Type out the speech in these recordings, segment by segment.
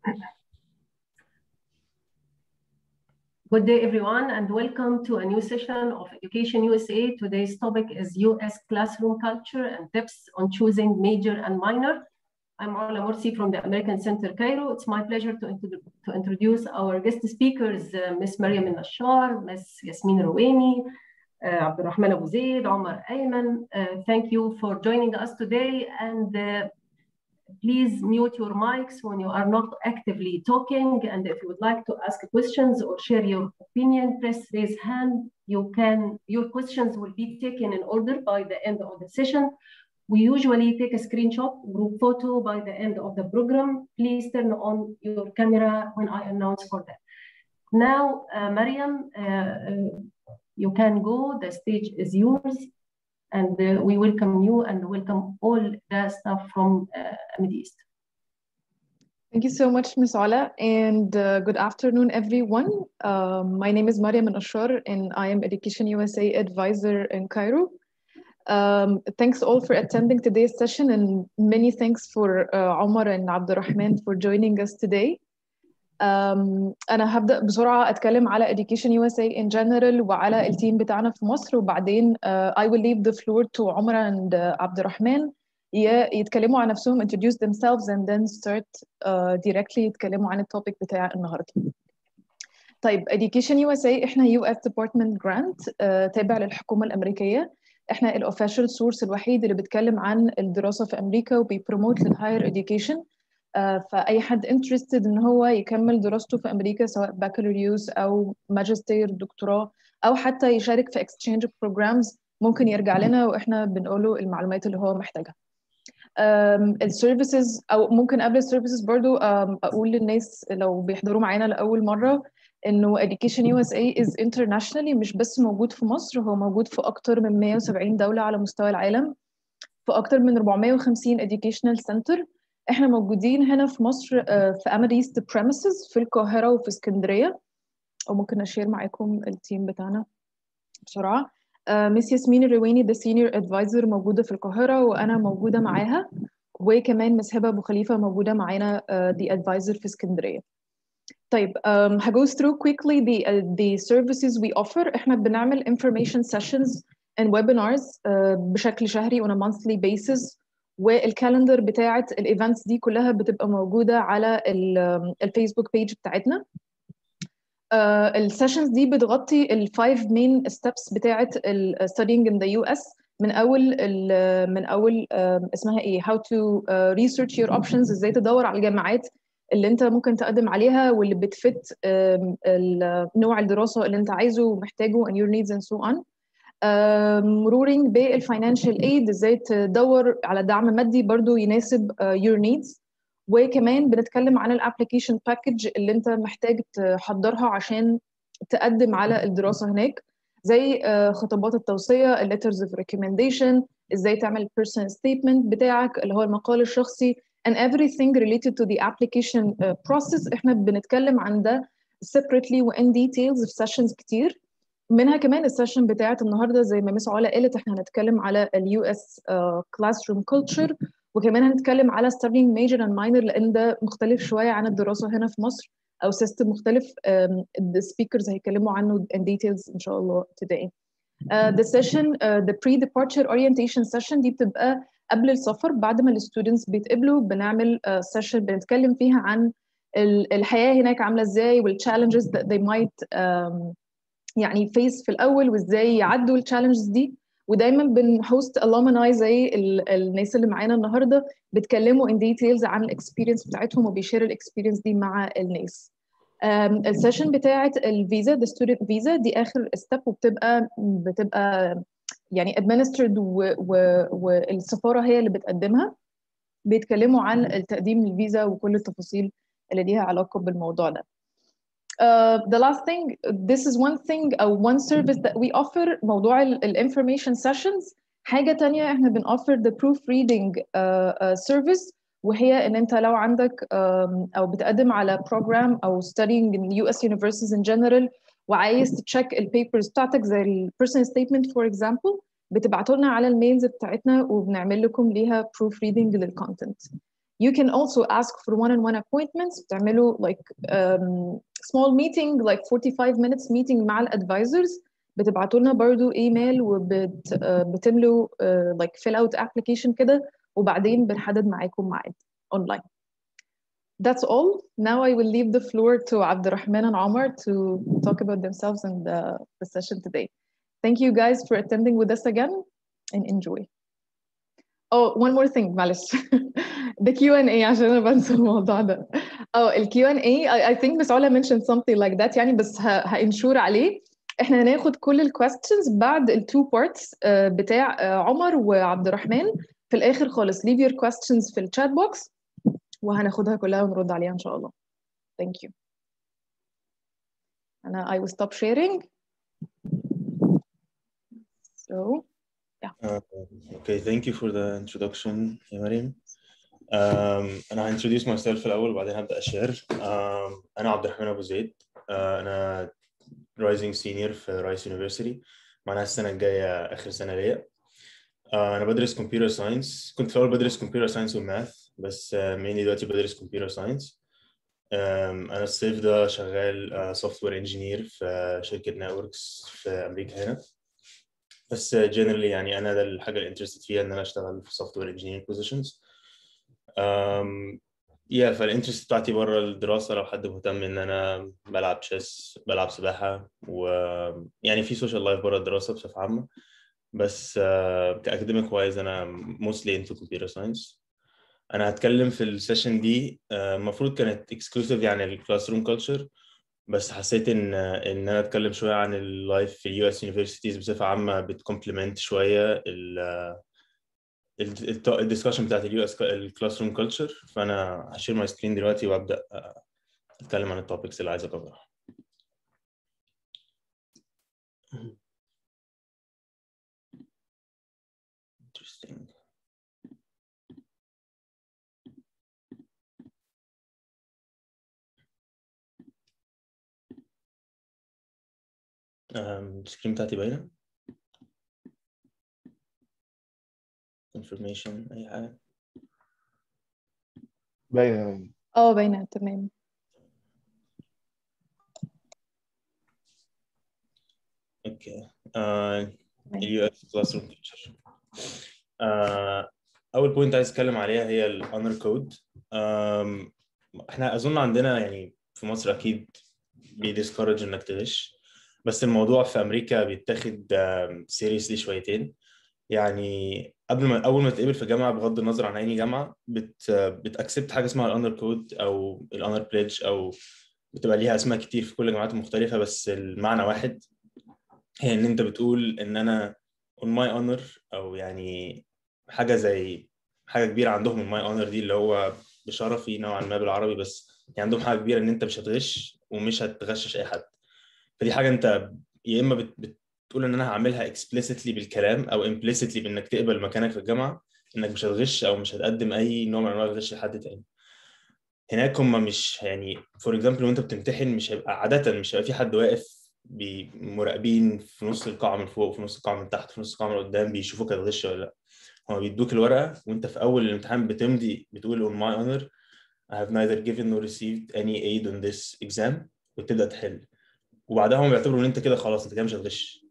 Good day, everyone, and welcome to a new session of Education USA. Today's topic is US classroom culture and tips on choosing major and minor. I'm Ola Morsi from the American Center Cairo. It's my pleasure to, to introduce our guest speakers, uh, Ms. Mariam Nashar, Ms. Yasmin Rouemi, uh, Abdurrahman Abu Zaid, Omar Ayman. Uh, thank you for joining us today. And uh, please mute your mics when you are not actively talking. And if you would like to ask questions or share your opinion, press raise hand. You can, your questions will be taken in order by the end of the session. We usually take a screenshot, group photo by the end of the program. Please turn on your camera when I announce for that. Now, uh, Mariam, uh, you can go, the stage is yours and uh, we welcome you and welcome all the staff from uh, Middle East. Thank you so much, Ms. Ola, and uh, good afternoon, everyone. Um, my name is Mariam Nashar, and I am Education USA Advisor in Cairo. Um, thanks all for attending today's session, and many thanks for uh, Omar and Abdurrahman for joining us today. Um, أنا هبدأ بسرعة أتكلم على Education USA in general وعلى التيم بتاعنا في مصر وبعدين uh, I will leave the floor to عمر and uh, عبد الرحمن يتكلموا عن نفسهم introduce themselves and then start uh, directly يتكلموا عن التوبيك بتاع النهاردة. طيب Education USA احنا US Department Grant uh, تابع للحكومة الأمريكية احنا الاوفيشال سورس الوحيد اللي بيتكلم عن الدراسة في أمريكا وبيبروموت للهاير education فاي حد interested ان هو يكمل دراسته في امريكا سواء بكالوريوس او ماجستير دكتوراه او حتى يشارك في exchange programs ممكن يرجع لنا واحنا بنقوله المعلومات اللي هو محتاجها السيرفيسز او ممكن قبل السيرفيسز برضو اقول للناس لو بيحضروا معانا لاول مره انه Education USA is internationally مش بس موجود في مصر هو موجود في اكتر من 170 دوله على مستوى العالم في اكتر من 450 educational center احنا موجودين هنا في مصر في اماريست بريمسز في القاهره وفي اسكندريه وممكن اشير معاكم التيم بتاعنا بسرعه ميس ياسمين الرويني ده سينيور ادفايزر موجوده في القاهره وانا موجوده معاها وكمان مس هبه ابو خليفه موجوده معانا دي ادفايزر في اسكندريه طيب um, هجو through quickly the uh, the services we offer احنا بنعمل information sessions and webinars uh, بشكل شهري on a monthly basis والكالندر بتاعت الايفنتس دي كلها بتبقى موجوده على الفيسبوك بيج بتاعتنا السيشنز دي بتغطي الفايف مين ستيبس بتاعت studying in the US من اول من اول اسمها ايه how to research your options ازاي تدور على الجامعات اللي انت ممكن تقدم عليها واللي بتفت نوع الدراسه اللي انت عايزه ومحتاجه and your needs and so on مرورين بالفاينانشال ايد ازاي تدور على دعم مادي برضو يناسب your needs وكمان بنتكلم عن الابلكيشن باكج اللي انت محتاج تحضرها عشان تقدم على الدراسه هناك زي خطابات التوصيه letters of recommendation ازاي تعمل personal statement بتاعك اللي هو المقال الشخصي and everything related to the application process احنا بنتكلم عن ده separately و in details في sessions كتير منها كمان السيشن بتاعت النهارده زي ما مس علا قالت احنا هنتكلم على اليو اس كلاس روم كلتشر وكمان هنتكلم على studying major and minor لان ده مختلف شويه عن الدراسه هنا في مصر او سيستم مختلف السبيكرز هيتكلموا عنه in details ان شاء الله today. Uh, the session uh, the pre-departure orientation session دي بتبقى قبل السفر بعد ما الستودنتس بيتقبلوا بنعمل سيشن uh, بنتكلم فيها عن الحياه هناك عامله ازاي والchallenges that they might um, يعني فيس في الاول وازاي يعدوا التشالنجز دي ودايما بنهوست alumni زي الناس اللي معانا النهارده بيتكلموا in details عن الاكسبيرينس بتاعتهم وبيشيروا الاكسبيرينس دي مع الناس السيشن بتاعت الفيزا the student فيزا دي اخر ستيب وبتبقى بتبقى يعني administered والسفاره هي اللي بتقدمها بيتكلموا عن التقديم للفيزا وكل التفاصيل اللي ليها علاقه بالموضوع ده Uh, the last thing, this is one thing or one service that we offer موضوع ال information sessions حاجة تانية احنا بنoffer the proofreading uh, uh, service وهي ان انت لو عندك um, او بتقدم على program او studying in US universities in general وعايز تتشيك البيبرز بتاعتك زي ال personal statement for example بتبعتوا لنا على الميلز بتاعتنا وبنعمل لكم ليها proofreading للcontent. you can also ask for one-on-one appointments بتعملوا like um, small meeting like 45 minutes meeting مع الادvisors بتبعتوا لنا برضو ايميل وبتملوا uh, like fill out application كده وبعدين بنحدد معاكم ميعاد online that's all now I will leave the floor to Abdurrahman and Omar to talk about themselves and the, the session today thank you guys for attending with us again and enjoy Oh, one more thing معلش the Q&A عشان انا بنسى الموضوع ده اه ال Q&A I, I think Miss Ola mentioned something like that يعني بس هانشور عليه احنا هناخد كل ال questions بعد ال two parts uh, بتاع uh, عمر وعبد الرحمن في الاخر خالص leave your questions في ال chat box وهناخدها كلها ونرد عليها ان شاء الله thank you انا I will stop sharing so Uh, okay, thank you for the introduction, يا مريم. Um, أنا هintroduce myself الأول وبعدين هبدأ أشير. Um, أنا عبد الرحمن أبو زيد. Uh, أنا rising senior في رايس يونيفرسيتي. معناها السنة الجاية آخر سنة ليا. Uh, أنا بدرس computer science. كنت في الأول بدرس computer science وماث بس uh, mainly دلوقتي بدرس computer science. Um, أنا الصيف ده شغال uh, software engineer في شركة نتوركس في أمريكا هنا. بس generally يعني انا ده الحاجه اللي interested فيها ان انا اشتغل في software engineering positions um, yeah فالانترست بتاعتي بره الدراسه لو حد مهتم ان انا بلعب تشيس بلعب سباحه و يعني في سوشيال لايف بره الدراسه بصفه عامه بس uh, كاكاديميك وايز انا mostly into computer science انا هتكلم في السيشن دي المفروض uh, كانت exclusive يعني الكلاس روم كلتشر بس حسيت ان ان انا اتكلم شويه عن اللايف في اليو اس يونيفرسيتيز بصفه عامه بتكومبلمنت شويه الدسكشن بتاعت اليو اس الكلاس روم كلتشر فانا هشير ماي سكرين دلوقتي وابدا اتكلم عن التوبكس اللي عايز اكفرها interesting السكرين بتاعتي باينة confirmation أي حاجة باينة اه باينة تمام اوكي اليو اس كلاس روم كلتشر اول بوينت عايز اتكلم عليها هي الاونر كود احنا اظن عندنا يعني في مصر اكيد بيديسكورج انك تغش بس الموضوع في امريكا بيتاخد سيريسلي شويتين يعني قبل ما اول ما تقبل في جامعه بغض النظر عن اي جامعه بت بتاكسبت حاجه اسمها الاونر كود او الاونر بليدج او بتبقى ليها اسماء كتير في كل الجامعات المختلفه بس المعنى واحد هي ان انت بتقول ان انا on my honor او يعني حاجه زي حاجه كبيره عندهم on my honor دي اللي هو بشرفي نوعا ما بالعربي بس يعني عندهم حاجه كبيره ان انت مش هتغش ومش هتغشش اي حد فدي حاجه انت يا اما بت... بتقول ان انا هعملها explicitly بالكلام او implicitly بانك تقبل مكانك في الجامعه انك مش هتغش او مش هتقدم اي نوع من انواع الغش لحد تاني هناك هم مش يعني فور اكزامبل وانت بتمتحن مش هيبقى عاده مش هيبقى في حد واقف مراقبين في نص القاعه من فوق وفي نص القاعه من تحت في نص القاعه من قدام بيشوفوك هتغش ولا لا هم بيدوك الورقه وانت في اول الامتحان بتمضي بتقول on my honor I have neither given nor received any aid on this exam وتبدا تحل وبعدها هم بيعتبروا ان انت كده خلاص انت كده مش هتغش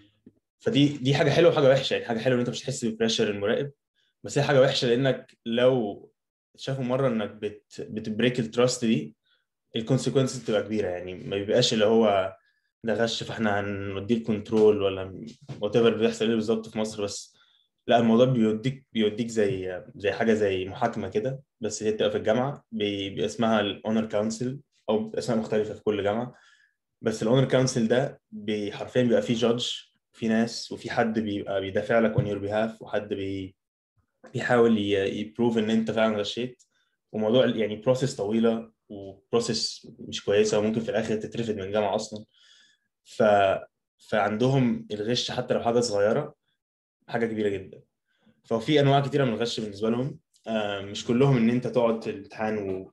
فدي دي حاجه حلوه وحاجه وحشه يعني حاجه حلوه ان انت مش هتحس ببريشر المراقب بس هي حاجه وحشه لانك لو شافوا مره انك بت بتبريك التراست دي الكونسيكونسز بتبقى كبيره يعني ما بيبقاش اللي هو ده غش فاحنا هنوديه الكنترول ولا وات ايفر بيحصل ايه بالظبط في مصر بس لا الموضوع بيوديك بيوديك زي زي حاجه زي محاكمه كده بس هي بتبقى في الجامعه بيبقى اسمها الاونر كونسل او اسماء مختلفه في كل جامعه بس الاونر كونسل ده حرفيا بيبقى فيه جادج في ناس وفي حد بيبقى بيدافع لك اون يور بيهاف وحد بي بيحاول يبروف ان انت فعلا غشيت وموضوع يعني بروسيس طويله وبروسيس مش كويسه وممكن في الاخر تترفد من الجامعه اصلا ف فعندهم الغش حتى لو حاجه صغيره حاجه كبيره جدا ففي انواع كتيره من الغش بالنسبه لهم مش كلهم ان انت تقعد في الامتحان و...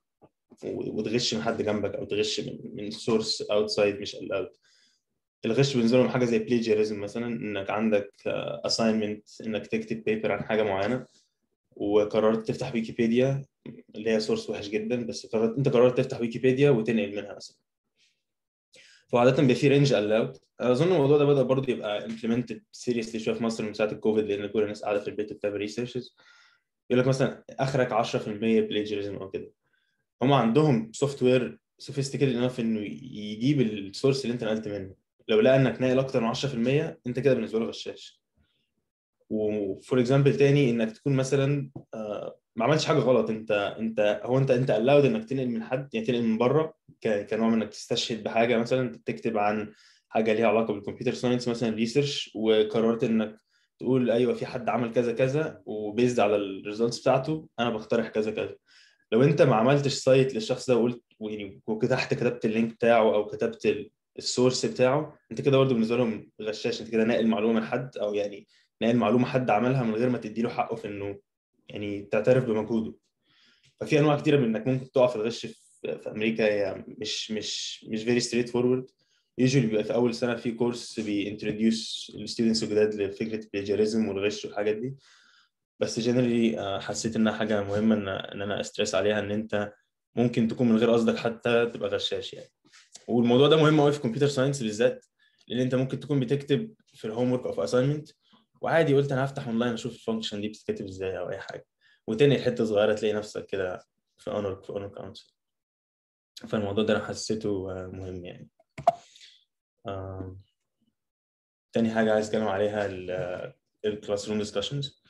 وتغش من حد جنبك او تغش من, من سورس اوتسايد مش الاوت الغش بالنسبه لهم حاجه زي بليجيريزم مثلا انك عندك اساينمنت انك تكتب بيبر عن حاجه معينه وقررت تفتح ويكيبيديا اللي هي سورس وحش جدا بس قررت انت قررت تفتح ويكيبيديا وتنقل منها مثلا فعادة بيبقى في رينج الاود انا اظن الموضوع ده بدا برضه يبقى امبلمنتد سيريسلي شويه في مصر من ساعه الكوفيد لان كل الناس قاعده في البيت وبتعمل ريسيرشز يقول لك مثلا اخرك 10% بلاجيرزم او كده هم عندهم سوفت وير سوفيستيكيتد انف انه يجيب السورس اللي انت نقلت منه لو لقى انك ناقل اكتر من 10% انت كده بالنسبه له غشاش وفور اكزامبل تاني انك تكون مثلا آه، ما عملتش حاجه غلط انت انت هو انت انت الاود انك تنقل من حد يعني تنقل من بره ك- كنوع من انك تستشهد بحاجه مثلا انت بتكتب عن حاجه ليها علاقه بالكمبيوتر ساينس مثلا ريسيرش وقررت انك تقول ايوه في حد عمل كذا كذا وبيزد على الريزلتس بتاعته انا بقترح كذا كذا لو انت ما عملتش سايت للشخص ده وقلت يعني وتحت كتبت اللينك بتاعه او كتبت ال- السورس بتاعه انت كده برضه بالنسبه لهم غشاش انت كده ناقل معلومه من حد او يعني ناقل معلومه حد عملها من غير ما تديله حقه في انه يعني تعترف بمجهوده ففي انواع كتيره من انك ممكن تقع في الغش في, في امريكا هي مش مش مش فيري ستريت فورورد يوجوالي بيبقى في اول سنه في كورس بينتروديوس الستودنتس الجداد لفكره البلاجيريزم والغش والحاجات دي بس جنرالي حسيت انها حاجه مهمه ان ان انا استريس عليها ان انت ممكن تكون من غير قصدك حتى تبقى غشاش يعني والموضوع ده مهم قوي في كمبيوتر ساينس بالذات لان انت ممكن تكون بتكتب في الهوم ورك او في اساينمنت وعادي قلت انا هفتح اونلاين اشوف الفانكشن دي بتتكتب ازاي او اي حاجه وتاني حته صغيره تلاقي نفسك كده في اونر في اونر كونسل فالموضوع ده انا حسيته آه، مهم يعني آم، تاني حاجه عايز اتكلم عليها الكلاس روم ديسكشنز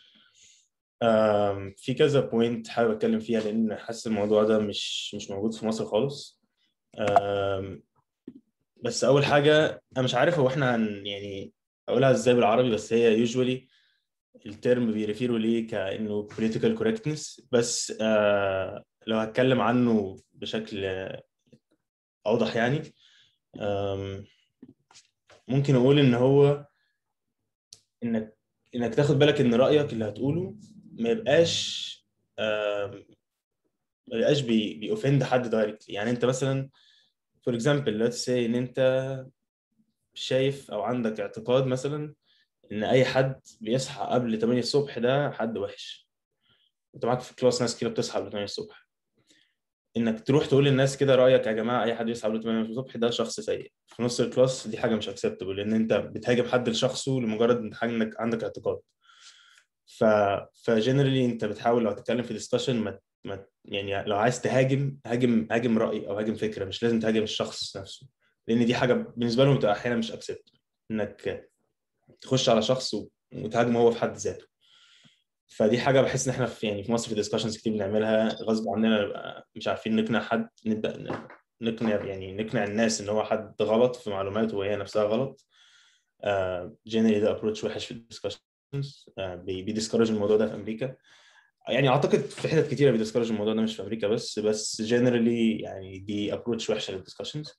في كذا بوينت حابب اتكلم فيها لان حاسس الموضوع ده مش مش موجود في مصر خالص آم، بس اول حاجه انا مش عارف هو احنا هن يعني اقولها ازاي بالعربي بس هي يوجوالي الترم بيريفيروا ليه كانه political correctness بس آه لو هتكلم عنه بشكل آه، اوضح يعني آم، ممكن اقول ان هو انك انك تاخد بالك ان رايك اللي هتقوله ما يبقاش آم، ما يبقاش بي بيوفند حد دايركتلي يعني انت مثلا فور اكزامبل let's say ان انت شايف او عندك اعتقاد مثلا ان اي حد بيصحى قبل 8 الصبح ده حد وحش انت معاك في كلاس ناس كده بتصحى قبل 8 الصبح انك تروح تقول للناس كده رايك يا جماعه اي حد يصحى قبل 8 الصبح ده شخص سيء في نص الكلاس دي حاجه مش اكسبتبل لان انت بتهاجم حد لشخصه لمجرد ان حاجه انك عندك اعتقاد ف فجنرالي انت بتحاول لو هتتكلم في ديسكشن ما ما يعني لو عايز تهاجم هاجم هاجم راي او هاجم فكره مش لازم تهاجم الشخص نفسه لان دي حاجه بالنسبه لهم بتبقى احيانا مش اكسبت انك تخش على شخص و- وتهاجمه هو في حد ذاته فدي حاجه بحس ان احنا في يعني في مصر في ديسكشنز كتير بنعملها غصب عننا نبقى مش عارفين نقنع حد نبدا ن- نقنع يعني نقنع الناس ان هو حد غلط في معلوماته وهي نفسها غلط جنرالي ده ابروتش وحش في الديسكشنز بيديسكرج الموضوع ده في امريكا يعني اعتقد في حتت كتيره بيديسكرج الموضوع ده مش في امريكا بس بس جنرالي يعني دي ابروتش وحشه للديسكشنز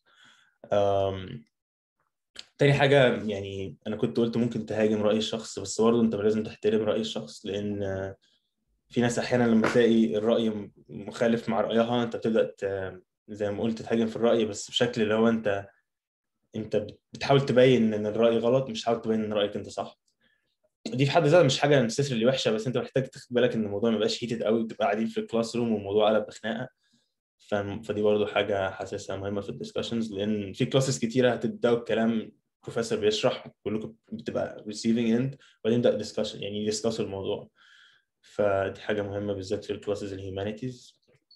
تاني حاجة يعني أنا كنت قلت ممكن تهاجم رأي الشخص بس برضه أنت لازم تحترم رأي الشخص لأن آه، في ناس أحيانا لما تلاقي الرأي م- مخالف مع رأيها أنت بتبدأ ت- زي ما قلت تهاجم في الرأي بس بشكل اللي هو أنت أنت بت- بتحاول تبين إن الرأي غلط مش تحاول تبين إن رأيك أنت صح دي في حد ذاتها مش حاجة نسيسري وحشة بس أنت محتاج تاخد بالك إن الموضوع ما يبقاش هيتد قوي تبقى قاعدين في الكلاس روم والموضوع قلب بخناقة ف- فدي برضه حاجة حاسسها مهمة في الديسكشنز لأن في كلاسز كتيرة هتبدأوا الكلام بروفيسور بيشرح كلكم بتبقى receiving end وبعدين يبدأ discussion يعني يدسكسوا الموضوع فدي حاجة مهمة بالذات في الكلاسز الهيومانيتيز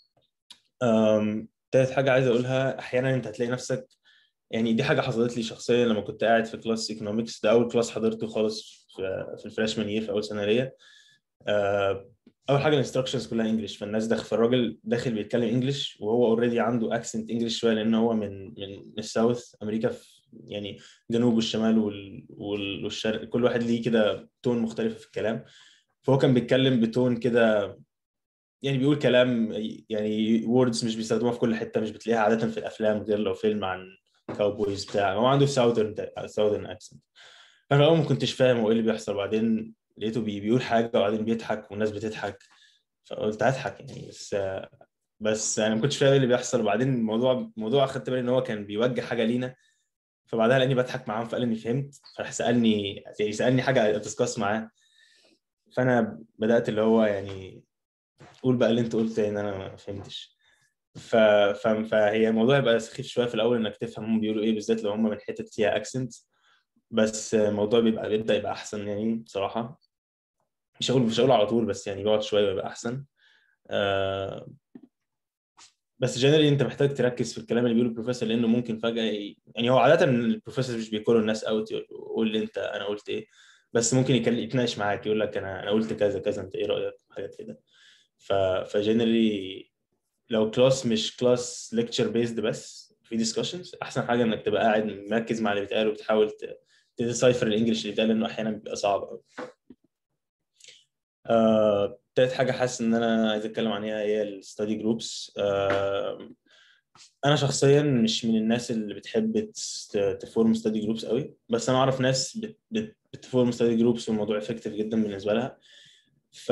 تالت حاجة عايز أقولها أحيانا أنت هتلاقي نفسك يعني دي حاجة حصلت لي شخصيا لما كنت قاعد في كلاس ايكونومكس ده أول كلاس حضرته خالص في, في الفريشمان يير في أول سنة ليا آه، اول حاجه الانستراكشنز كلها انجلش فالناس داخل فالراجل داخل بيتكلم انجلش وهو اوريدي عنده اكسنت انجلش شويه لان هو من من من الساوث امريكا في يعني الجنوب والشمال وال- وال- والشرق كل واحد ليه كده تون مختلفه في الكلام فهو كان بيتكلم بتون كده يعني بيقول كلام يعني ووردز مش بيستخدموها في كل حته مش بتلاقيها عاده في الافلام غير لو فيلم عن كاوبويز بتاع هو عنده ساوثرن ساوثرن اكسنت فانا اول ما كنتش فاهم هو ايه اللي بيحصل وبعدين لقيته بي- بيقول حاجه وبعدين بيضحك والناس بتضحك فقلت هضحك يعني بس بس انا ما كنتش فاهم ايه اللي بيحصل وبعدين الموضوع الموضوع اخدت بالي ان هو كان بيوجه حاجه لينا فبعدها لاني بضحك معاه فقال اني فهمت فراح سالني يعني سالني حاجه اتسكاس معاه فانا بدات اللي هو يعني قول بقى اللي انت قلت ان انا ما فهمتش ف... ف... فهي الموضوع يبقى سخيف شويه في الاول انك تفهم هم بيقولوا ايه بالذات لو هم من حته فيها اكسنت بس الموضوع بيبقى بيبدا يبقى احسن يعني بصراحه مش هقول مش هقول على طول بس يعني بيقعد شويه ويبقى احسن آه بس جنرالي انت محتاج تركز في الكلام اللي بيقوله البروفيسور لانه ممكن فجاه ي... يعني هو عاده البروفيسور مش بيكولوا الناس اوت يقول لي انت انا قلت ايه بس ممكن يتناقش معاك يقول لك انا انا قلت كذا كذا انت ايه رايك حاجات كده ف فجنرالي لو كلاس مش كلاس ليكتشر بيزد بس في ديسكشنز احسن حاجه انك تبقى قاعد مركز مع اللي بيتقال وبتحاول تديسايفر الانجلش اللي بيتقال لانه احيانا بيبقى صعب قوي آه، تالت حاجه حاسس ان انا عايز اتكلم عنها هي الستادي جروبس آه، انا شخصيا مش من الناس اللي بتحب تفورم ستادي جروبس قوي بس انا اعرف ناس بتفورم ستادي جروبس والموضوع افكتيف جدا بالنسبه لها ف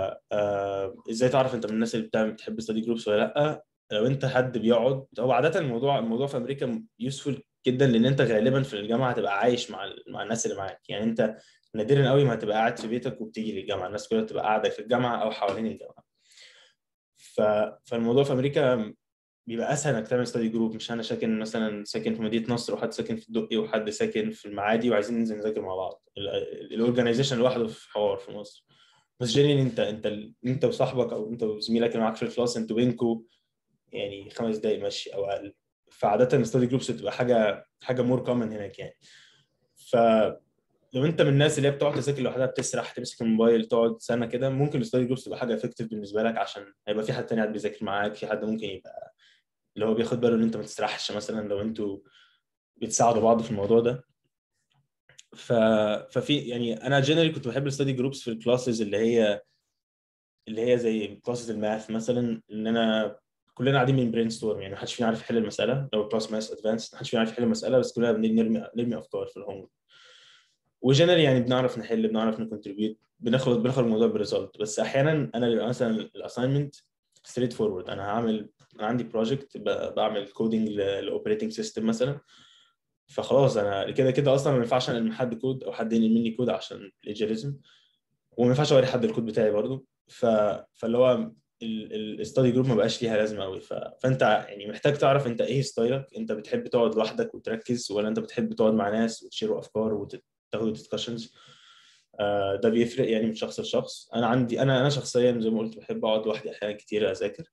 ازاي تعرف انت من الناس اللي بتعمل بتحب ستادي جروبس ولا لا لو انت حد بيقعد هو عاده الموضوع الموضوع في امريكا يوسفول جدا لان انت غالبا في الجامعه هتبقى عايش مع مع الناس اللي معاك يعني انت نادرا قوي ما هتبقى قاعد في بيتك وبتيجي للجامعه الناس كلها تبقى قاعده في الجامعه او حوالين الجامعه ف... فالموضوع في امريكا بيبقى اسهل انك تعمل ستادي جروب مش انا ساكن مثلا ساكن في مدينه نصر وحد ساكن في الدقي وحد ساكن في المعادي وعايزين ننزل نذاكر مع بعض الاورجنايزيشن لوحده في حوار في مصر بس جيني انت انت انت وصاحبك او انت وزميلك اللي معاك في الكلاس انتوا بينكوا يعني خمس دقايق مشي او اقل فعاده الستادي جروبس بتبقى حاجه حاجه مور كومن هناك يعني ف لو انت من الناس اللي هي بتقعد تذاكر لوحدها بتسرح تمسك الموبايل تقعد سنه كده ممكن الستادي جروبس تبقى حاجه افكتيف بالنسبه لك عشان هيبقى في حد تاني قاعد بيذاكر معاك في حد ممكن يبقى اللي هو بياخد باله ان انت ما تسرحش مثلا لو انتوا بتساعدوا بعض في الموضوع ده ف... ففي يعني انا جنرالي كنت بحب الستادي جروبس في الكلاسز اللي هي اللي هي زي كلاسز الماث مثلا ان انا كلنا قاعدين من برين ستورم يعني محدش فينا عارف يحل المساله لو كلاس ماث ادفانس محدش فينا عارف يحل المساله بس كلنا بنرمي نرمي افكار في الهوم وجنرالي يعني بنعرف نحل بنعرف نكونتريبيوت بناخد بناخد الموضوع بريزلت بس احيانا انا بيبقى مثلا الاساينمنت ستريت فورورد انا هعمل انا عندي بروجكت بعمل كودنج للاوبريتنج سيستم مثلا فخلاص انا كده كده اصلا ما ينفعش انقل من حد كود او حد ينقل مني كود عشان الايجاليزم وما ينفعش اوري حد الكود بتاعي برضو ف... فاللي هو الستادي جروب ما بقاش ليها لازمه قوي ف... فانت يعني محتاج تعرف انت ايه ستايلك انت بتحب تقعد لوحدك وتركز ولا انت بتحب تقعد مع ناس وتشيروا افكار وتاخدوا ديسكشنز آه ده بيفرق يعني من شخص لشخص انا عندي انا انا شخصيا زي ما قلت بحب اقعد لوحدي احيانا كتير اذاكر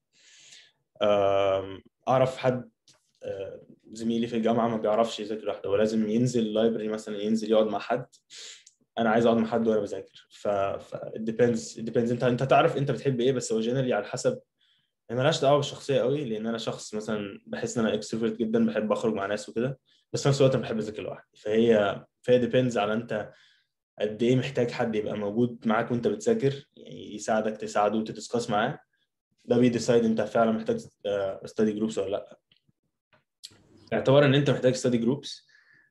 اعرف حد زميلي في الجامعه ما بيعرفش يذاكر لوحده هو لازم ينزل اللايبرري مثلا ينزل يقعد مع حد انا عايز اقعد مع حد وانا بذاكر ف ف ديبيندز ديبيندز انت انت تعرف انت بتحب ايه بس هو جنرالي على حسب مالهاش دعوه بالشخصيه قوي لان انا شخص مثلا بحس ان انا اكستروفرت جدا بحب اخرج مع ناس وكده بس في نفس الوقت انا بحب اذاكر لوحدي فهي فهي ديبيندز على انت قد ايه محتاج حد يبقى موجود معاك وانت بتذاكر يعني يساعدك تساعده وتدسكاس معاه ده بيديسايد انت فعلا محتاج ستادي جروبس ولا لا اعتبار ان انت محتاج ستادي جروبس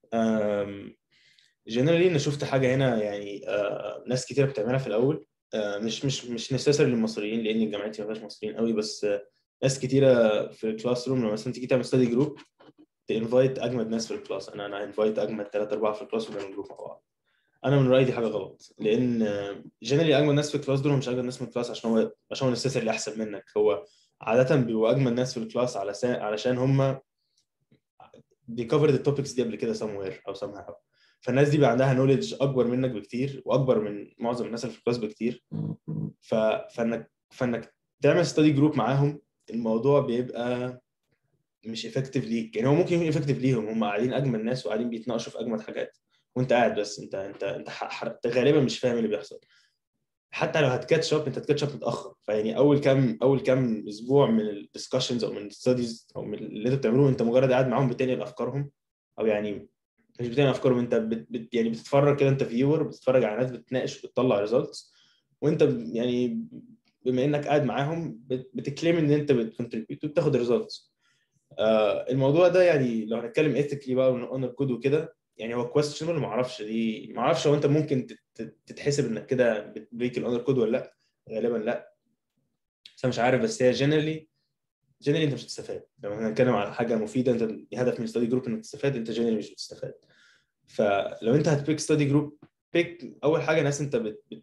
جنرالي انا شفت حاجه هنا يعني uh, ناس كتير بتعملها في الاول uh, مش مش مش نسيسري للمصريين لان جامعتي ما فيهاش مصريين قوي بس uh, ناس كتيره في الكلاس روم لما مثلا تيجي تعمل ستادي جروب تنفايت اجمد ناس في الكلاس انا انا انفايت اجمد ثلاثة أربعة في الكلاس ونعمل جروب مع بعض انا من رايي دي حاجه غلط لان جنرالي اجمل ناس في الكلاس دول مش اجمل ناس من الكلاس عشان هو عشان هو السيسر اللي احسن منك هو عاده بيبقوا اجمل ناس في الكلاس علشان علشان هم دي كفرد التوبكس دي قبل كده somewhere او somehow فالناس دي بقى عندها نوليدج اكبر منك بكتير واكبر من معظم الناس اللي في الكلاس بكتير ف... فانك فانك تعمل ستادي جروب معاهم الموضوع بيبقى مش افكتيف ليك يعني هو ممكن يكون افكتيف ليهم هم قاعدين اجمل ناس وقاعدين بيتناقشوا في اجمل حاجات وانت قاعد بس انت انت انت, انت غالبا مش فاهم اللي بيحصل حتى لو هتكاتش اب انت هتكاتش اب متاخر فيعني اول كام اول كام اسبوع من الدسكشنز او من الستاديز او من اللي انتوا بتعملوه انت مجرد قاعد معاهم بتنقل افكارهم او يعني مش بتنقل افكارهم انت بت بت يعني بتتفرج كده انت فيور بتتفرج على ناس بتناقش وبتطلع ريزلتس وانت يعني بما انك قاعد معاهم بتكلم ان انت بتكونتريبيوت وبتاخد ريزلتس آه الموضوع ده يعني لو هنتكلم ايثيكلي بقى اون الكود وكده يعني هو كويستشنبل ما اعرفش دي ما اعرفش هو انت ممكن تتحسب انك كده بتبريك الاونر كود ولا لا غالبا لا بس انا مش عارف بس هي جنرالي جنرالي انت مش هتستفاد لو هنتكلم على حاجه مفيده انت الهدف من ستادي جروب انك تستفاد انت جنرالي مش بتستفاد فلو انت هتبيك ستادي جروب بيك اول حاجه ناس انت بت بت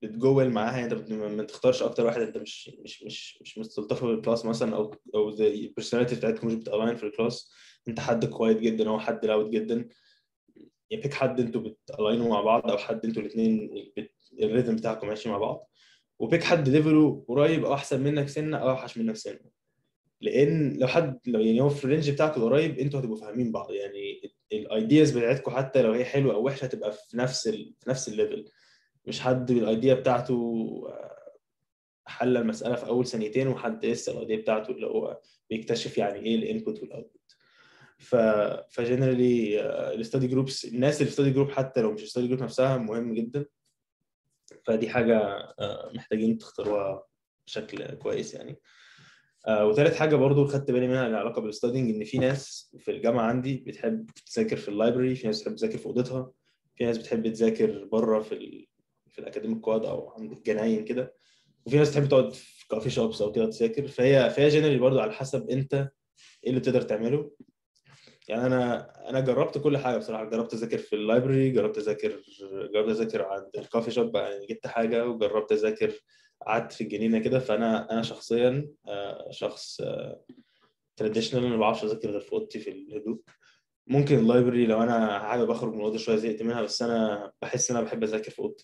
بتجول معاها انت بت... ما تختارش اكتر واحد انت مش مش مش مش مستلطفه في الكلاس مثلا او او البرسوناليتي بتاعتكم مش بتالاين في الكلاس انت حد كوايت جدا او حد لاود جدا يعني بيك حد انتوا بتالاينوا مع بعض او حد انتوا الاثنين بت... الريتم بتاعكم ماشي مع بعض وبيك حد ليفله قريب او احسن منك سنه او اوحش منك سنه لان لو حد لو يعني هو في الرينج بتاعك القريب انتوا هتبقوا فاهمين بعض يعني الايدياز بتاعتكم حتى لو هي حلوه او وحشه هتبقى في نفس ال... في نفس الليفل مش حد بالايديا بتاعته حل المساله في اول ثانيتين وحد لسه الايديا بتاعته اللي هو بيكتشف يعني ايه الانبوت والاوتبوت ف فجنرالي الاستادي جروبس الناس اللي في ستادي جروب حتى لو مش ستادي جروب نفسها مهم جدا فدي حاجه محتاجين تختاروها بشكل كويس يعني آه وثالث حاجه برضو خدت بالي منها لها علاقه بالستادينج ان في ناس في الجامعه عندي بتحب تذاكر في اللايبرري في ناس بتحب تذاكر في اوضتها في ناس بتحب تذاكر بره في ال... في الاكاديميك كواد او عند الجناين كده وفي ناس تحب تقعد في كافي شوبس او كده تذاكر فهي فهي جنرالي برضو على حسب انت ايه اللي تقدر تعمله يعني انا انا جربت كل حاجه بصراحه جربت اذاكر في اللايبرري جربت اذاكر جربت اذاكر عند الكافي شوب يعني جبت حاجه وجربت اذاكر قعدت في الجنينه كده فانا انا شخصيا شخص تراديشنال ما بعرفش اذاكر غير في اوضتي في الهدوء ممكن اللايبرري لو انا حابب اخرج من الاوضه شويه زهقت منها بس انا بحس ان انا بحب اذاكر في اوضتي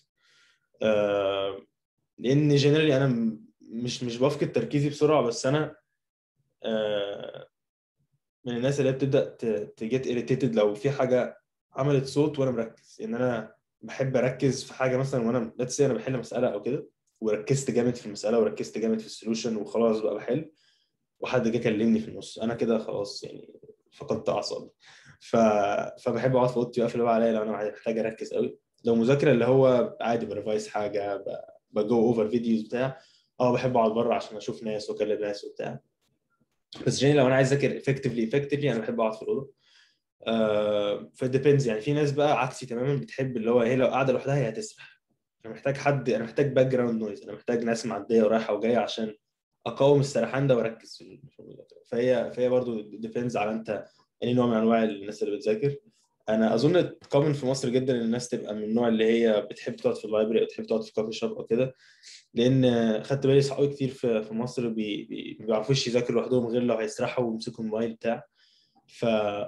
لان جنرالي انا مش مش بفقد تركيزي بسرعه بس انا من الناس اللي بتبدا تجيت اريتيتد لو في حاجه عملت صوت وانا مركز ان انا بحب اركز في حاجه مثلا وانا ليتس انا بحل مساله او كده وركزت جامد في المساله وركزت جامد في السولوشن وخلاص بقى بحل وحد جه كلمني في النص انا كده خلاص يعني فقدت اعصابي ف... فبحب اقعد في اوضتي واقفل بقى عليا لو انا محتاج اركز قوي لو مذاكره اللي هو عادي بريفايز حاجه ب... بجو اوفر فيديوز بتاع اه بحب اقعد بره عشان اشوف ناس واكلم ناس وبتاع بس جيني لو انا عايز اذاكر افكتفلي افكتفلي انا بحب اقعد في الاوضه آه فديبيندز يعني في ناس بقى عكسي تماما بتحب اللي هو هي لو قاعده لوحدها هي هتسرح انا محتاج حد انا محتاج باك جراوند نويز انا محتاج ناس معديه ورايحه وجايه عشان اقاوم السرحان ده واركز في المذاكره فهي فهي برضه ديبيندز على انت اي نوع من انواع الناس اللي بتذاكر انا اظن كومن في مصر جدا ان الناس تبقى من النوع اللي هي بتحب تقعد في اللايبرري او تحب تقعد في كافي شوب او كده لان خدت بالي صحابي كتير في في مصر بي بي ما بيعرفوش يذاكروا لوحدهم غير لو هيسرحوا ويمسكوا الموبايل بتاع ف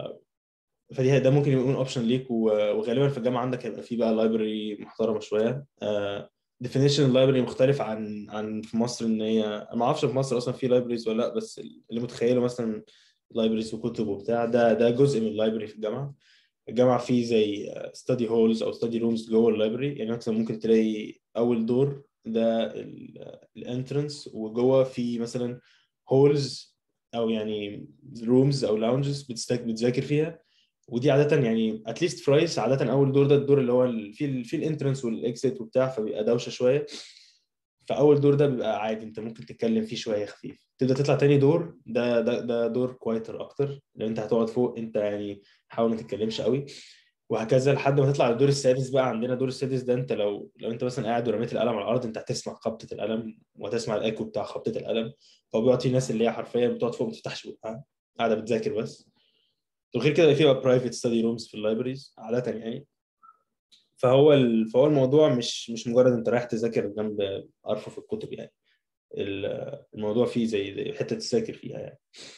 فدي ده ممكن يكون اوبشن ليك وغالبا في الجامعه عندك هيبقى في بقى لايبرري محترمه شويه ديفينيشن اللايبرري مختلف عن عن في مصر ان هي انا ما اعرفش في مصر اصلا في لايبرريز ولا لا بس اللي متخيله مثلا لايبرريز وكتب وبتاع ده ده جزء من اللايبرري في الجامعه الجامعه فيه زي ستادي هولز او ستادي رومز جوه اللايبرري يعني مثلا ممكن تلاقي اول دور ده الانترنس وجوه في مثلا هولز او يعني رومز او لاونجز بتذاكر فيها ودي عاده يعني اتليست فرايس عاده اول دور ده الدور اللي هو في في الانترنس والاكزيت وبتاع فبيبقى دوشه شويه فاول دور ده بيبقى عادي انت ممكن تتكلم فيه شويه خفيف تبدا تطلع تاني دور ده ده ده دور كوايتر اكتر لو انت هتقعد فوق انت يعني حاول ما تتكلمش قوي وهكذا لحد ما تطلع للدور السادس بقى عندنا الدور السادس ده انت لو لو انت مثلا قاعد ورميت القلم على الارض انت هتسمع خبطه القلم وهتسمع الايكو بتاع خبطه القلم فهو بيقعد في ناس اللي هي حرفيا بتقعد فوق ما تفتحش بقها قاعده بتذاكر بس وغير كده في بقى برايفت ستادي رومز في اللايبريز عاده يعني فهو ال... فهو الموضوع مش مش مجرد انت رايح تذاكر جنب ارفف الكتب يعني الموضوع فيه زي, زي حته تذاكر فيها يعني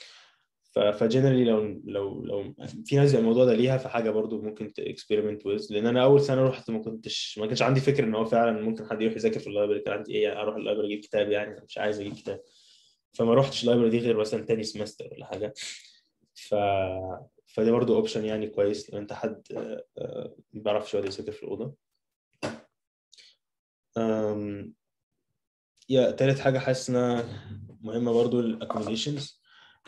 فجنرالي لو لو لو في ناس الموضوع ده ليها فحاجه برضو ممكن تكسبيرمنت ويز لان انا اول سنه رحت ما كنتش ما كانش عندي فكره ان هو فعلا ممكن حد يروح يذاكر في اللايبرري كان عندي ايه اروح اللايبرري اجيب كتاب يعني انا مش عايز اجيب كتاب فما رحتش اللايبرري دي غير مثلا تاني سمستر ولا حاجه ف فده برضه اوبشن يعني كويس لو انت حد ما بيعرفش يقعد يذاكر في الاوضه يا تالت حاجه حاسس انها مهمه برضه الاكوموديشنز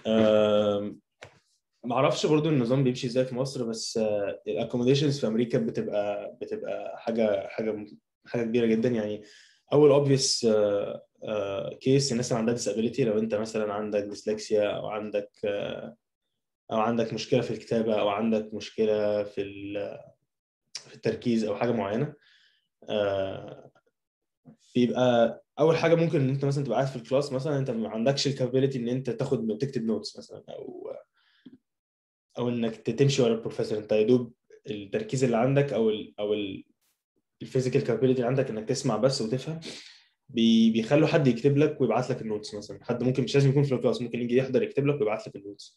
ما اعرفش برضو النظام بيمشي ازاي في مصر بس الاكوموديشنز في امريكا بتبقى بتبقى حاجه حاجه حاجه كبيره جدا يعني اول اوبفيس كيس الناس اللي عندها disability لو انت مثلا عندك ديسلكسيا او عندك او عندك مشكله في الكتابه او عندك مشكله في في التركيز او حاجه معينه بيبقى اول حاجه ممكن ان انت مثلا تبقى قاعد في الكلاس مثلا انت ما عندكش الكابابيلتي ان انت تاخد تكتب نوتس مثلا او او انك تمشي ورا البروفيسور انت يا دوب التركيز اللي عندك او ال او ال الفيزيكال كابابيلتي اللي عندك انك تسمع بس وتفهم بي- بيخلوا حد يكتب لك ويبعت لك النوتس مثلا حد ممكن مش لازم يكون في الكلاس ممكن يجي يحضر يكتب لك ويبعت لك النوتس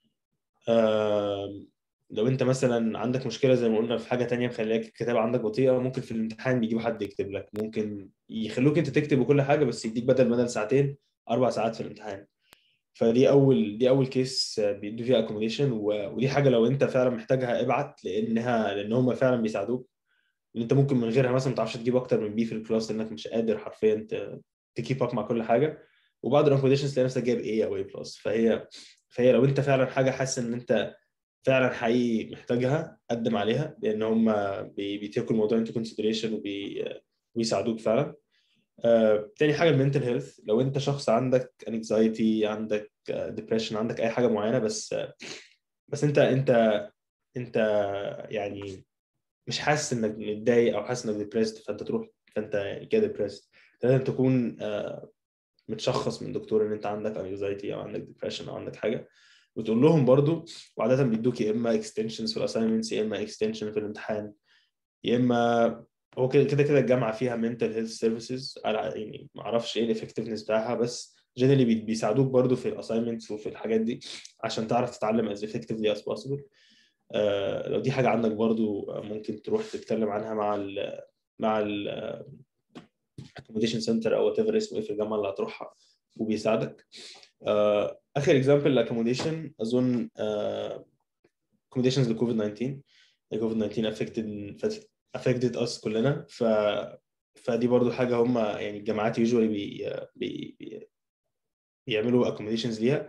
آم، لو انت مثلا عندك مشكله زي ما قلنا في حاجه تانية مخليك الكتابه عندك بطيئه ممكن في الامتحان بيجيبوا حد يكتب لك ممكن يخلوك انت تكتب وكل حاجه بس يديك بدل بدل ساعتين اربع ساعات في الامتحان فدي اول دي اول كيس بيدوا فيها اكوموديشن ودي حاجه لو انت فعلا محتاجها ابعت لانها لان هم فعلا بيساعدوك ان انت ممكن من غيرها مثلا ما تعرفش تجيب اكتر من بي في الكلاس لانك مش قادر حرفيا تكيب اب مع كل حاجه وبعد الاكوموديشن تلاقي نفسك جايب ايه او اي بلس فهي فهي لو انت فعلا حاجه حاسس ان انت فعلا حقيقي محتاجها قدم عليها لان هم بيتيكوا الموضوع انتو كونسيدريشن وبيساعدوك فعلا آه، تاني حاجه المنتل هيلث لو انت شخص عندك انكزايتي عندك ديبريشن عندك اي حاجه معينه بس آه، بس انت انت انت يعني مش حاسس انك متضايق او حاسس انك ديبريسد فانت تروح فانت يعني كده ديبريسد لازم تكون آه، متشخص من دكتور ان انت عندك انكزايتي او عندك ديبريشن او عندك حاجه وتقول لهم برضو وعاده بيدوك يا اما اكستنشنز في الاساينمنتس يا اما اكستنشن في الامتحان يا اما هو كده كده كده الجامعه فيها منتل هيلث سيرفيسز يعني ما اعرفش ايه الافكتفنس بتاعها بس جنرالي بيساعدوك برضو في الاساينمنتس وفي الحاجات دي عشان تعرف تتعلم as effectively as possible آه لو دي حاجه عندك برضو ممكن تروح تتكلم عنها مع ال مع ال accommodation center او whatever اسمه ايه في الجامعه اللي هتروحها وبيساعدك آه اخر اكزامبل الاكوموديشن اظن آه accommodations لكوفيد 19 كوفيد 19 affected affected us كلنا ف فدي برضو حاجه هم يعني الجامعات يوجوالي بي... بي... بي... بيعملوا accommodations ليها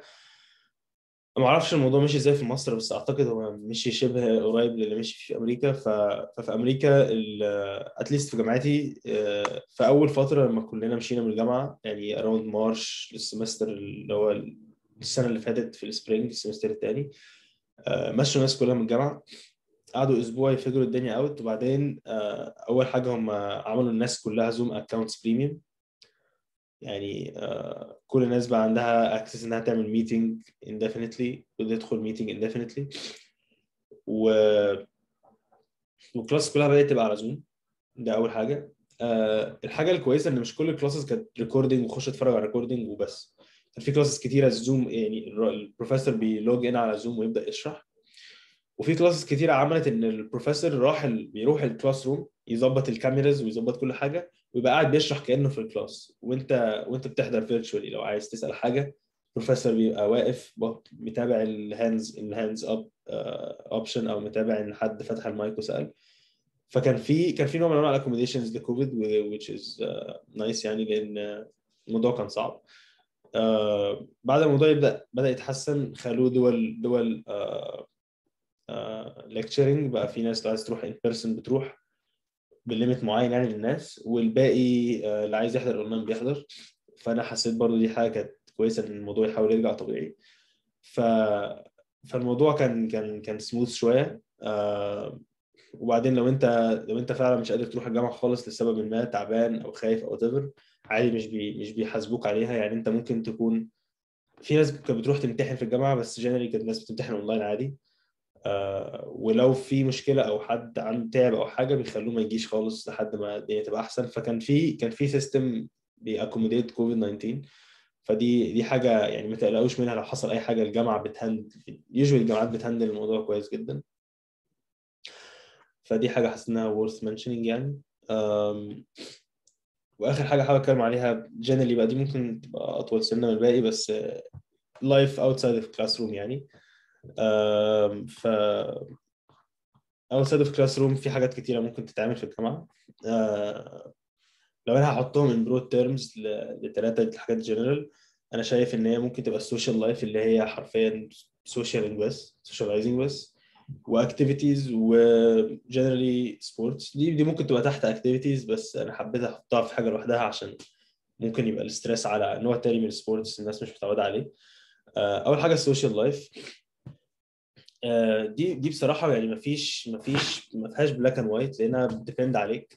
ما اعرفش الموضوع ماشي ازاي في مصر بس اعتقد هو مشي شبه قريب للي مشي في امريكا ف... ففي امريكا اتليست في جامعتي في اول فتره لما كلنا مشينا من الجامعه يعني اراوند مارش السمستر اللي هو السنه اللي فاتت في السبرينج السمستر الثاني مشوا الناس كلها من الجامعه قعدوا اسبوع يفجروا الدنيا اوت وبعدين اول حاجه هم عملوا الناس كلها زوم اكونتس بريميوم يعني uh, كل الناس بقى عندها اكسس انها تعمل ميتنج indefinitely وتدخل ميتنج indefinitely و والكلاس كلها بدات تبقى على زوم ده اول حاجه uh, الحاجه الكويسه ان مش كل الكلاسز كانت ريكوردنج وخش اتفرج على ريكوردنج وبس كان في كلاسز كتيره زوم يعني البروفيسور بيلوج ان على زوم ويبدا يشرح وفي كلاسز كتيره عملت ان البروفيسور راح ال... بيروح الكلاس روم يظبط الكاميراز ويظبط كل حاجه ويبقى قاعد بيشرح كانه في الكلاس وانت وانت بتحضر فيرتشوالي لو عايز تسال حاجه البروفيسور بيبقى واقف متابع الهاندز الهاندز اب اوبشن او متابع ان حد فتح المايك وسال فكان في كان في نوع من انواع الاكوموديشنز لكوفيد which is نايس uh, يعني لان الموضوع كان صعب uh, بعد الموضوع يبدا بدا يتحسن خلوه دول دول ليكتشرنج uh, بقى في ناس لو عايز تروح ان بيرسون بتروح بليميت معين يعني للناس والباقي اللي عايز يحضر اونلاين بيحضر فانا حسيت برضو دي حاجه كانت كويسه ان الموضوع يحاول يرجع طبيعي ف فالموضوع كان كان كان سموث شويه آه وبعدين لو انت لو انت فعلا مش قادر تروح الجامعه خالص لسبب ما تعبان او خايف او تفر عادي مش بي مش بيحاسبوك عليها يعني انت ممكن تكون في ناس كانت بتروح تمتحن في الجامعه بس جنرالي كانت الناس بتمتحن اونلاين عادي آه ولو في مشكله او حد عنده تعب او حاجه بيخلوه ما يجيش خالص لحد ما الدنيا تبقى احسن فكان في كان في سيستم بيأكوموديت كوفيد 19 فدي دي حاجه يعني ما تقلقوش منها لو حصل اي حاجه الجامعه بتهندل يوجوالي الجامعات بتهندل الموضوع كويس جدا فدي حاجه حاسس انها worth mentioning يعني واخر حاجه حابب اتكلم عليها جنرالي بقى دي ممكن تبقى اطول سنه من الباقي بس لايف اوتسايد اوف كلاس روم يعني ف outside of classroom في حاجات كتيرة ممكن تتعمل في الجامعة لو أنا هحطهم in broad terms لثلاثة الحاجات جنرال أنا شايف إن هي ممكن تبقى السوشيال لايف اللي هي حرفيا سوشيالينج بس سوشياليزنج بس واكتيفيتيز وجنرالي سبورتس دي دي ممكن تبقى تحت اكتيفيتيز بس انا حبيت احطها في حاجه لوحدها عشان ممكن يبقى الستريس على نوع تاني من السبورتس الناس مش متعوده عليه اول حاجه السوشيال لايف دي دي بصراحه يعني ما فيش ما فيش ما فيهاش بلاك اند وايت لانها بتديبند عليك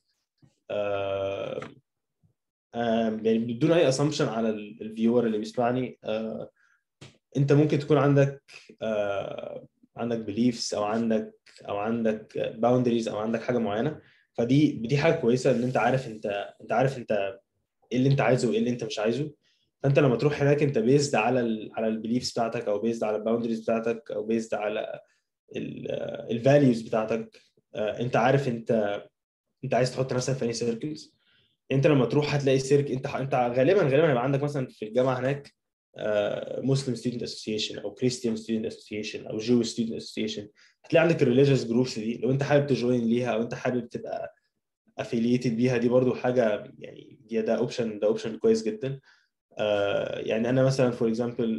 يعني بدون اي اسامبشن على الفيور اللي بيسمعني انت ممكن تكون عندك عندك بليفز او عندك او عندك باوندريز او عندك حاجه معينه فدي دي حاجه كويسه ان انت عارف انت انت عارف انت ايه اللي انت عايزه وايه اللي انت مش عايزه فانت لما تروح هناك انت بيزد على ال على البيليفز بتاعتك او بيزد على الباوندريز بتاعتك او بيزد على الفاليوز بتاعتك آه، انت عارف انت انت عايز تحط نفسك في اي سيركلز انت لما تروح هتلاقي سيرك انت انت غالبا غالبا هيبقى عندك مثلا في الجامعه هناك مسلم ستودنت اسوسيشن او كريستيان ستودنت اسوسيشن او جو ستودنت اسوسيشن هتلاقي عندك الريليجيوس جروبس دي لو انت حابب تجوين ليها او انت حابب تبقى افيليتد بيها دي برضو حاجه يعني دي ده اوبشن ده اوبشن كويس جدا آه يعني انا مثلا فور اكزامبل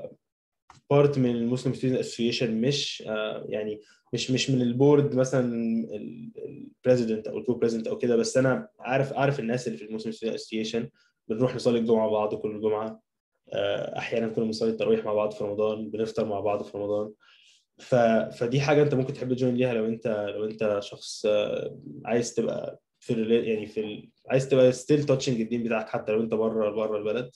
بارت من المسلم ستودنت اسوسيشن مش آه يعني مش مش من البورد مثلا البريزيدنت او الكو بريزيدنت او كده بس انا عارف عارف الناس اللي في المسلم ستودنت اسوسيشن بنروح نصلي الجمعه مع بعض كل جمعه آه احيانا كنا بنصلي التراويح مع بعض في رمضان بنفطر مع بعض في رمضان ف... فدي حاجه انت ممكن تحب تجوين ليها لو انت لو انت شخص آه عايز تبقى في الريلي... يعني في ال... عايز تبقى ستيل تاتشنج الدين بتاعك حتى لو انت بره بره البلد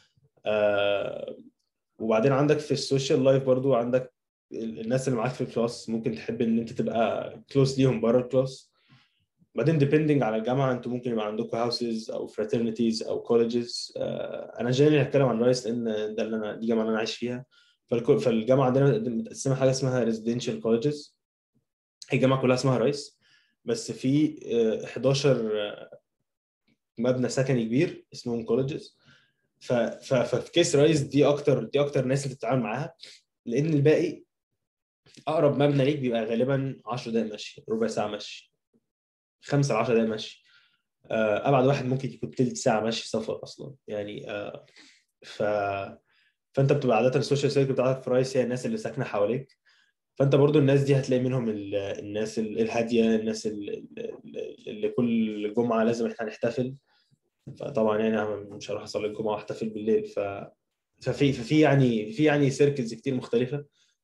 آه وبعدين عندك في السوشيال لايف برضو عندك الناس اللي معاك في الكلاس ممكن تحب ان انت تبقى كلوز ليهم بره الكلاس بعدين ديبندنج على الجامعه انتوا ممكن يبقى عندكم هاوسز او fraternities او كولجز آه انا جاي هتكلم عن رايس لان ده اللي انا دي الجامعه اللي انا عايش فيها فالجامعه عندنا متقسمه حاجه اسمها ريزيدنشال كولجز هي الجامعه كلها اسمها رايس بس في 11 مبنى سكني كبير اسمهم كولجز ففي كيس رايس دي اكتر دي اكتر ناس اللي بتتعامل معاها لان الباقي اقرب مبنى ليك بيبقى غالبا 10 دقائق مشي ربع ساعه مشي 5 ل 10 دقائق مشي ابعد واحد ممكن يكون تلت ساعه مشي سفر اصلا يعني ف فانت بتبقى عاده السوشيال سيركل بتاعتك في رايس هي الناس اللي ساكنه حواليك فانت برضو الناس دي هتلاقي منهم الناس الهاديه الناس اللي كل جمعه لازم احنا نحتفل فطبعا يعني انا مش هروح اصلي الجمعه واحتفل بالليل ف ففي ففي يعني في يعني سيركلز كتير مختلفه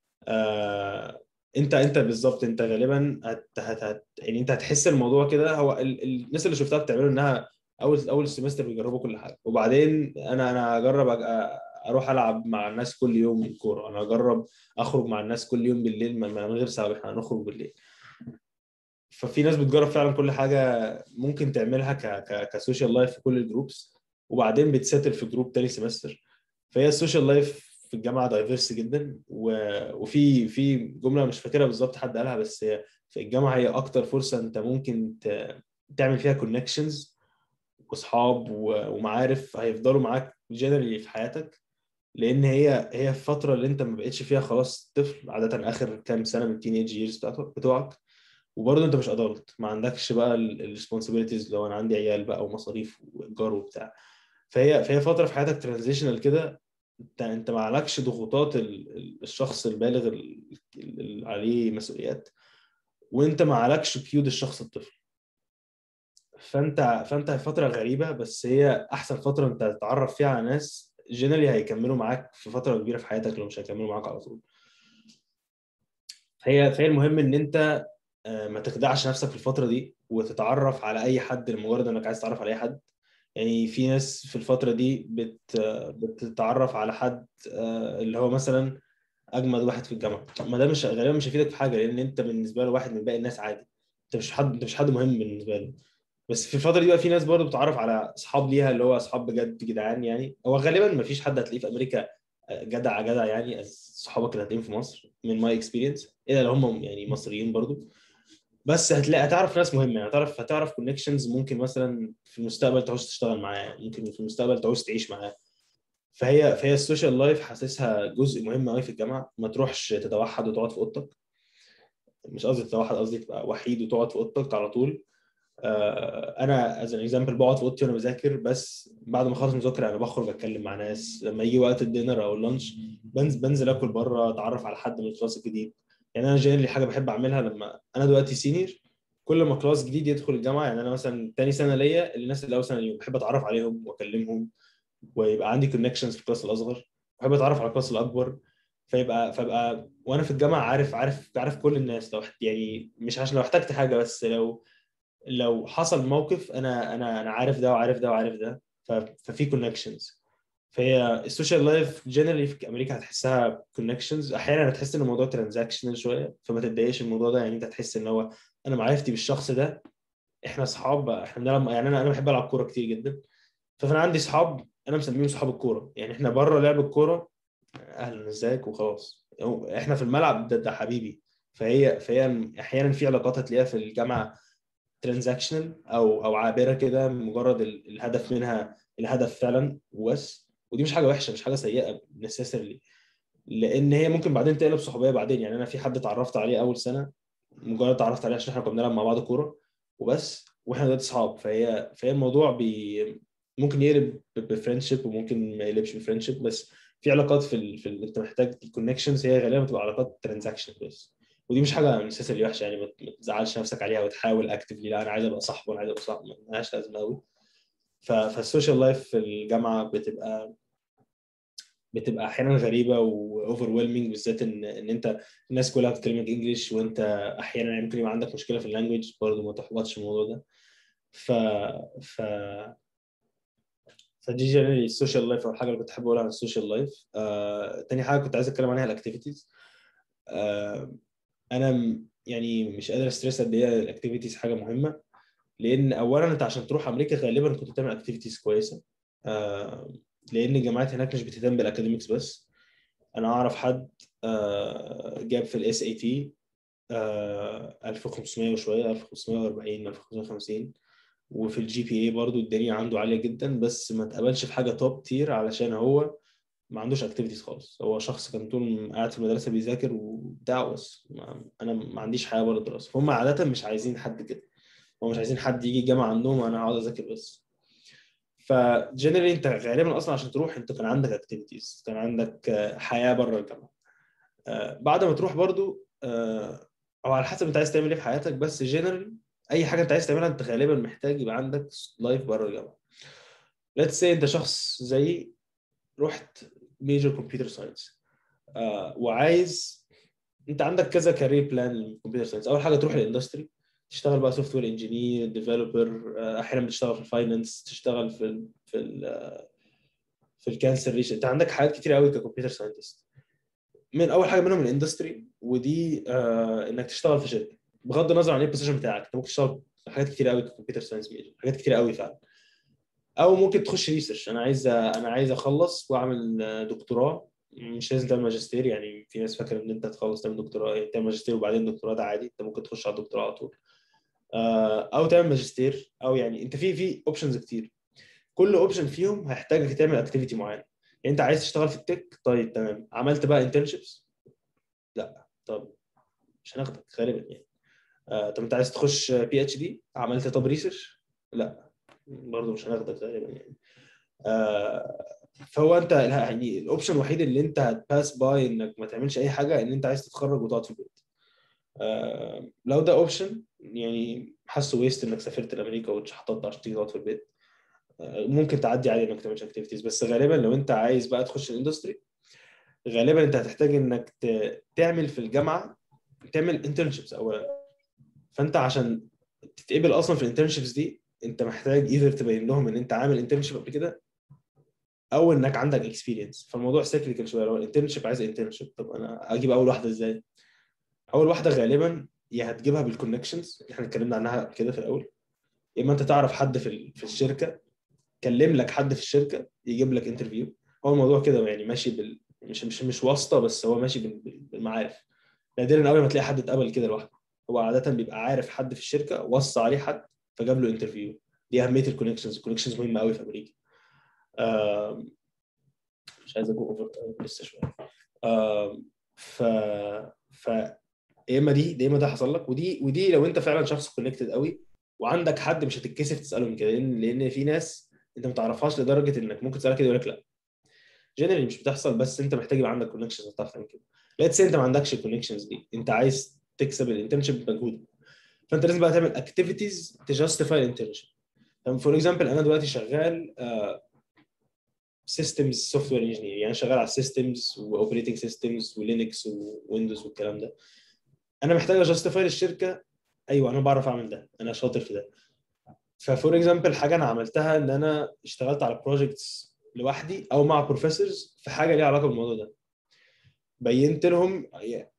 آه انت انت بالظبط انت غالبا هت هت هت يعني انت هتحس الموضوع كده هو ال... الناس اللي شفتها بتعمله انها اول اول سمستر بيجربوا كل حاجه وبعدين انا انا اجرب اروح العب مع الناس كل يوم كوره انا اجرب اخرج مع الناس كل يوم بالليل من غير سبب احنا هنخرج بالليل ففي ناس بتجرب فعلا كل حاجه ممكن تعملها ك ك كسوشيال لايف في كل الجروبس وبعدين بتسيتل في جروب تاني سمستر فهي السوشيال لايف في الجامعه دايفرس جدا و... وفي في جمله مش فاكرها بالظبط حد قالها بس هي في الجامعه هي اكتر فرصه انت ممكن ت... تعمل فيها كونكشنز واصحاب و... ومعارف هيفضلوا معاك جنرالي في حياتك لان هي هي الفتره اللي انت ما بقتش فيها خلاص طفل عاده اخر كام سنه من التينيج ييرز بتوعك وبرضه انت مش ادلت ما عندكش بقى الريسبونسبيلتيز لو انا عندي عيال بقى ومصاريف وايجار وبتاع فهي فهي فتره في حياتك ترانزيشنال كده انت انت ما عليكش ضغوطات الشخص البالغ اللي عليه مسؤوليات وانت ما عليكش قيود الشخص الطفل فانت فانت فتره غريبه بس هي احسن فتره انت تتعرف فيها على ناس جنرالي هيكملوا معاك في فتره كبيره في حياتك لو مش هيكملوا معاك على طول فهي فهي المهم ان انت ما تخدعش نفسك في الفتره دي وتتعرف على اي حد لمجرد انك عايز تتعرف على اي حد يعني في ناس في الفتره دي بت بتتعرف على حد اللي هو مثلا اجمد واحد في الجامعه ما ده مش غالبا مش هيفيدك في حاجه لان انت بالنسبه له واحد من باقي الناس عادي انت مش حد انت مش حد مهم بالنسبه له بس في الفتره دي بقى في ناس برضه بتتعرف على اصحاب ليها اللي هو اصحاب بجد جدعان يعني هو غالبا ما فيش حد هتلاقيه في امريكا جدع جدع يعني صحابك اللي هتلاقيهم في مصر من ماي اكسبيرينس الا لو هم يعني مصريين برضه بس هتلاقي هتعرف ناس مهمه يعني هتعرف هتعرف كونكشنز ممكن مثلا في المستقبل تعوز تشتغل معاه ممكن في المستقبل تعوز تعيش معاه فهي فهي السوشيال لايف حاسسها جزء مهم قوي في الجامعه ما تروحش تتوحد وتقعد في اوضتك مش قصدي تتوحد قصدي تبقى وحيد وتقعد في اوضتك على طول انا از ان اكزامبل بقعد في اوضتي وانا بذاكر بس بعد ما اخلص مذاكره انا بخرج اتكلم مع ناس لما يجي وقت الدينر او اللانش بنزل بنزل اكل بره اتعرف على حد من الكلاس الجديد يعني انا جينرالي حاجه بحب اعملها لما انا دلوقتي سينيور كل ما كلاس جديد يدخل الجامعه يعني انا مثلا تاني سنه ليا الناس اللي اول سنه ليهم بحب اتعرف عليهم واكلمهم ويبقى عندي كونكشنز في الكلاس الاصغر بحب اتعرف على الكلاس الاكبر فيبقى فبقى وانا في الجامعه عارف عارف عارف كل الناس لو يعني مش عشان لو احتجت حاجه بس لو لو حصل موقف انا انا انا عارف ده وعارف ده وعارف ده ففي كونكشنز فهي السوشيال لايف جنرالي في امريكا هتحسها كونكشنز احيانا هتحس ان الموضوع ترانزاكشنال شويه فما تتضايقش الموضوع ده يعني انت هتحس ان هو انا معرفتي بالشخص ده احنا اصحاب احنا بنلعب يعني انا انا بحب العب كوره كتير جدا فانا عندي اصحاب انا مسميهم صحاب الكوره يعني احنا بره لعب الكوره اهلا ازيك وخلاص احنا في الملعب ده, ده حبيبي فهي فهي احيانا في علاقات هتلاقيها في الجامعه ترانزاكشنال او او عابره كده مجرد الهدف منها الهدف فعلا وبس ودي مش حاجه وحشه مش حاجه سيئه نسيسرلي لان هي ممكن بعدين تقلب صحوبيه بعدين يعني انا في حد اتعرفت عليه اول سنه مجرد اتعرفت عليه عشان احنا كنا بنلعب مع بعض كوره وبس واحنا دلوقتي اصحاب فهي فهي الموضوع بي ممكن يقلب بفريندشيب وممكن ما يقلبش بفريندشيب بس في علاقات في ال... في ال... انت محتاج الكونكشنز هي غالبا بتبقى علاقات ترانزاكشن بس ودي مش حاجه نسيسري وحشه يعني ما تزعلش نفسك عليها وتحاول اكتفلي لا انا عايز ابقى صاحبه انا عايز ابقى صاحبه مالهاش لازمه قوي فالسوشيال لايف في الجامعه بتبقى بتبقى احيانا غريبه واوفر ويلمنج بالذات ان ان انت الناس كلها بتكلمك انجلش وانت احيانا ممكن يبقى عندك مشكله في اللانجوج برضه ما تحبطش الموضوع ده ف ف فدي جنرالي السوشيال لايف او الحاجه اللي كنت احب اقولها عن السوشيال لايف آه، تاني حاجه كنت عايز اتكلم عليها الاكتيفيتيز آه، انا يعني مش قادر استريس قد ايه الاكتيفيتيز حاجه مهمه لان اولا انت عشان تروح امريكا غالبا كنت بتعمل اكتيفيتيز كويسه آه، لان الجامعات هناك مش بتهتم بالاكاديميكس بس انا اعرف حد آه، جاب في الاس اي تي 1500 وشويه 1540 1550 وفي الجي بي اي برضو الدنيا عنده عاليه جدا بس ما اتقبلش في حاجه توب تير علشان هو ما عندوش اكتيفيتيز خالص هو شخص كان طول قاعد في المدرسه بيذاكر وبتاع بس ما انا ما عنديش حياه بره الدراسه فهم عاده مش عايزين حد كده هم مش عايزين حد يجي الجامعه عندهم وانا اقعد اذاكر بس فجنرالي انت غالبا اصلا عشان تروح انت كان عندك اكتيفيتيز كان عندك حياه بره الجامعه بعد ما تروح برضو او على حسب انت عايز تعمل ايه في حياتك بس جنرالي اي حاجه انت عايز تعملها انت غالبا محتاج يبقى عندك لايف بره الجامعه ليتس سي انت شخص زي رحت ميجر كمبيوتر ساينس وعايز انت عندك كذا كارير بلان للكمبيوتر ساينس اول حاجه تروح الاندستري تشتغل بقى سوفت وير انجينير ديفلوبر احيانا بتشتغل في الفاينانس تشتغل في ال في ال في الكانسر ريش انت عندك حاجات كتير قوي ككمبيوتر ساينتست من اول حاجه منهم الاندستري ودي آه انك تشتغل في شركه بغض النظر عن ايه البوزيشن بتاعك انت ممكن تشتغل في حاجات كتير قوي ككمبيوتر ساينس ميجر حاجات كتير قوي فعلا او ممكن تخش ريسيرش انا عايز انا عايز اخلص واعمل دكتوراه مش لازم تعمل ماجستير يعني في ناس فاكره ان انت تخلص تعمل دكتوراه يعني تعمل ماجستير وبعدين دكتوراه ده عادي انت ممكن تخش على الدكتوراه على طول او تعمل ماجستير او يعني انت في في اوبشنز كتير كل اوبشن فيهم هيحتاجك تعمل اكتيفيتي معين يعني انت عايز تشتغل في التك طيب تمام عملت بقى انترنشيبس لا طب مش هناخدك غالبا يعني آه، طب انت عايز تخش بي اتش دي عملت طب ريسيرش لا برضه مش هناخدك غالبا يعني آه، فهو انت يعني الاوبشن الوحيد اللي انت هتباس باي انك ما تعملش اي حاجه ان انت عايز تتخرج وتقعد في البيت آه، لو ده اوبشن يعني حاسه ويست انك سافرت لامريكا واتشحططت عشان تيجي تقعد في البيت ممكن تعدي عادي انك تعمل اكتيفيتيز بس غالبا لو انت عايز بقى تخش الاندستري غالبا انت هتحتاج انك تعمل في الجامعه تعمل انترنشيبس اولا فانت عشان تتقبل اصلا في الانترنشيبس دي انت محتاج ايذر تبين لهم ان انت عامل انترنشيب قبل كده او انك عندك اكسبيرينس فالموضوع سيكليكال شويه لو الانترنشيب عايز انترنشيب طب انا اجيب اول واحده ازاي؟ اول واحده غالبا يا هتجيبها بالكونكشنز اللي احنا اتكلمنا عنها كده في الاول يا اما انت تعرف حد في في الشركه كلم لك حد في الشركه يجيب لك انترفيو هو الموضوع كده يعني ماشي بال مش مش مش واسطه بس هو ماشي بالمعارف نادرا قوي ما تلاقي حد اتقبل كده لوحده هو عاده بيبقى عارف حد في الشركه وصى عليه حد فجاب له انترفيو دي اهميه الكونكشنز الكونكشنز مهمه قوي في امريكا مش عايز اكون اوفر لسه شويه ف ف يا اما دي يا اما ده حصل لك ودي ودي لو انت فعلا شخص كونكتد قوي وعندك حد مش هتتكسف تساله من كده لان لان في ناس انت ما تعرفهاش لدرجه انك ممكن تسالها كده يقول لك لا جنرالي مش بتحصل بس انت محتاج يبقى عندك كونكشنز تعرف تعمل كده ليتس انت ما عندكش الكونكشنز دي انت عايز تكسب الانترنشيب بمجهودك فانت لازم بقى تعمل اكتيفيتيز تجاستيفاي الانترنشيب فور اكزامبل انا دلوقتي شغال سيستمز سوفت وير انجينير يعني شغال على السيستمز واوبريتنج سيستمز ولينكس وويندوز والكلام ده انا محتاج اجاستيفاي للشركه ايوه انا بعرف اعمل ده انا شاطر في ده ففور اكزامبل حاجه انا عملتها ان انا اشتغلت على بروجكتس لوحدي او مع بروفيسورز في حاجه ليها علاقه بالموضوع ده بينت لهم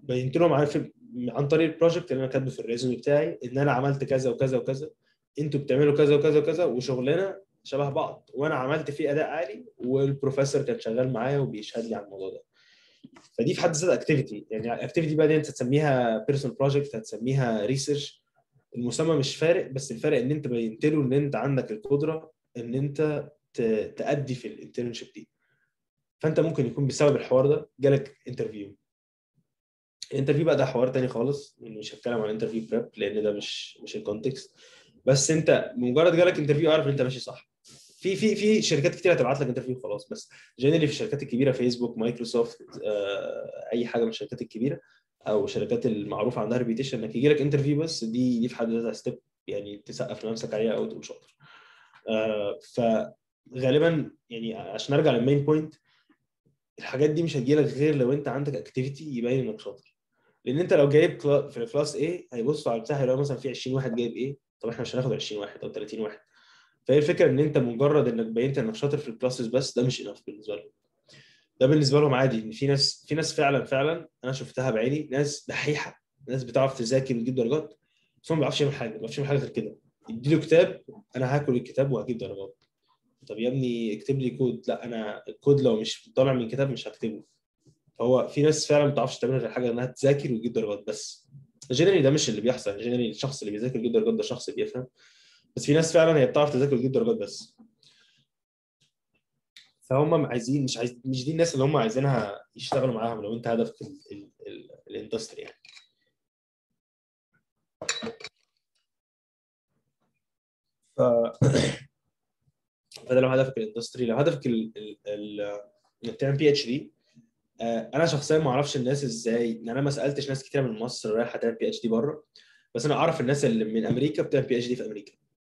بينت لهم عن عن طريق البروجكت اللي انا كاتبه في الريزومي بتاعي ان انا عملت كذا وكذا وكذا انتوا بتعملوا كذا وكذا وكذا وشغلنا شبه بعض وانا عملت فيه اداء عالي والبروفيسور كان شغال معايا وبيشهد لي على الموضوع ده فدي في حد ذاتها اكتيفيتي يعني الاكتيفيتي بقى دي انت تسميها بيرسونال بروجكت هتسميها ريسيرش المسمى مش فارق بس الفرق ان انت بينت له ان انت عندك القدره ان انت تأدي في الانترنشيب دي فانت ممكن يكون بسبب الحوار ده جالك انترفيو الانترفيو بقى ده حوار تاني خالص مش هتكلم عن انترفيو بريب لان ده مش مش الكونتكست بس انت مجرد جالك انترفيو اعرف ان انت ماشي صح في في في شركات كتير هتبعت لك انترفيو خلاص بس جنرالي في الشركات الكبيره فيسبوك مايكروسوفت آه، اي حاجه من الشركات الكبيره او الشركات المعروفه عندها ريبيتيشن انك يجي لك انترفيو بس دي دي في حد ذاتها ستيب يعني تسقف لنفسك عليها او تقول شاطر آه، فغالبا يعني عشان ارجع للمين بوينت الحاجات دي مش هتجيلك غير لو انت عندك اكتيفيتي يبين انك شاطر لان انت لو جايب في الكلاس A هيبصوا على البتاع هيلاقوا مثلا في 20 واحد جايب ايه طب احنا مش هناخد 20 واحد او 30 واحد فهي الفكره ان انت مجرد انك بينت انك شاطر في الكلاسز بس ده مش انف بالنسبه لهم ده بالنسبه لهم عادي ان في ناس في ناس فعلا فعلا انا شفتها بعيني ناس دحيحه ناس بتعرف تذاكر وتجيب درجات بس هو ما بيعرفش يعمل حاجه ما بيعرفش يعمل حاجه غير كده يدي له كتاب انا هاكل الكتاب وهجيب درجات طب يا ابني اكتب لي كود لا انا الكود لو مش طالع من كتاب مش هكتبه هو في ناس فعلا ما بتعرفش تعمل غير حاجه انها تذاكر وتجيب درجات بس جنرالي ده مش اللي بيحصل جنرالي الشخص اللي بيذاكر ويجيب درجات ده شخص بيفهم بس في ناس فعلا هي بتعرف تذاكر وتجيب درجات بس فهم عايزين مش عايز مش دي الناس اللي هم عايزينها يشتغلوا معاهم لو انت هدفك الاندستري يعني ف فده لو هدفك الاندستري لو هدفك ال... ال... ال... انك تعمل بي اتش دي انا شخصيا ما اعرفش الناس ازاي يعني انا ما سالتش ناس كتير من مصر رايحه تعمل بي اتش دي بره بس انا اعرف الناس اللي من امريكا بتعمل بي اتش دي في امريكا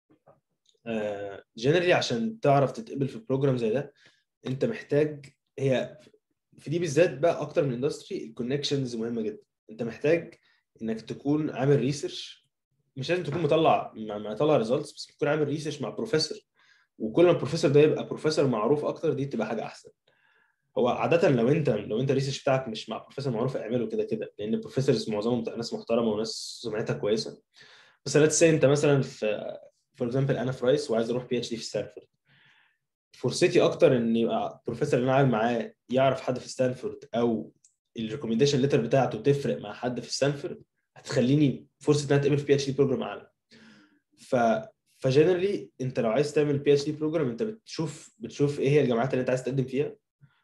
جنرالي uh, عشان تعرف تتقبل في بروجرام زي ده انت محتاج هي في دي بالذات بقى اكتر من اندستري الكونكشنز مهمه جدا انت محتاج انك تكون عامل ريسيرش مش لازم تكون مطلع مطلع ريزلتس بس تكون عامل ريسيرش مع بروفيسور وكل ما البروفيسور ده يبقى بروفيسور معروف اكتر دي تبقى حاجه احسن هو عاده لو انت لو انت الريسيرش بتاعك مش مع بروفيسور معروف اعمله كده كده لان البروفيسورز معظمهم ناس محترمه وناس سمعتها كويسه بس ليتس سي انت مثلا في فور اكزامبل انا في رايس وعايز اروح بي اتش دي في ستانفورد فرصتي اكتر ان يبقى البروفيسور اللي انا قاعد معاه يعرف حد في ستانفورد او الريكومنديشن ليتر بتاعته تفرق مع حد في ستانفورد هتخليني فرصه ان انا اتقبل في بي اتش دي بروجرام اعلى ف فجنرالي انت لو عايز تعمل بي اتش دي بروجرام انت بتشوف بتشوف ايه هي الجامعات اللي انت عايز تقدم فيها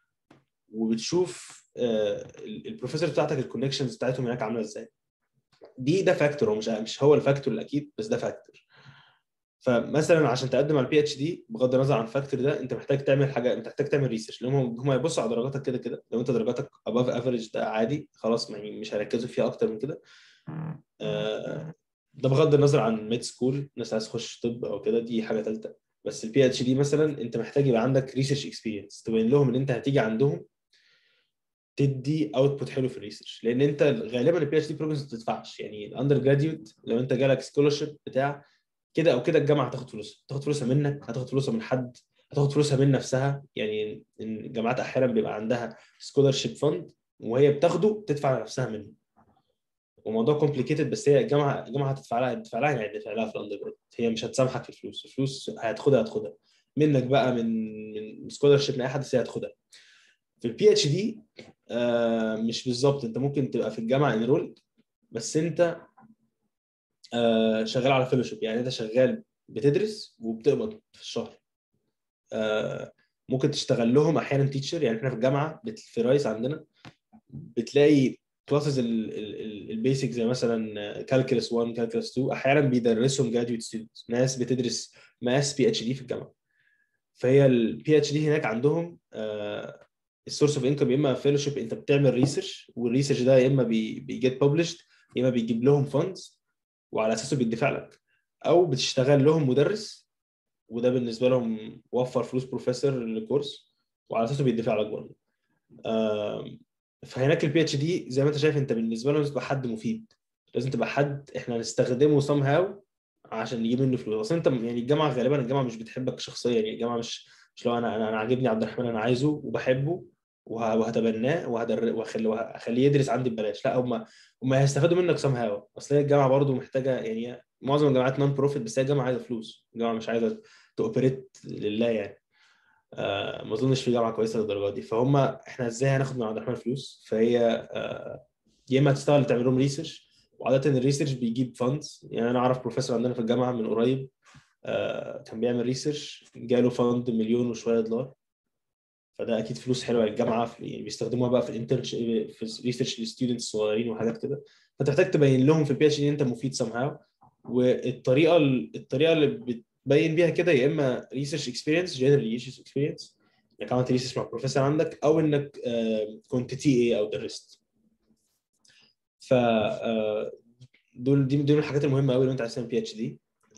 وبتشوف البروفيسور بتاعتك الكونكشنز بتاعتهم هناك عامله ازاي دي ده فاكتور هو مش مش هو الفاكتور الاكيد بس ده فاكتور فمثلا عشان تقدم على البي اتش دي بغض النظر عن الفاكتور ده انت محتاج تعمل حاجه انت محتاج تعمل ريسيرش لان هم هم هيبصوا على درجاتك كده كده لو انت درجاتك اباف افريج ده عادي خلاص يعني مش هيركزوا فيها اكتر من كده آه ده بغض النظر عن ميد سكول ناس عايز تخش طب او كده دي حاجه ثالثه بس البي اتش دي مثلا انت محتاج يبقى عندك ريسيرش اكسبيرينس تبين لهم ان انت هتيجي عندهم تدي اوتبوت حلو في الريسيرش لان انت غالبا البي اتش دي بروجرامز ما بتدفعش يعني الاندر جراديوت لو انت جالك سكولرشيب بتاع كده او كده الجامعه هتاخد فلوسها هتاخد فلوسها منك هتاخد فلوسها من حد هتاخد فلوسها من نفسها يعني الجامعات احيانا بيبقى عندها سكولرشيب فند وهي بتاخده تدفع لنفسها منه وموضوع كومبليكيتد بس هي الجامعه الجامعه هتدفع لها هتدفع لها يعني هتدفع لها في الاندر هي مش هتسامحك في الفلوس الفلوس هتاخدها هتاخدها منك بقى من من سكولرشيب من اي حد بس هي هتاخدها في البي اتش دي مش بالظبط انت ممكن تبقى في الجامعه انرولد بس انت آه شغال على فيلوشيب يعني انت شغال بتدرس وبتقبض في الشهر آه ممكن تشتغل لهم احيانا تيتشر يعني احنا في الجامعه في رايس عندنا بتلاقي كلاسز البيسك زي مثلا كالكولس 1 كالكولس 2 احيانا بيدرسهم جراديويت ستودنتس ناس بتدرس ماس بي اتش دي في الجامعه فهي البي اتش دي هناك عندهم آه السورس اوف انكم يا اما فيلوشيب انت بتعمل ريسيرش والريسيرش ده يا اما بيجيت ببلشد يا اما بيجيب لهم فاندز وعلى اساسه بيدفع لك او بتشتغل لهم مدرس وده بالنسبه لهم وفر فلوس بروفيسور للكورس وعلى اساسه بيدفع لك برضه فهناك البي اتش دي زي ما انت شايف انت بالنسبه لهم تبقى حد مفيد لازم تبقى حد احنا هنستخدمه سام هاو عشان نجيب منه فلوس اصل انت يعني الجامعه غالبا الجامعه مش بتحبك شخصيا يعني الجامعه مش مش لو انا انا عاجبني عبد الرحمن انا عايزه وبحبه وه- وهتبناه وهدر- وهخليه وهخليه يدرس عندي ببلاش لا هم هم هيستفادوا منك سام هاو اصل هي الجامعه برضو محتاجه يعني معظم الجامعات نون بروفيت بس هي الجامعه عايزه فلوس الجامعه مش عايزه تؤوبريت لله يعني آه ما اظنش في جامعه كويسه للدرجه دي فهم احنا ازاي هناخد من عبد الرحمن فلوس فهي آه يا اما تشتغل تعمل لهم ريسيرش وعاده الريسيرش بيجيب فاندز يعني انا اعرف بروفيسور عندنا في الجامعه من قريب آه كان بيعمل ريسيرش جاله فند مليون وشويه دولار فده اكيد فلوس حلوه للجامعه في يعني بيستخدموها بقى في الانترن في الريسيرش للستودنتس الصغيرين وحاجات كده فانت محتاج تبين لهم في البي اتش دي انت مفيد سام هاو والطريقه الطريقه اللي بتبين بيها كده يا اما ريسيرش اكسبيرينس جنرال ريسيرش اكسبيرينس انك عملت ريسيرش مع بروفيسور عندك او انك آه، كنت تي اي او درست ف آه، دول دي دي من الحاجات المهمه قوي لو انت عايز تعمل بي اتش دي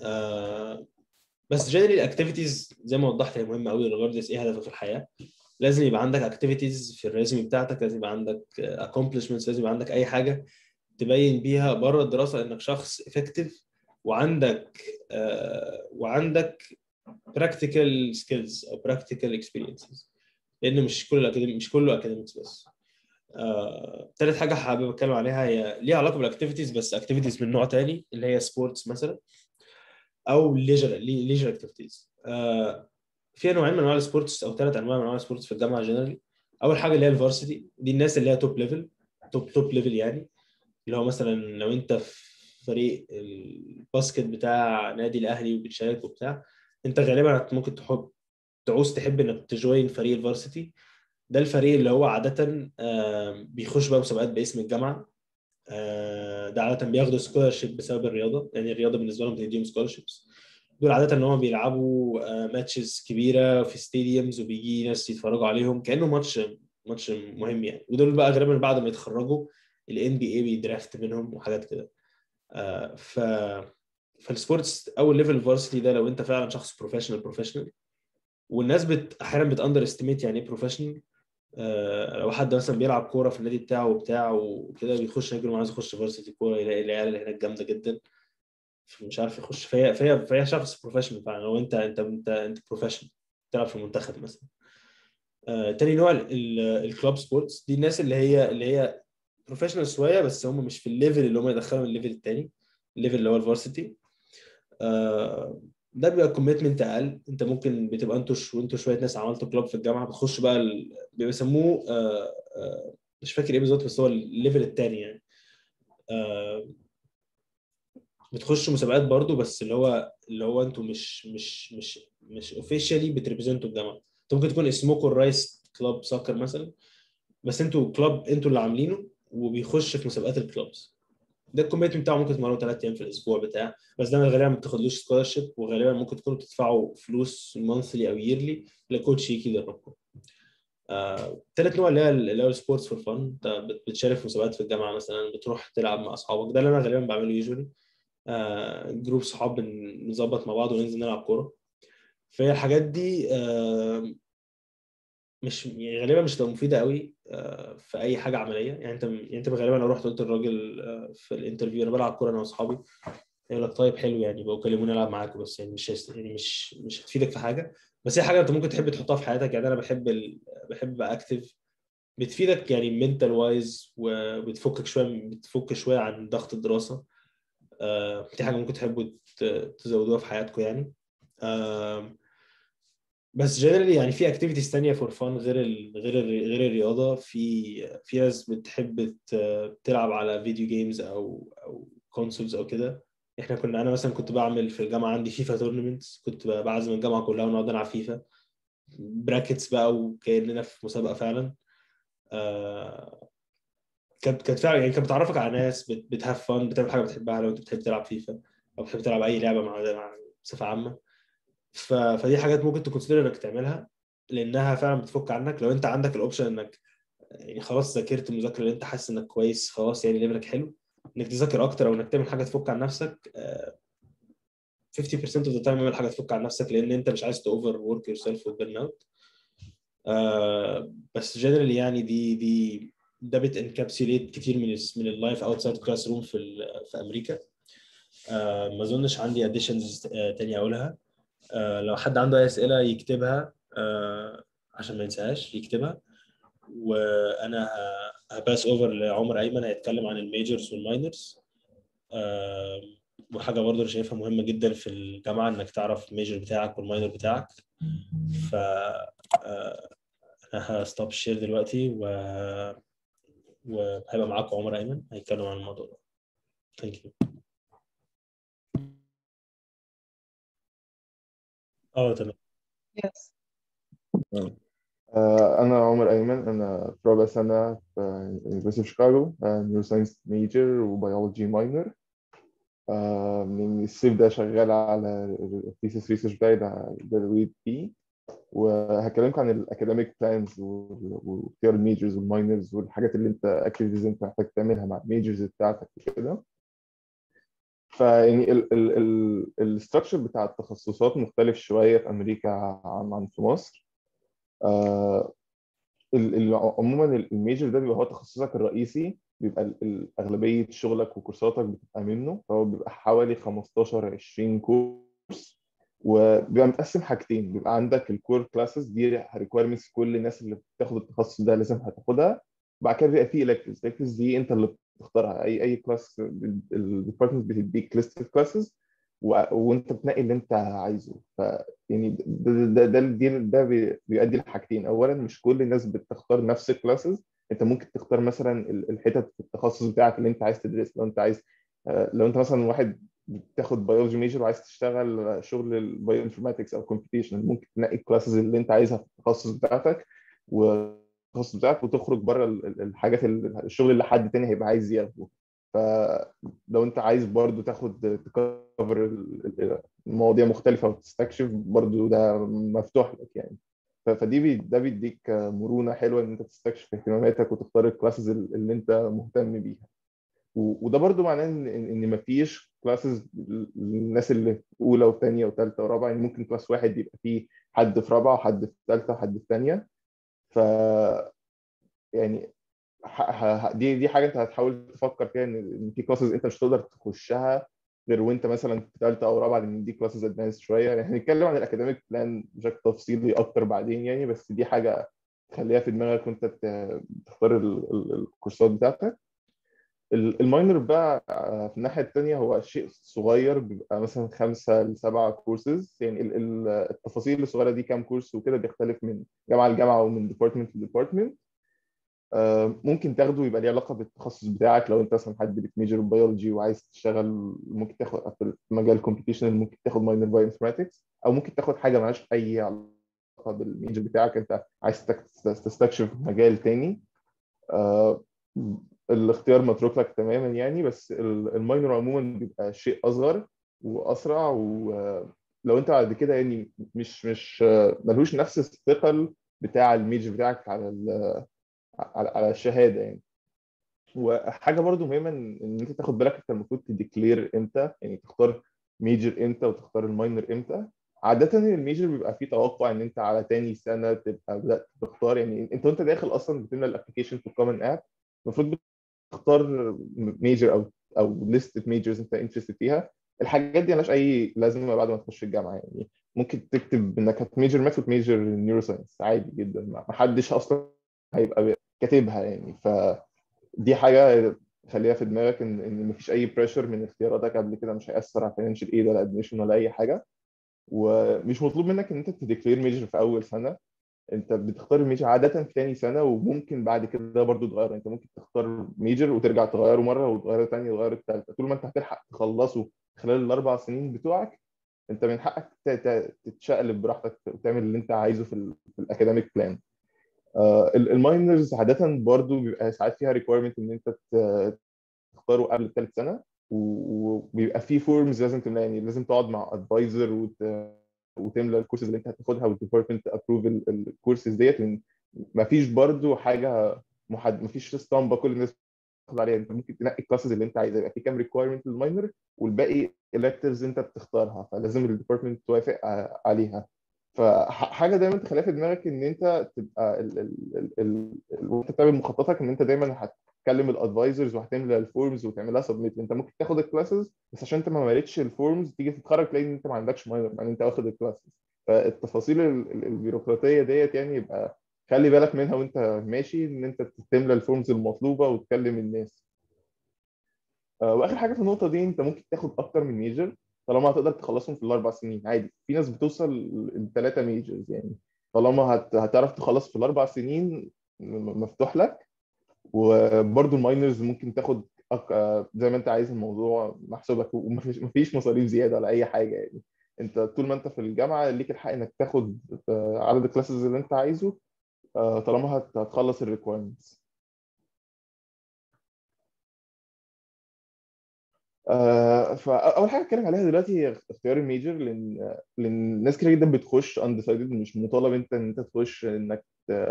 بس جنرال الاكتيفيتيز زي ما وضحت هي مهمه قوي ريجاردلس ايه هدفك في الحياه لازم يبقى عندك اكتيفيتيز في الريزومي بتاعتك لازم يبقى عندك اكومبلشمنتس لازم يبقى عندك اي حاجه تبين بيها بره الدراسه انك شخص افكتيف وعندك آه، وعندك practical skills او practical experiences لان مش كل الأكاديمي مش كله اكاديميكس بس آه، تالت حاجه حابب اتكلم عليها هي ليها علاقه بالاكتيفيتيز بس اكتيفيتيز من نوع تاني اللي هي سبورتس مثلا او ليجر ليجر اكتيفيتيز في نوعين من انواع السبورتس او ثلاث انواع من انواع السبورتس في الجامعه جنرالي اول حاجه اللي هي الفارسيتي دي الناس اللي هي توب ليفل توب توب ليفل يعني اللي هو مثلا لو انت في فريق الباسكت بتاع نادي الاهلي وبتشارك وبتاع انت غالبا ممكن تحب تعوز تحب انك تجوين فريق الفارسيتي ده الفريق اللي هو عاده آم، بيخش بقى مسابقات باسم الجامعه آه، ده عاده بياخدوا سكولرشيب بسبب الرياضه يعني الرياضه بالنسبه لهم بتديهم سكولرشيبس دول عاده ان هم بيلعبوا ماتشز كبيره في ستاديومز وبيجي ناس يتفرجوا عليهم كانه ماتش ماتش مهم يعني ودول بقى غالبا بعد ما يتخرجوا الان بي اي بيدرافت منهم وحاجات كده آه، ف فالسبورتس اول ليفل فارسيتي ده لو انت فعلا شخص بروفيشنال بروفيشنال والناس بت احيانا بتاندر استيميت يعني ايه بروفيشنال آه، لو حد مثلا بيلعب كوره في النادي بتاعه وبتاع وكده بيخش يقول له عايز اخش فارسيتي كوره يلاقي العيال اللي هناك جامده جدا مش عارف يخش فهي فهي فهي شخص بروفيشنال فعلا لو انت انت انت انت بروفيشنال تلعب في المنتخب مثلا آه، تاني نوع الكلوب سبورتس دي الناس اللي هي اللي هي بروفيشنال شويه بس هم مش في الليفل اللي هم يدخلهم الليفل التاني الليفل اللي هو الفارسيتي آه، ده بيبقى كوميتمنت اقل انت ممكن بتبقى انتوا ش- وانتوا شويه ناس عملتوا كلوب في الجامعه بتخش بقى ال... بيسموه آه، آه، مش فاكر ايه بالظبط بس هو الليفل التاني يعني آه، بتخشوا مسابقات برضو بس اللي هو اللي هو انتوا مش مش مش مش اوفيشالي بتريبريزنتوا الجامعه انتوا ممكن تكون اسمكم الرايس كلوب سoccer مثلا بس انتوا كلوب انتوا اللي عاملينه وبيخش في مسابقات الكلوبز ده الكوميتمنت بتاعه ممكن تمرنوا ثلاث ايام في الاسبوع بتاع بس ده غالبا ما بتاخدلوش سكولرشيب وغالبا ممكن تكونوا بتدفعوا فلوس مانثلي او ييرلي لكوتش يجي يدربكم. آه، تالت نوع اللي هي اللي هو السبورتس فور فن انت بت- بتشارك في مسابقات في الجامعه مثلا بتروح تلعب مع اصحابك ده اللي انا غالبا بعمله يوجوالي آه، جروب صحاب بنظبط مع بعض وننزل نلعب كوره فهي الحاجات دي آه، مش يعني غالبا مش هتبقى مفيده قوي آه، في اي حاجه عمليه يعني انت يعني انت غالبا لو رحت قلت للراجل آه، في الانترفيو انا بلعب كوره انا واصحابي يقول لك طيب حلو يعني بقوا كلموني العب معاكم بس يعني مش هيست- يعني مش مش هتفيدك في حاجه بس هي حاجه انت ممكن تحب تحطها في حياتك يعني انا بحب ال... بحب ابقى اكتف بتفيدك يعني منتال وايز وبتفكك شويه بتفك شويه عن ضغط الدراسه آه، دي حاجه ممكن تحبوا ت- تزودوها في حياتكم يعني آم، بس جنرالي يعني في اكتيفيتيز تانية فور فان غير ال غير ال غير الرياضه في في ناس بتحب ت- تلعب على فيديو جيمز او او كونسولز او كده احنا كنا انا مثلا كنت بعمل في الجامعه عندي فيفا تورنمنتس كنت بعزم الجامعه كلها ونقعد نلعب فيفا براكتس بقى وكاننا في مسابقه فعلا آه، كانت كانت فعلا يعني كانت بتعرفك على ناس بت- بتهاف فن بتعمل حاجه بتحبها لو انت بتحب تلعب فيفا او بتحب تلعب اي لعبه مع مع بصفه عامه ف... فدي حاجات ممكن تكونسيدر انك تعملها لانها فعلا بتفك عنك لو انت عندك الاوبشن انك يعني خلاص ذاكرت المذاكره اللي انت حاسس انك كويس خلاص يعني ليفلك حلو انك تذاكر اكتر او انك تعمل حاجه تفك عن نفسك آه، 50% of the time اعمل حاجه تفك عن نفسك لان انت مش عايز تاوفر ورك يور سيلف وبرن اوت بس جنرالي يعني دي دي ده بتنكابسيليت كتير من ال من اللايف اوتسايد كلاس روم في ال- في امريكا آه، ما اظنش عندي اديشنز تانية اقولها آه، لو حد عنده اي اسئله يكتبها آه، عشان ما ينساهاش يكتبها وانا هباس اوفر لعمر ايمن هيتكلم عن الميجرز والماينرز وحاجه برضه انا شايفها مهمه جدا في الجامعه انك تعرف الميجر بتاعك والماينر بتاعك ف آه، انا هستوب الشير دلوقتي و وهيبقى معاكم عمر ايمن هيتكلم عن الموضوع ده ثانك يو اه تمام yes آه، أنا عمر أيمن أنا في رابع سنة في University of Chicago نيورو ساينس ميجر وبيولوجي ماينر من الصيف ده شغال على الثيسيس ريسيرش بتاعي ده جرادويت فيه وهكلمك عن الاكاديميك بلانز واختيار الميجرز والماينرز والحاجات اللي انت اكتيفيتيز انت محتاج تعملها مع الميجرز بتاعتك وكده فيعني الستراكشر بتاع التخصصات مختلف شويه في امريكا عن عن في مصر آه، ال- ال- عموما الميجر ده بيبقى هو تخصصك الرئيسي بيبقى ال- ال- اغلبيه شغلك وكورساتك بتبقى منه فهو بيبقى حوالي 15 20 كورس وبيبقى متقسم حاجتين بيبقى عندك الكور كلاسز دي ريكويرمنتس كل الناس اللي بتاخد التخصص ده لازم هتاخدها وبعد كده بيبقى في الكتيفز الكتيفز دي انت اللي بتختارها اي اي كلاس الديبارتمنت بتديك ليست كلاسز وانت بتنقي اللي انت عايزه ف يعني ده ده ده, ده, ده بي- بيؤدي لحاجتين اولا مش كل الناس بتختار نفس الكلاسز انت ممكن تختار مثلا ال- الحتت في التخصص بتاعك اللي انت عايز تدرس لو انت عايز آه، لو انت مثلا واحد بتاخد بيولوجي ميجر وعايز تشتغل شغل البايو انفورماتكس او كومبيتيشن ممكن تنقي الكلاسز اللي انت عايزها في التخصص بتاعتك والتخصص بتاعك وتخرج بره ال- ال- الحاجات ال- الشغل اللي حد تاني هيبقى عايز ياخده فلو انت عايز برضو تاخد تكفر مواضيع مختلفة وتستكشف برضو ده مفتوح لك يعني ف- فدي بي ده بيديك مرونة حلوة ان انت تستكشف اهتماماتك وتختار الكلاسز اللي انت مهتم بيها و- وده برضو معناه ان ان إن مفيش كلاسز للناس اللي في اولى وثانيه وثالثه ورابعه يعني ممكن كلاس واحد يبقى فيه حد في رابعه وحد في ثالثه وحد في ثانيه ف يعني ح- ح- دي دي حاجه انت هتحاول تفكر فيها ان ان في كلاسز انت مش هتقدر تخشها غير وانت مثلا في ثالثه او رابعه لان دي كلاسز ادفانس شويه يعني هنتكلم عن الاكاديميك بلان بشكل تفصيلي اكتر بعدين يعني بس دي حاجه تخليها في دماغك وانت بت- بتختار ال- ال- الكورسات بتاعتك ال- الماينر بقى آه، في الناحيه الثانيه هو شيء صغير بيبقى مثلا خمسه لسبعه كورسز يعني ال- ال- التفاصيل الصغيره دي كام كورس وكده بيختلف من جامعه لجامعه ومن ديبارتمنت لديبارتمنت آه، ممكن تاخده يبقى ليه علاقه بالتخصص بتاعك لو انت مثلا حد بتميجر بيولوجي وعايز تشتغل ممكن تاخد في مجال كومبيتيشن ممكن تاخد ماينر بايو انفورماتكس او ممكن تاخد حاجه مالهاش اي علاقه بالميجر بتاعك انت عايز تك- تستكشف مجال تاني آه، الاختيار متروك لك تماما يعني بس ال- الماينر عموما بيبقى شيء اصغر واسرع ولو انت بعد كده يعني مش مش آه، ملهوش نفس الثقل بتاع الميجر بتاعك على ال- على على الشهاده يعني وحاجه برضو مهمه ان إن انت تاخد بالك انت المفروض تديكلير امتى يعني تختار ميجر امتى وتختار الماينر امتى عادة الميجر بيبقى فيه توقع ان انت على تاني سنة تبقى بدأت تختار يعني انت وانت داخل اصلا بتملى الابلكيشن في الكومن اب المفروض تختار ميجر او او ليست ميجرز انت انترستد فيها الحاجات دي مالهاش اي لازمه بعد ما تخش الجامعه يعني ممكن تكتب انك هتميجر ماث وتميجر نيورو ساينس عادي جدا ما حدش اصلا هيبقى كاتبها يعني فدي حاجه خليها في دماغك ان ان مفيش اي بريشر من اختياراتك قبل كده مش هيأثر على فاينانشال ايد ولا ادميشن ولا اي حاجه ومش مطلوب منك ان انت تديكلير ميجر في اول سنه انت بتختار الميجر عاده في ثاني سنه وممكن بعد كده برضو تغير انت ممكن تختار ميجر وترجع تغيره مره وتغيره ثانيه وتغيره الثالثه طول ما انت هتلحق تخلصه خلال الاربع سنين بتوعك انت من حقك ت- ت- تتشقلب براحتك وتعمل اللي انت عايزه في ال في الاكاديميك بلان الماينرز عاده برضو بيبقى ساعات فيها ريكويرمنت ان انت ت- تختاره قبل الثالث سنه و- وبيبقى في فورمز لازم تملاها يعني لازم تقعد مع ادفايزر وت... وتملى الكورسز اللي انت هتاخدها والديبارتمنت ابروف الكورسز ديت لان مفيش برضو حاجه محد مفيش اسطمبه كل الناس بتاخد عليها انت ممكن تنقي الكلاسز اللي انت عايزها يبقى في كام ريكويرمنت للماينر والباقي electives انت بتختارها فلازم الديبارتمنت توافق ع- عليها فحاجه دايما تخليها في دماغك ان انت تبقى ال ال ال ال ال- وانت بتعمل مخططك ان انت دايما هتكلم الادفايزرز وهتملى الفورمز وتعملها سبميت انت ممكن تاخد الكلاسز بس عشان انت ما مليتش الفورمز تيجي تتخرج تلاقي ان انت ما عندكش ماينر مع ان انت واخد الكلاسز فالتفاصيل ال- ال- البيروقراطيه ديت يعني يبقى خلي بالك منها وانت ماشي ان انت تملى الفورمز المطلوبه وتكلم الناس آه، واخر حاجه في النقطه دي انت ممكن تاخد اكتر من ميجر طالما هتقدر تخلصهم في الاربع سنين عادي في ناس بتوصل لثلاثه ميجرز يعني طالما هت... هتعرف تخلص في الاربع سنين م- مفتوح لك وبرده الماينرز ممكن تاخد أك... آه، زي ما انت عايز الموضوع محسوب لك ومفيش مفيش مصاريف زياده ولا اي حاجه يعني انت طول ما انت في الجامعه ليك الحق انك تاخد آه، عدد الكلاسز اللي انت عايزه آه، طالما هت- هتخلص الريكويرمنتس فاول حاجه اتكلم عليها دلوقتي هي اختيار الميجر لان لان ناس كتير جدا بتخش اندسايدد مش مطالب انت ان انت تخش انك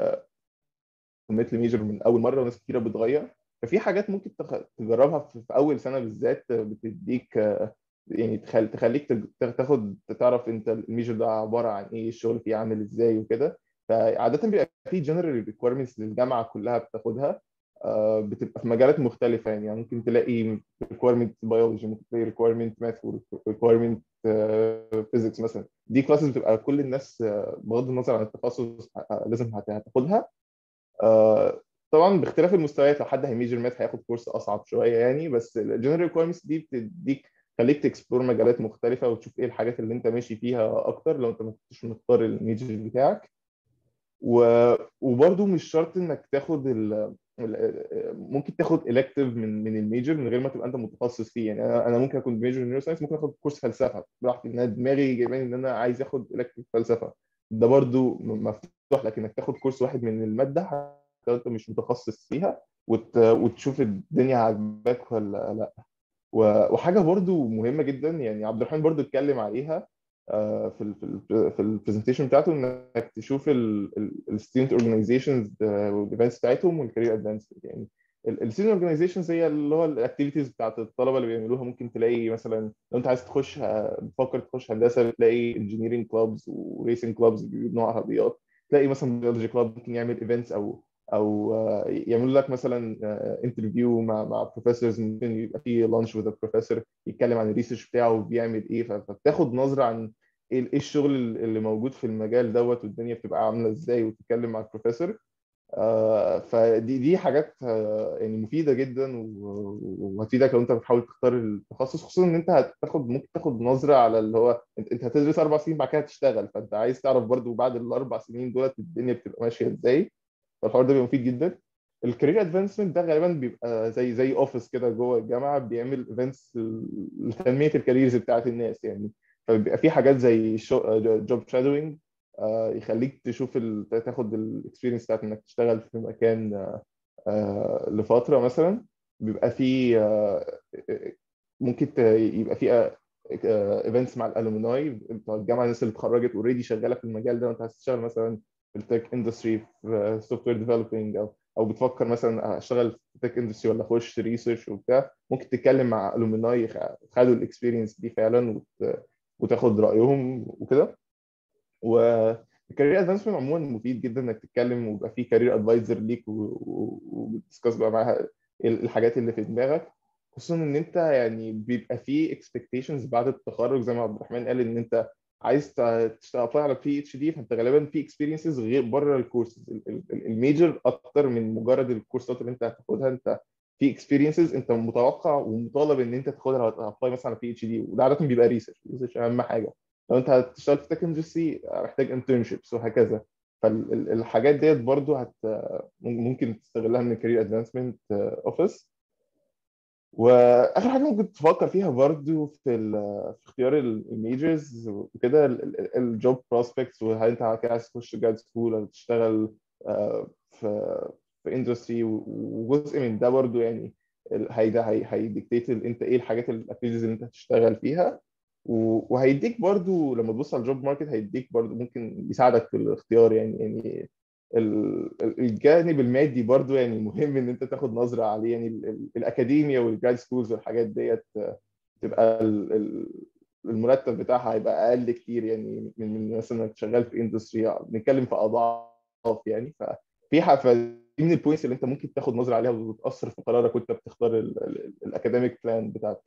تكميت الميجر من اول مره وناس كتيره بتغير ففي حاجات ممكن تخ- تجربها في في اول سنه بالذات بتديك آه، يعني تخل- تخليك تج- تاخد تعرف انت الميجر ده عباره عن ايه الشغل فيه عامل ازاي وكده فعاده بيبقى في جنرال ريكويرمنتس للجامعه كلها بتاخدها آه، بتبقى في مجالات مختلفه يعني يعني ممكن تلاقي requirement biology ممكن تلاقي requirement math و requirement آه، physics مثلا دي كلاسز بتبقى كل الناس آه، بغض النظر عن التخصص آه، لازم هت- هتاخدها آه، طبعا باختلاف المستويات لو حد هيميجر ماث هياخد كورس اصعب شويه يعني بس الجنرال ريكويرمنتس دي بتديك خليك تكسبلور مجالات مختلفه وتشوف ايه الحاجات اللي انت ماشي فيها اكتر لو انت ما كنتش مختار الميجر بتاعك و... وبرده مش شرط انك تاخد ال... ال- ممكن تاخد الكتيف من من الميجر من غير ما تبقى انت متخصص فيه يعني انا انا ممكن اكون ميجر نيورو ساينس ممكن اخد كورس فلسفه براحتي ان انا دماغي جايباني ان انا عايز اخد الكتيف فلسفه ده برضو م- مفتوح لك انك تاخد كورس واحد من الماده حتى لو انت مش متخصص فيها وت... وتشوف الدنيا عاجباك ولا لا و- وحاجه برضو مهمه جدا يعني عبد الرحمن برضو اتكلم عليها آه، في ال في ال في البرزنتيشن بتاعته انك تشوف الستودنت اورجانيزيشنز والايفنتس بتاعتهم والكارير ادفانسمنت يعني الستودنت اورجانيزيشنز هي اللي هو الاكتيفيتيز بتاعت الطلبه اللي بيعملوها ممكن تلاقي مثلا لو انت عايز تخش آه، بتفكر تخش هندسه بتلاقي انجينيرنج كلابز وريسنج كلابز بيبنوا عربيات تلاقي مثلا بيولوجي كلاب ممكن يعمل ايفنتس او او آه، يعملوا لك مثلا انترفيو مع مع بروفيسورز ممكن يبقى في لانش وذ بروفيسور يتكلم عن الريسيرش بتاعه وبيعمل ايه ف- فبتاخد نظره عن ايه إيه الشغل اللي موجود في المجال دوت والدنيا بتبقى عامله ازاي وتتكلم مع البروفيسور آه، فدي دي حاجات آه، يعني مفيده جدا و- وهتفيدك لو انت بتحاول تختار التخصص خصوصا ان انت هتاخد ممكن تاخد نظره على اللي هو انت انت هتدرس اربع سنين بعد كده هتشتغل فانت عايز تعرف برضو بعد الاربع سنين دولت الدنيا بتبقى ماشيه ازاي فالحوار ده بيبقى مفيد جدا الكارير ادفانسمنت ده غالبا بيبقى زي زي اوفيس كده جوه الجامعه بيعمل ايفنتس لتنميه الكاريرز بتاعت الناس يعني فبيبقى في حاجات زي جوب شادوينج يخليك تشوف ال... تاخد الاكسبيرينس بتاعت انك تشتغل في مكان آه، آه، لفتره مثلا بيبقى في آه، ممكن ت- يبقى في ايفنتس مع الالومناي بتوع الجامعه الناس اللي اتخرجت اوريدي شغاله في المجال ده وانت عايز تشتغل مثلا في التك اندستري في سوفت وير ديفلوبينج او او بتفكر مثلا اشتغل في تك اندستري ولا اخش ريسيرش وبتاع ممكن تتكلم مع الومناي خدوا الاكسبيرينس دي فعلا وت... وتاخد رايهم وكده والكارير ادفانسمنت عموما مفيد جدا انك تتكلم ويبقى في كارير ادفايزر ليك وبتسكس بقى معاها الحاجات اللي في دماغك خصوصا ان انت يعني بيبقى في اكسبكتيشنز بعد التخرج زي ما عبد الرحمن قال ان انت عايز تشتغل على بي اتش دي فانت غالبا في اكسبيرينسز غير بره الكورسز الميجر اكتر من مجرد الكورسات اللي انت هتاخدها انت في اكسبيرينسز انت متوقع ومطالب ان انت تاخدها لو هتابلاي مثلا على بي اتش دي وده عاده بيبقى ريسيرش ريسيرش اهم حاجه لو انت هتشتغل في تك اندستري محتاج انترنشيبس وهكذا فالحاجات ديت برضو هت ممكن تستغلها من الكارير ادفانسمنت اوفيس واخر حاجه ممكن تفكر فيها برضو في, في اختيار الميجرز وكده الجوب بروسبكتس وهل انت عايز تخش جاد سكول او تشتغل في في اندستري وجزء من ده برضو يعني هي هيديكتيت انت ايه الحاجات الاكتيفيتيز اللي انت هتشتغل فيها وهيديك برضو لما تبص على الجوب ماركت هيديك برضو ممكن يساعدك في الاختيار يعني يعني الجانب المادي برضو يعني مهم ان انت تاخد نظره عليه يعني الاكاديميا والجراد سكولز والحاجات ديت تبقى المرتب بتاعها هيبقى اقل كتير يعني من مثلا انك شغال في اندستري بنتكلم في اضعاف يعني ففي دي من البوينتس اللي انت ممكن تاخد نظره عليها وتاثر في قرارك وانت بتختار الاكاديميك بلان بتاعتك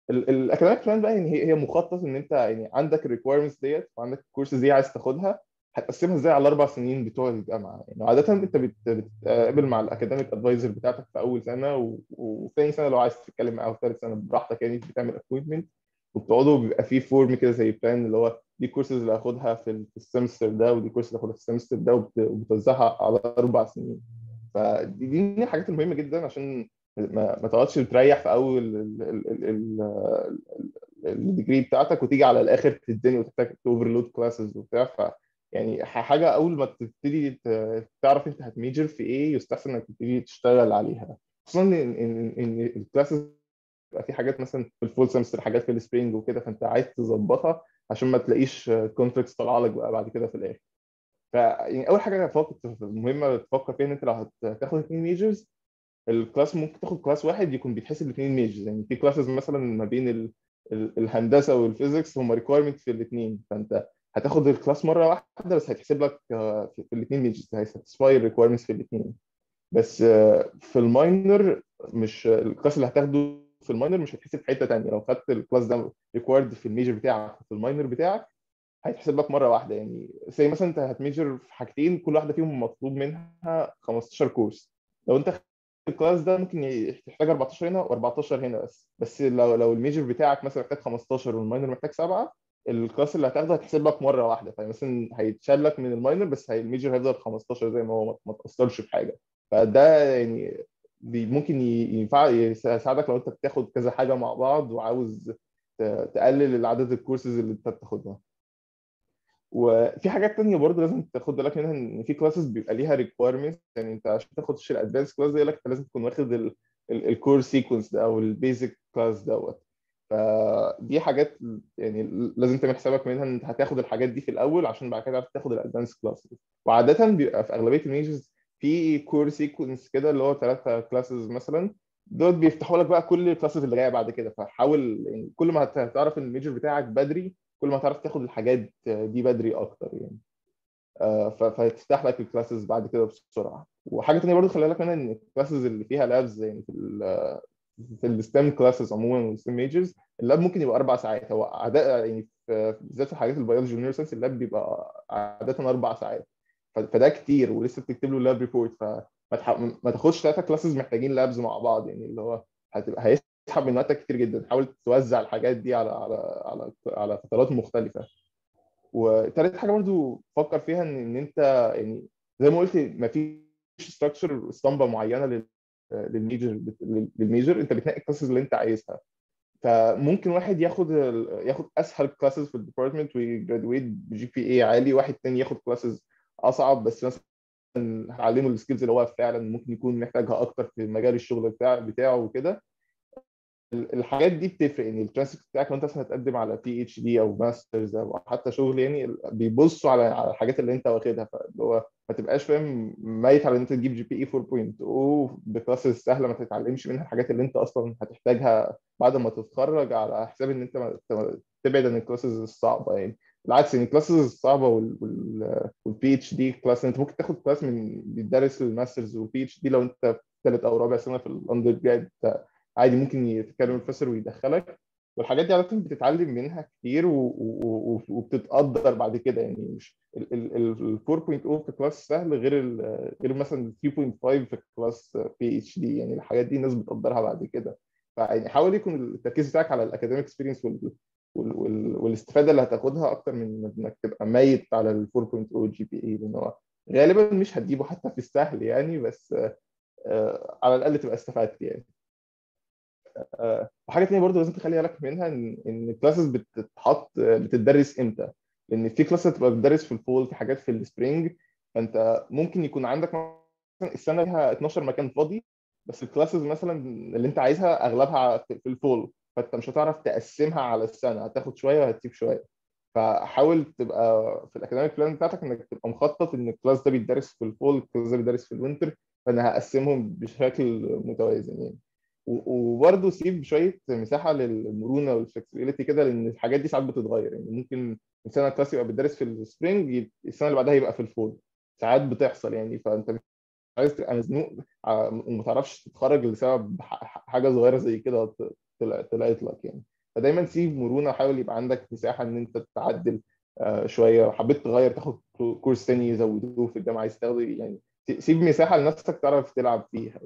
الاكاديميك بلان بقى يعني هي مخطط ان انت يعني عندك الريكويرمنتس ديت وعندك الكورسز دي عايز تاخدها هتقسمها ازاي على الاربع سنين بتوع الجامعه يعني عاده انت بت- بتتقابل مع الاكاديميك ادفايزر بتاعتك في اول سنه و- وفي ثاني سنه لو عايز تتكلم معاه في ثالث سنه براحتك يعني بتعمل ابوينتمنت وبتقعدوا بيبقى فيه فورم كده زي بلان اللي هو دي الكورسز اللي هاخدها في ال- في السمستر ده ودي الكورسز اللي هاخدها في السمستر ده وبت- وبتوزعها على اربع سنين فدي دي من الحاجات المهمه جدا عشان ما, ما تقعدش تريح في اول ال- ال- ال- ال- ال- الديجري بتاعتك وتيجي على الاخر تتزني وتحتاج اوفرلود كلاسز وبتاع ف يعني ح- حاجه اول ما تبتدي ت- تعرف انت هتميجر في ايه يستحسن انك تبتدي تشتغل عليها خصوصا ان ان ان الكلاسز بيبقى في حاجات مثلا في الفول سمستر حاجات في السبرينج وكده فانت عايز تظبطها عشان ما تلاقيش كونفليكتس طالعه لك بقى بعد كده في الاخر فيعني اول حاجه فكر مهمه تفكر فيها ان انت لو هتاخد اثنين ميجرز الكلاس ممكن تاخد كلاس واحد يكون بيتحسب الاثنين ميجرز يعني في كلاسز مثلا ما بين ال... ال- الهندسه والفيزيكس هم ريكويرمنت في الاثنين فانت هتاخد الكلاس مره واحده بس هيتحسب لك آه، في في الاثنين ميجرز هيساتسفاي الريكويرمنتس في الاثنين بس آه، في الماينر مش الكلاس اللي هتاخده في الماينر مش هيتحسب في حته ثانيه لو خدت الكلاس ده ريكوايرد في الميجر بتاعك في الماينر بتاعك هيتحسب لك مره واحده يعني زي مثلا انت هتميجر في حاجتين كل واحده فيهم مطلوب منها 15 كورس لو انت الكلاس ده ممكن ي- تحتاج 14 هنا و14 هنا بس بس لو لو الميجر بتاعك مثلا محتاج 15 والماينر محتاج سبعه الكلاس اللي هتاخده هتحسب لك مره واحده فمثلا هيتشال لك من الماينر بس هي الميجر هيفضل 15 زي ما هو ما- ما تاثرش في حاجه فده يعني بي- ممكن ي- ينفع يساعدك لو انت بتاخد كذا حاجه مع بعض وعاوز ت- تقلل عدد الكورسز اللي انت بتاخدها وفي حاجات تانية برضه لازم تاخد بالك منها ان في كلاسز بيبقى ليها ريكويرمنت يعني انت عشان تاخد الادفانس كلاس ده يقول لك انت لازم تكون واخد الكور سيكونس ده او البيزك كلاس دوت فدي حاجات يعني لازم تعمل حسابك منها ان انت هتاخد الحاجات دي في الاول عشان بعد كده تعرف تاخد الادفانس كلاسز وعاده بيبقى في اغلبيه الميجرز في كور سيكونس كده اللي هو ثلاثه كلاسز مثلا دول بيفتحوا لك بقى كل الكلاسز اللي جايه بعد كده فحاول يعني كل ما هت- هتعرف الميجر بتاعك بدري كل ما هتعرف تاخد الحاجات دي بدري اكتر يعني آه، ف- فهتفتح لك الكلاسز بعد كده بسرعه وحاجه تانية برضو خلي بالك منها ان الكلاسز اللي فيها لابز يعني في ال في الستيم كلاسز عموما والستيم ميجرز اللاب ممكن يبقى اربع ساعات هو عادة يعني في- بالذات في حاجات البيولوجي والنيوروساينس اللاب بيبقى عاده اربع ساعات ف- فده كتير ولسه بتكتب له لاب ريبورت فما تح- ما تاخدش ثلاثه كلاسز محتاجين لابز مع بعض يعني اللي هو هتبقى هيسحب من وقتك كتير جدا حاول توزع الحاجات دي على على على على فترات مختلفه وتالت حاجه برضو فكر فيها ان ان انت يعني زي ما قلت ما فيش ستراكشر اسطمبه معينه لل للميجر للميجر انت بتنقي الكلاسز اللي انت عايزها فممكن واحد ياخد ال- ياخد اسهل كلاسز في الديبارتمنت ويجرادويت بجي بي اي عالي واحد تاني ياخد كلاسز اصعب بس مثلا هعلمه السكيلز اللي هو فعلا ممكن يكون محتاجها اكتر في مجال الشغل بتاع بتاعه وكده ال- الحاجات دي بتفرق يعني الترانسكت بتاعك لو انت مثلا هتقدم على بي اتش دي او ماسترز او حتى شغل يعني ال- بيبصوا على على الحاجات اللي انت واخدها فاللي هو ما تبقاش فاهم ميت على ان انت تجيب جي بي اي 4.0 بكلاسز سهله ما تتعلمش منها الحاجات اللي انت اصلا هتحتاجها بعد ما تتخرج على حساب ان انت ما- ت- تبعد عن الكلاسز الصعبه يعني بالعكس يعني الكلاسز الصعبه والبي اتش دي كلاس انت ممكن تاخد كلاس من بيدرس الماسترز والبي اتش دي لو انت في ثالث او رابع سنه في الاندر جراد عادي ممكن يتكلم البروفيسور ويدخلك والحاجات دي عادة بتتعلم منها كتير و- و- و- وبتتقدر بعد كده يعني مش ال ال- ال 4.0 في كلاس سهل غير ال غير مثلا 3.5 في كلاس بي اتش دي يعني الحاجات دي الناس بتقدرها بعد كده فيعني حاول يكون التركيز بتاعك على الاكاديميك اكسبيرينس وال وال- وال- والاستفاده اللي هتاخدها اكتر من انك تبقى ميت على ال 4.0 جي بي اي لان هو غالبا مش هتجيبه حتى في السهل يعني بس آه، على الاقل تبقى استفدت يعني آه، وحاجه تانية برضو لازم تخلي بالك منها ان ان الكلاسز بتتحط بتدرس امتى لان في كلاسز تبقى بتدرس في الفول في حاجات في السبرينج فانت ممكن يكون عندك مثلا السنه فيها 12 مكان فاضي بس الكلاسز مثلا اللي انت عايزها اغلبها في في الفول فانت مش هتعرف تقسمها على السنه هتاخد شويه وهتسيب شويه فحاول تبقى في الاكاديميك بلان بتاعتك انك تبقى مخطط ان الكلاس ده بيدرس في الفول الكلاس ده بيدرس في الوينتر فانا هقسمهم بشكل متوازن يعني و- وبرضه سيب شويه مساحه للمرونه والفلكسبيليتي كده لان الحاجات دي ساعات بتتغير يعني ممكن السنه الكلاس يبقى بيدرس في السبرينج يب- السنه اللي بعدها يبقى في الفول ساعات بتحصل يعني فانت مش عايز تبقى مزنوق ع- وما تعرفش تتخرج لسبب ح- ح- حاجه صغيره زي كده ط- طلع- طلعت لك يعني فدايما سيب مرونه وحاول يبقى عندك مساحه ان انت تعدل شويه وحبيت تغير تاخد كورس تاني يزودوه في الجامعه عايز تاخده يعني سيب مساحه لنفسك تعرف تلعب فيها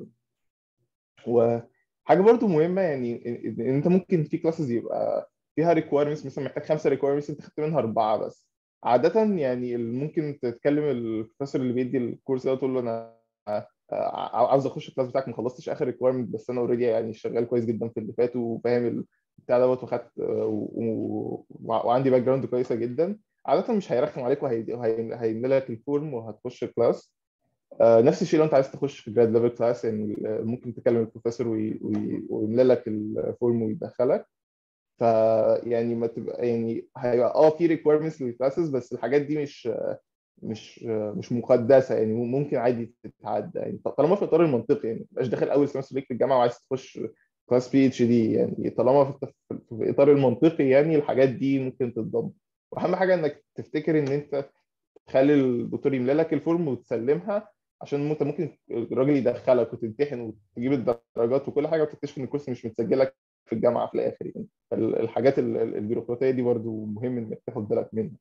وحاجه برضو مهمه يعني ان انت ممكن في كلاسز يبقى فيها ريكويرمنتس مثلا محتاج خمسه ريكويرمنتس انت خدت منها اربعه بس عاده يعني ممكن تتكلم البروفيسور اللي بيدي الكورس ده تقول له انا عاوز اخش الكلاس بتاعك ما خلصتش اخر ريكويرمنت بس انا اوريدي يعني شغال كويس جدا في اللي فات وفاهم البتاع دوت وخدت وعندي باك جراوند كويسه جدا عاده مش هيرخم عليك وهيملى لك الفورم وهتخش الكلاس نفس الشيء لو انت عايز تخش في جراد ليفل كلاس يعني ممكن تكلم البروفيسور ويملى لك الفورم ويدخلك فيعني ما تبقى يعني هيبقى اه في ريكويرمنتس للكلاسز بس الحاجات دي مش مش مش مقدسه يعني ممكن عادي تتعدى يعني طالما في الاطار المنطقي يعني مش داخل اول سمستر ليك في الجامعه وعايز تخش كلاس بي اتش دي يعني طالما في, في الاطار المنطقي يعني الحاجات دي ممكن تتضمن واهم حاجه انك تفتكر ان انت تخلي الدكتور يملى لك الفورم وتسلمها عشان انت ممكن الراجل يدخلك وتمتحن وتجيب الدرجات وكل حاجه وتكتشف ان الكورس مش متسجل لك في الجامعه في الاخر يعني فالحاجات البيروقراطيه دي برضو مهم انك تاخد بالك منها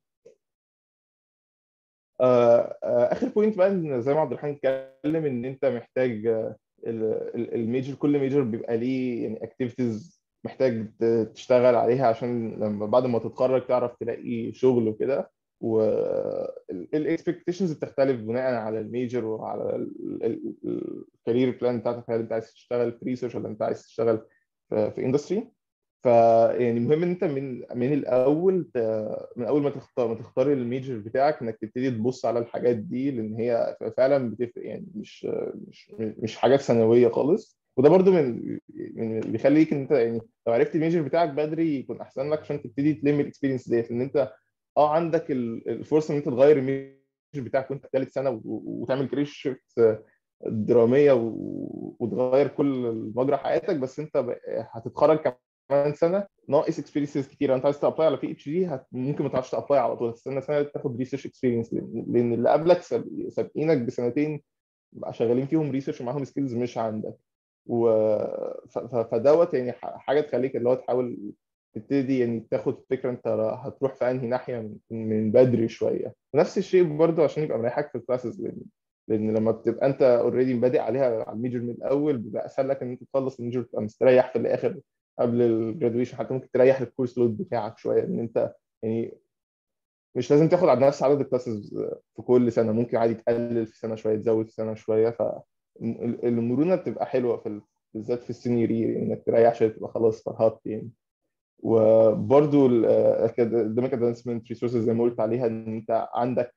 اخر بوينت بقى زي ما عبد الرحمن اتكلم ان انت محتاج الميجر كل ميجر بيبقى ليه يعني اكتيفيتيز محتاج تشتغل عليها عشان لما بعد ما تتخرج تعرف تلاقي شغل وكده والاكسبكتيشنز بتختلف بناء على الميجر وعلى الكارير بلان بتاعتك هل انت عايز تشتغل في ريسيرش ولا انت عايز تشتغل في اندستري فيعني مهم ان انت من من الاول من اول ما تختار ما تختار الميجر بتاعك انك تبتدي تبص على الحاجات دي لان هي فعلا بتفرق يعني مش مش مش حاجات ثانويه خالص وده برضو من من بيخليك ان انت يعني لو عرفت الميجر بتاعك بدري يكون احسن لك عشان تبتدي تلم الاكسبيرينس ديت لان انت اه عندك الفرصه ان انت تغير الميجر بتاعك وانت في ثالث سنه وتعمل كارير شيفت دراميه وتغير كل مجرى حياتك بس انت هتتخرج كمان سنه ناقص اكسبيرينسز كتير انت عايز تابلاي على بي اتش دي ممكن ما تعرفش تابلاي على طول تستنى سنه تاخد ريسيرش اكسبيرينس لان اللي قبلك سابقينك بسنتين شغالين فيهم ريسيرش ومعاهم سكيلز مش عندك و فدوت يعني حاجه تخليك اللي هو تحاول تبتدي يعني تاخد فكره انت هتروح في انهي ناحيه من بدري شويه ونفس الشيء برضه عشان يبقى مريحك في الكلاسز لان لان لما بتبقى انت اوريدي بادئ عليها على الميجر من الاول بيبقى اسهل لك ان انت تخلص الميجر تبقى مستريح في الاخر قبل الجرادويشن حتى ممكن تريح الكورس لود بتاعك شويه ان انت يعني مش لازم تاخد على نفس عدد الكلاسز في كل سنه ممكن عادي تقلل في سنه شويه تزود في سنه شويه فالمرونه بتبقى حلوه في بالذات في السينيور انك تريح شويه تبقى خلاص فرهطت يعني وبرضه الاكاديميك ادفانسمنت ريسورسز زي ما قلت عليها ان انت عندك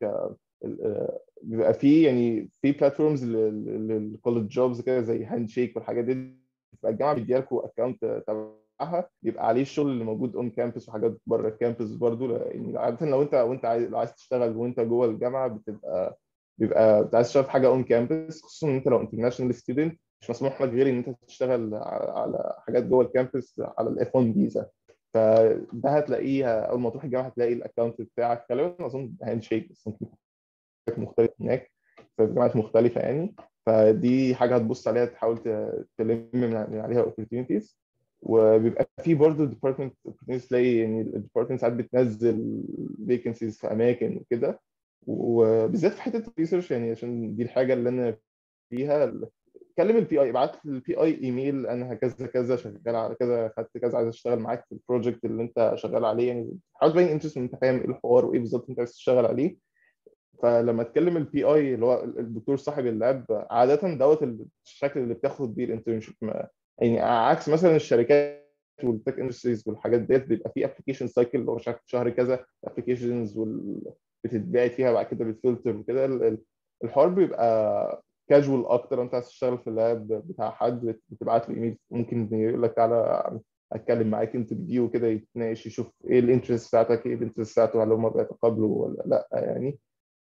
بيبقى في يعني في بلاتفورمز للكولج جوبز كده زي هاند شيك والحاجات دي بتبقى الجامعه بيديها لكم اكونت تبعها بيبقى عليه الشغل اللي موجود اون كامبس وحاجات بره الكامبس برضه يعني عاده لو انت وانت عايز لو عايز تشتغل وانت جوه الجامعه بتبقى بيبقى عايز تشتغل في حاجه اون كامبس خصوصا ان انت لو انترناشونال ستودنت مش مسموح لك غير ان انت تشتغل على حاجات جوه الكامبس على الاف 1 فيزا فده هتلاقيه اول ما تروح الجامعه هتلاقي الاكونت بتاعك غالبا اظن هاند شيك بس ممكن مختلف هناك في جامعات مختلفه يعني فدي حاجه هتبص عليها تحاول تلم من عليها opportunities وبيبقى في برضه ديبارتمنت opportunities تلاقي يعني الديبارتمنت ساعات بتنزل فيكنسيز في اماكن وكده وبالذات في حته الريسيرش يعني عشان دي الحاجه اللي انا فيها كلم البي اي ابعت للبي اي ايميل انا كذا كذا شغال على كذا خدت كذا عايز اشتغل معاك في البروجكت اللي انت شغال عليه يعني حاول تبين انترست ان انت فاهم ايه الحوار وايه بالظبط انت عايز تشتغل عليه فلما تكلم البي اي اللي هو الدكتور صاحب اللاب عاده دوت الشكل اللي بتاخد بيه الانترنشيب يعني عكس مثلا الشركات والتك اندستريز والحاجات ديت بيبقى في ابلكيشن سايكل اللي هو شهر كذا ابلكيشنز بتتباعت فيها بعد كده بتفلتر وكده الحوار بيبقى كاجوال اكتر انت عايز تشتغل في اللاب بتاع حد بتبعت له ايميل ممكن يقول لك تعالى اتكلم معاك انترفيو كده يتناقش يشوف ايه الانترست بتاعتك ايه الانترست بتاعته هل هم بيتقابلوا ولا لا يعني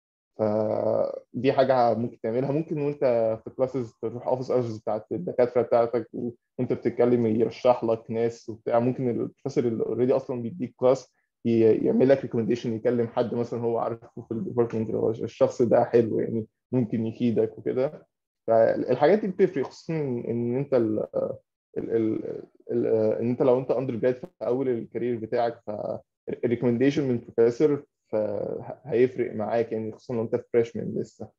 فدي حاجه ممكن تعملها ممكن وانت في كلاسز تروح اوفيس اورز بتاعت الدكاتره بتاعتك وانت بتتكلم يرشح لك ناس وبتاع ممكن البروفيسور اللي اوريدي اصلا بيديك كلاس يعمل لك ريكومنديشن يكلم حد مثلا هو عارفه في الديبارتمنت الشخص ده حلو يعني ممكن يفيدك وكده فالحاجات دي بتفرق خصوصا ان انت ال ال ال ال ان انت لو انت اندر جراد في اول الكارير بتاعك فالريكومنديشن من بروفيسور فهيفرق معاك يعني خصوصا لو انت فريشمان لسه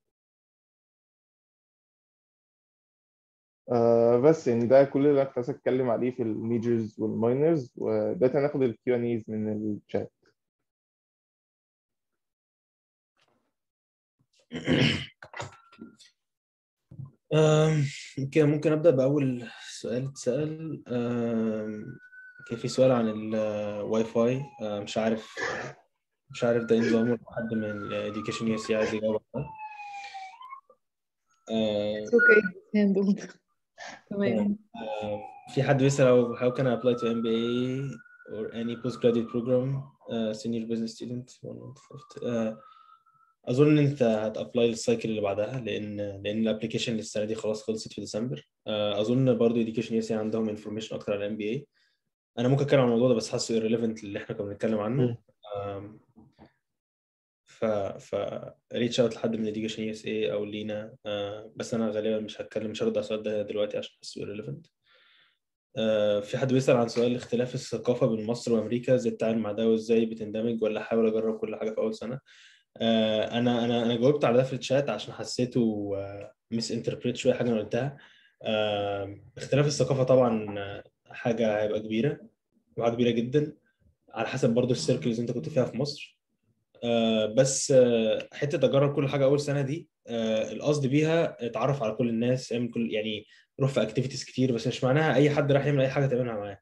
آه بس يعني ده كل اللي انا كنت عايز اتكلم عليه في الميجرز والماينرز ودلوقتي هناخد الكيو ان ايز من الشات آم، كده ممكن أبدأ بأول سؤال اتسأل آم، كان في سؤال عن الواي فاي آم، مش عارف مش عارف ده إيه نظامه لو حد من الإديوكيشن يو اس عايز يجاوب عنه. آم، It's okay handled تمام آم، في حد بيسأل how, how can I apply to MBA or any postgraduate program uh, senior business student one month left. آه، اظن انت هتابلاي للسايكل اللي بعدها لان لان الابلكيشن للسنه دي خلاص خلصت في ديسمبر آه، اظن برضو education يو عندهم انفورميشن اكتر عن الام بي اي انا ممكن اتكلم عن الموضوع ده بس حاسه irrelevant اللي احنا كنا بنتكلم عنه مم. آم، ف ف ريتش اوت لحد من education يو اس اي او لينا آه، بس انا غالبا مش هتكلم مش هرد على السؤال ده دلوقتي عشان حاسه irrelevant آه، في حد بيسأل عن سؤال اختلاف الثقافة بين مصر وأمريكا ازاي تتعامل مع ده وازاي بتندمج ولا احاول اجرب كل حاجة في أول سنة آه، انا انا انا جاوبت على ده في الشات عشان حسيته مس انتربريت شويه حاجه انا قلتها آه، اختلاف الثقافه طبعا آه، حاجه هيبقى كبيره وحاجه كبيره جدا على حسب برضو السيركلز انت كنت فيها في مصر آه، بس آه، حته اجرب كل حاجه اول سنه دي آه، القصد بيها اتعرف على كل الناس اعمل كل يعني روح في اكتيفيتيز كتير بس مش معناها اي حد راح يعمل اي حاجه تعملها معاه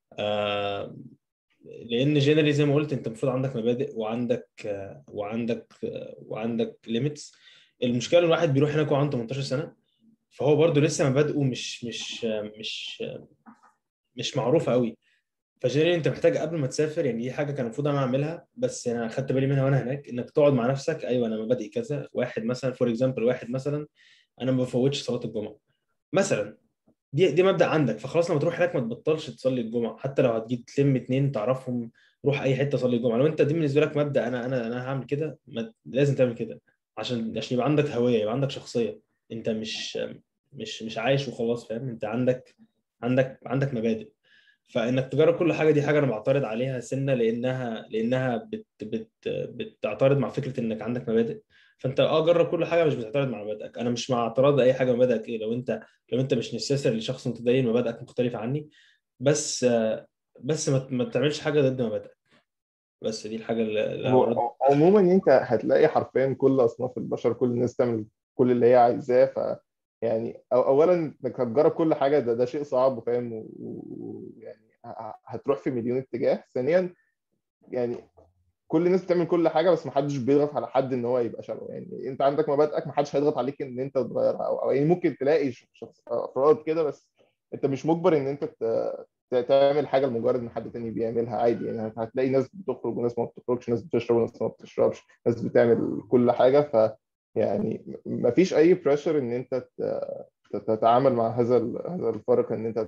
آه، لان جنرالي زي ما قلت انت المفروض عندك مبادئ وعندك آه، وعندك آه، وعندك ليميتس المشكله إن الواحد بيروح هناك وهو عنده 18 سنه فهو برضه لسه مبادئه مش مش آه، مش آه، مش معروفه قوي فجنرالي انت محتاج قبل ما تسافر يعني دي حاجه كان المفروض انا اعملها بس انا خدت بالي منها وانا هناك انك تقعد مع نفسك ايوه انا مبادئي كذا واحد مثلا فور اكزامبل واحد مثلا انا ما بفوتش صلاه الجمعه مثلا دي دي مبدأ عندك فخلاص لما تروح هناك ما تبطلش تصلي الجمعة حتى لو هتجيب تلم اتنين تعرفهم روح اي حتة صلي الجمعة لو انت دي بالنسبة لك مبدأ انا انا انا هعمل كده ما لازم تعمل كده عشان عشان يبقى عندك هوية يبقى عندك شخصية انت مش مش مش عايش وخلاص فاهم انت عندك عندك عندك مبادئ فانك تجرب كل حاجة دي حاجة انا بعترض عليها سنة لانها لانها بت بت بتعترض مع فكرة انك عندك مبادئ فانت اه جرب كل حاجه مش بتعترض مع مبادئك انا مش مع اعتراض اي حاجه مبادئك ايه لو انت لو انت مش نسيسر لشخص متدين مبادئك مختلفه عني بس آه، بس ما ما تعملش حاجه ضد مبادئك بس دي الحاجه اللي اللي هو هرد- عموما انت هتلاقي حرفيا كل اصناف البشر كل الناس تعمل كل اللي هي عايزاه ف يعني أو اولا انك هتجرب كل حاجه ده ده شيء صعب وفاهم و- ويعني ه- هتروح في مليون اتجاه ثانيا يعني كل الناس بتعمل كل حاجه بس محدش بيضغط على حد ان هو يبقى شبهه يعني انت عندك مبادئك محدش هيضغط عليك ان انت تغيرها او, أو يعني ممكن تلاقي ش- شخص افراد كده بس انت مش مجبر ان انت ت- ت- تعمل حاجه لمجرد ان حد تاني بيعملها عادي يعني هتلاقي ناس بتخرج وناس ما بتخرجش ناس بتشرب وناس ما بتشربش ناس بتعمل كل حاجه ف يعني ما فيش اي بريشر ان انت ت- تتعامل مع هذا ال- هذا الفرق ان انت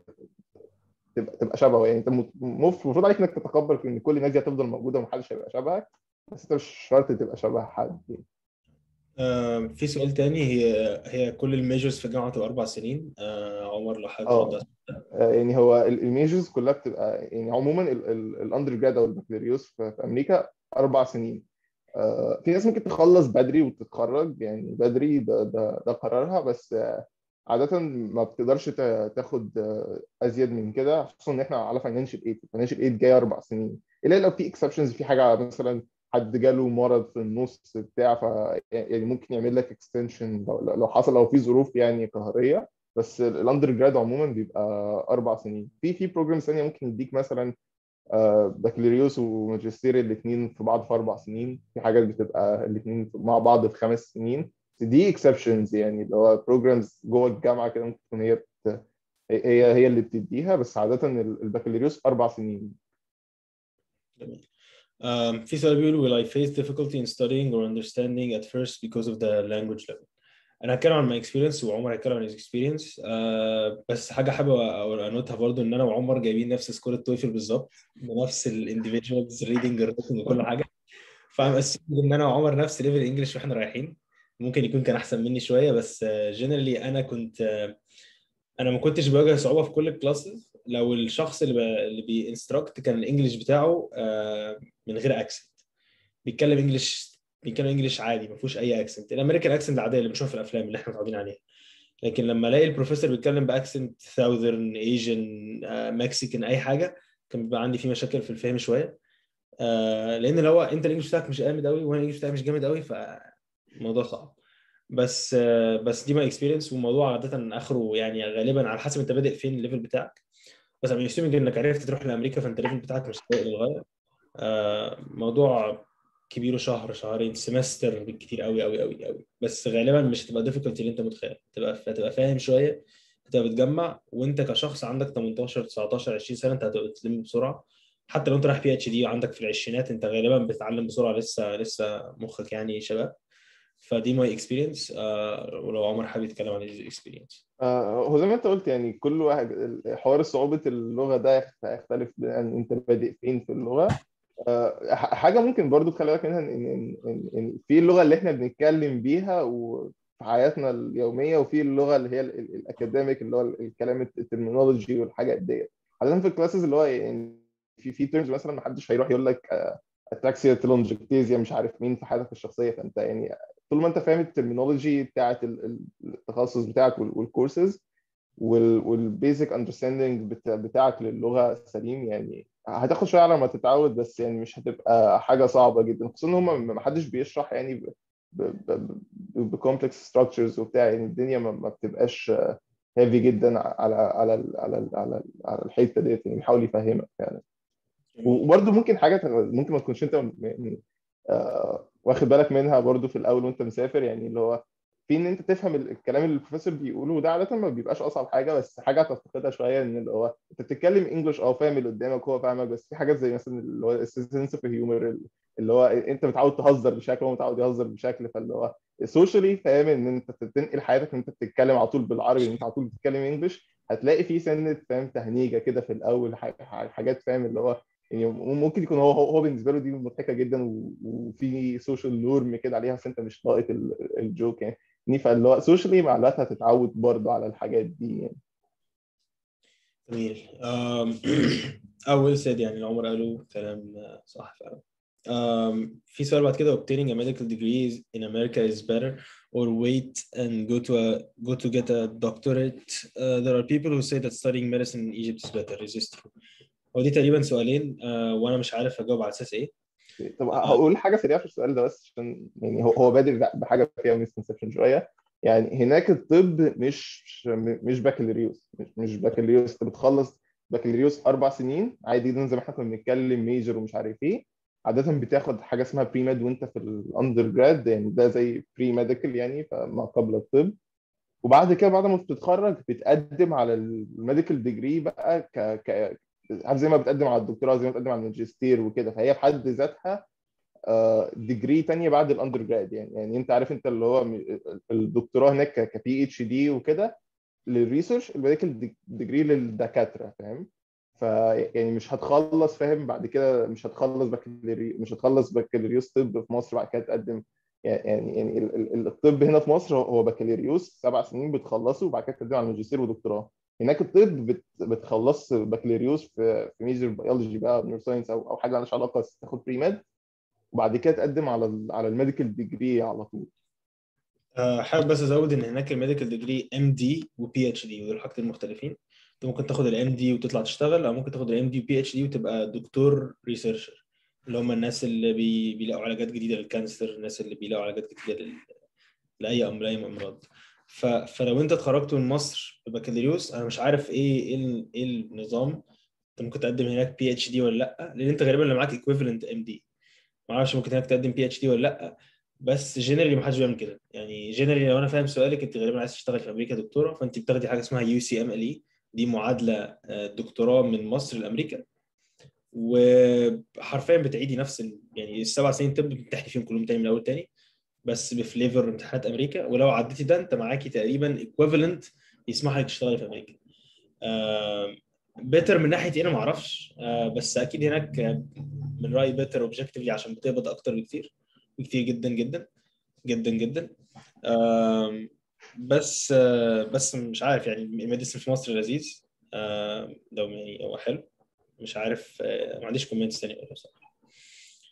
تبقى تبقى شبهه يعني انت مت- المفروض عليك انك تتقبل ان كل الناس دي هتفضل موجوده ومحدش هيبقى شبهك بس انت مش شرط تبقى شبه حد يعني. آه، في سؤال تاني هي هي كل الميجرز في الجامعه تبقى اربع سنين آه، عمر لو حابب اه ترد آه، يعني هو ال- الميجرز كلها بتبقى يعني عموما الاندر جراد او البكالوريوس في في امريكا اربع سنين آه، في ناس ممكن تخلص بدري وتتخرج يعني بدري ده ده ده قرارها بس آه، عادة ما بتقدرش تا- تاخد آه، ازيد من كده خصوصا ان احنا على فاينانشال ايد فاينانشال ايد جاي اربع سنين الا لو في اكسبشنز في حاجه مثلا حد جاله مرض في النص بتاع ف يعني ممكن يعمل لك اكستنشن لو لو حصل لو في ظروف يعني قهريه بس الاندر جراد عموما بيبقى اربع سنين في في بروجرام ثانيه ممكن يديك مثلا آه، بكالوريوس وماجستير الاثنين في بعض في اربع سنين في حاجات بتبقى الاثنين مع بعض في خمس سنين بس دي اكسبشنز يعني اللي هو بروجرامز جوه الجامعه كده ممكن تكون هي بت... هي هي اللي بتديها بس عاده البكالوريوس اربع سنين جميل. Um, في سؤال بيقول will I face difficulty in studying or understanding at first because of the language level انا هتكلم عن my experience وعمر هيتكلم عن his experience uh, بس حاجه حابب انوتها برضو ان انا وعمر جايبين نفس سكور التويفل بالظبط بنفس الانديفيدوالز ريدنج الريتنج وكل حاجه فاهم ان انا وعمر نفس ليفل انجلش واحنا رايحين ممكن يكون كان احسن مني شويه بس جنرالي انا كنت آه، انا ما كنتش بواجه صعوبه في كل الكلاسز لو الشخص اللي ب... اللي بينستراكت كان الانجليش بتاعه آه، من غير اكسنت بيتكلم انجلش بيتكلم انجلش عادي ما فيهوش اي اكسنت الامريكان اكسنت العاديه اللي بنشوفها في الافلام اللي احنا متعودين عليها لكن لما الاقي البروفيسور بيتكلم باكسنت ساوذرن ايجن مكسيكان اي حاجه كان بيبقى عندي فيه مشاكل في الفهم شويه آه لان لو انت الانجلش بتاعك مش جامد قوي وانا الانجلش بتاعي مش جامد قوي فالموضوع صعب بس آه بس دي ماي اكسبيرينس والموضوع عاده اخره يعني غالبا على حسب انت بادئ فين الليفل بتاعك بس ام يستمج انك عرفت تروح لامريكا فانت الليفل بتاعك مش سيء للغايه آه موضوع كبيره شهر شهرين سمستر بالكتير قوي قوي قوي قوي بس غالبا مش هتبقى ديفيكولتي اللي انت متخيل هتبقى هتبقى فاهم شويه هتبقى بتجمع وانت كشخص عندك 18 19 20 سنه انت هتبقى بتلم بسرعه حتى لو انت رايح بي اتش دي وعندك في العشرينات انت غالبا بتتعلم بسرعه لسه لسه مخك يعني شباب فدي ماي اكسبيرينس ولو عمر حابب يتكلم عن الاكسبيرينس آه هو زي ما انت قلت يعني كل واحد حوار صعوبه اللغه ده يختلف يعني انت بادئ فين في اللغه آه حاجه ممكن برضو تخلي بالك منها ان ان ان, إن في اللغه اللي احنا بنتكلم بيها وفي حياتنا اليوميه وفي اللغه اللي هي الاكاديميك اللي هو الكلام الترمينولوجي والحاجات ديت عاده في الكلاسز اللي هو يعني في في تيرمز مثلا ما حدش هيروح يقول لك اتاكسيا تلونجكتيزيا مش عارف مين في حياتك الشخصيه فانت يعني طول ما انت فاهم الترمينولوجي بتاعت التخصص بتاعك والكورسز والبيزك اندرستاندنج بتاعك للغه سليم يعني هتاخد شويه على ما تتعود بس يعني مش هتبقى حاجه صعبه جدا خصوصا ان هم ما حدش بيشرح يعني بكومبلكس ستراكشرز وبتاع يعني الدنيا ما بتبقاش هيفي جدا على على على على على الحته ديت يعني بيحاول يفهمك يعني وبرده ممكن حاجه ممكن ما تكونش انت آه واخد بالك منها برضو في الاول وانت مسافر يعني اللي هو في ان انت تفهم الكلام اللي البروفيسور بيقوله وده عاده ما بيبقاش اصعب حاجه بس حاجه هتفتقدها شويه ان اللي هو انت بتتكلم انجلش اه فاهم اللي قدامك هو فاهمك بس في حاجات زي مثلا اللي هو السنس اوف هيومر اللي هو انت متعود تهزر بشكل وهو متعود يهزر بشكل فاللي هو سوشيالي فاهم ان انت تنقل حياتك ان انت بتتكلم على طول بالعربي ان انت على طول بتتكلم انجلش هتلاقي في سنه فاهم تهنيجه كده في الاول حاجات فاهم اللي هو يعني ممكن يكون هو هو بالنسبه له دي مضحكه جدا وفي سوشيال نورم كده عليها بس انت مش لاقط الجوك يعني فاللي هو سوشيالي مع الوقت هتتعود برضه على الحاجات دي يعني جميل اول سيد يعني عمر قالوا كلام صح فعلا um, في سؤال بعد كده obtaining a medical degree in America is better or wait and go to a go to get a doctorate uh, there are people who say that studying medicine in Egypt is better is this true هو دي تقريبا سؤالين آه وانا مش عارف اجاوب على اساس ايه طب هقول حاجه سريعه في السؤال ده بس عشان يعني هو هو بادئ بحاجه فيها مسكونسبشن شويه يعني هناك الطب مش مش بكالوريوس مش مش بكالوريوس انت بتخلص بكالوريوس اربع سنين عادي جدا زي ما احنا كنا بنتكلم ميجر ومش عارف ايه عاده بتاخد حاجه اسمها بري ميد وانت في الاندر جراد يعني ده زي بري ميديكال يعني فما قبل الطب وبعد كده بعد ما بتتخرج بتقدم على الميديكال ديجري بقى ك ك عارف زي ما بتقدم على الدكتوراه زي ما بتقدم على الماجستير وكده فهي في حد ذاتها ديجري تانية بعد الاندر جراد يعني يعني انت عارف انت اللي هو الدكتوراه هناك كبي اتش دي وكده للريسيرش الميديكال ديجري للدكاتره فاهم فيعني مش هتخلص فاهم بعد كده مش هتخلص بكالوريوس مش هتخلص بكالوريوس طب في مصر بعد كده تقدم يعني يعني الطب هنا في مصر هو بكالوريوس سبع سنين بتخلصه وبعد كده تقدم على ماجستير ودكتوراه هناك الطب بت... بتخلص بكالوريوس في في ميجر بيولوجي بقى نيور ساينس او او حاجه مالهاش علاقه تاخد بري ميد وبعد كده تقدم على ال على الميديكال ديجري على طول أه حابب بس ازود ان هناك الميديكال ديجري ام دي وبي اتش دي ودول حاجتين مختلفين انت ممكن تاخد الام دي وتطلع تشتغل او ممكن تاخد الام دي وبي اتش دي وتبقى دكتور ريسيرشر اللي هم الناس اللي بي... بيلاقوا علاجات جديده للكانسر الناس اللي بيلاقوا علاجات جديده لل... لاي امر لاي امراض ف... فلو انت اتخرجت من مصر ببكالوريوس انا مش عارف ايه ايه, إيه النظام انت ممكن تقدم هناك بي اتش دي ولا لا لان انت غالبا اللي معاك ايكويفالنت ام دي ما اعرفش ممكن هناك تقدم بي اتش دي ولا لا بس جنرالي ما حدش بيعمل كده يعني جنرالي لو انا فاهم سؤالك انت غالبا عايز تشتغل في امريكا دكتوره فانت بتاخدي حاجه اسمها يو سي ام ال اي دي معادله دكتوراه من مصر لامريكا وحرفيا بتعيدي نفس ال... يعني السبع سنين طب بتمتحني فيهم كلهم تاني من الاول تاني بس بفليفر امتحانات امريكا ولو عديتي ده انت معاكي تقريبا ايكويفالنت يسمح لك تشتغلي في امريكا آه بيتر من ناحيه ايه انا ما اعرفش آه بس اكيد هناك من رايي بيتر اوبجكتيفلي عشان بتقبض اكتر بكتير بكتير جدا جدا جدا جدا آه بس آه بس مش عارف يعني الميديسن في مصر لذيذ آه لو يعني هو حلو مش عارف آه ما عنديش كومنتس تاني بصراحه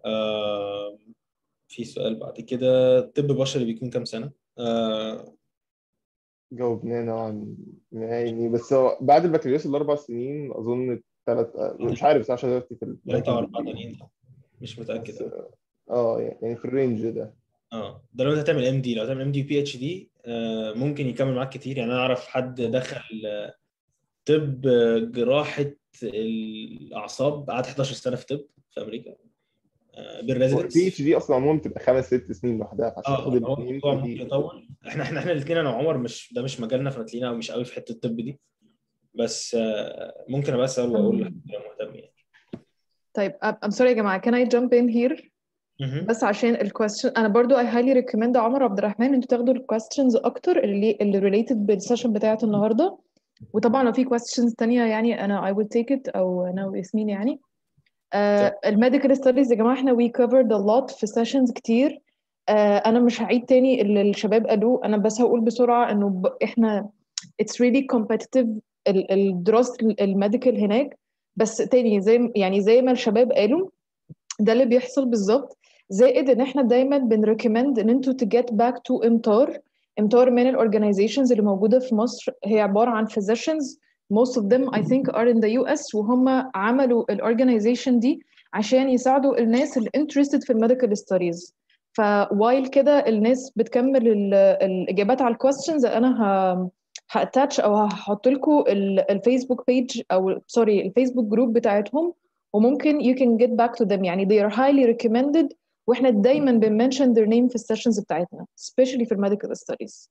آه في سؤال بعد كده طب بشري بيكون كام سنة؟ آه جاوبناه نوعا ما يعني بس هو بعد البكالوريوس الاربع سنين اظن ثلاث مش عارف صح عشان دلوقتي في ثلاثة أو أربعة تانيين مش متأكد بس- اه يعني في الرينج ده اه ده لو انت هتعمل ام دي لو هتعمل ام دي وبي اتش دي ممكن يكمل معاك كتير يعني انا اعرف حد دخل آه، طب آه، جراحة الاعصاب قعد 11 سنة في طب في امريكا آه، بالريزيدنس البي اتش دي اصلا عموما بتبقى خمس ست سنين لوحدها عشان اه تاخد هو الاثنين الموضوع ممكن يطول احنا احنا احنا الاثنين انا وعمر مش ده مش مجالنا فتلاقينا مش قوي في حته الطب دي بس آه، ممكن ابقى اسال واقول لحد لو مهتم يعني طيب I'm sorry يا جماعة can I jump in here مهم. بس عشان الكويستشن انا برضو I highly recommend عمر عبد الرحمن انتوا تاخدوا الكويستشنز اكتر اللي اللي related بالسيشن بتاعت النهارده وطبعا لو في questions تانية يعني انا I will take it او انا وياسمين يعني آه الميديكال ستاديز يا جماعة احنا we covered a lot في sessions كتير آه انا مش هعيد تاني اللي الشباب قالوه انا بس هقول بسرعة انه ب... احنا it's really competitive ال- الدراسة الميديكال هناك بس تاني زي يعني زي ما الشباب قالوا ده اللي بيحصل بالظبط زائد ان احنا دايما بنريكومند ان انتوا to get back to امتار امتار من الاورجنايزيشنز اللي موجوده في مصر هي عباره عن physicians most of them I think are in the US وهم عملوا الاورجنايزيشن دي عشان يساعدوا الناس اللي interested في الميديكال ستاديز فوايل كده الناس بتكمل ال- الاجابات على الكويستشنز انا ه هاتاتش او هحط لكم الفيسبوك بيج او سوري الفيسبوك جروب بتاعتهم وممكن you can get back to them يعني they are highly recommended واحنا دايما بنمنشن their name في السيشنز بتاعتنا especially في الميديكال ستاديز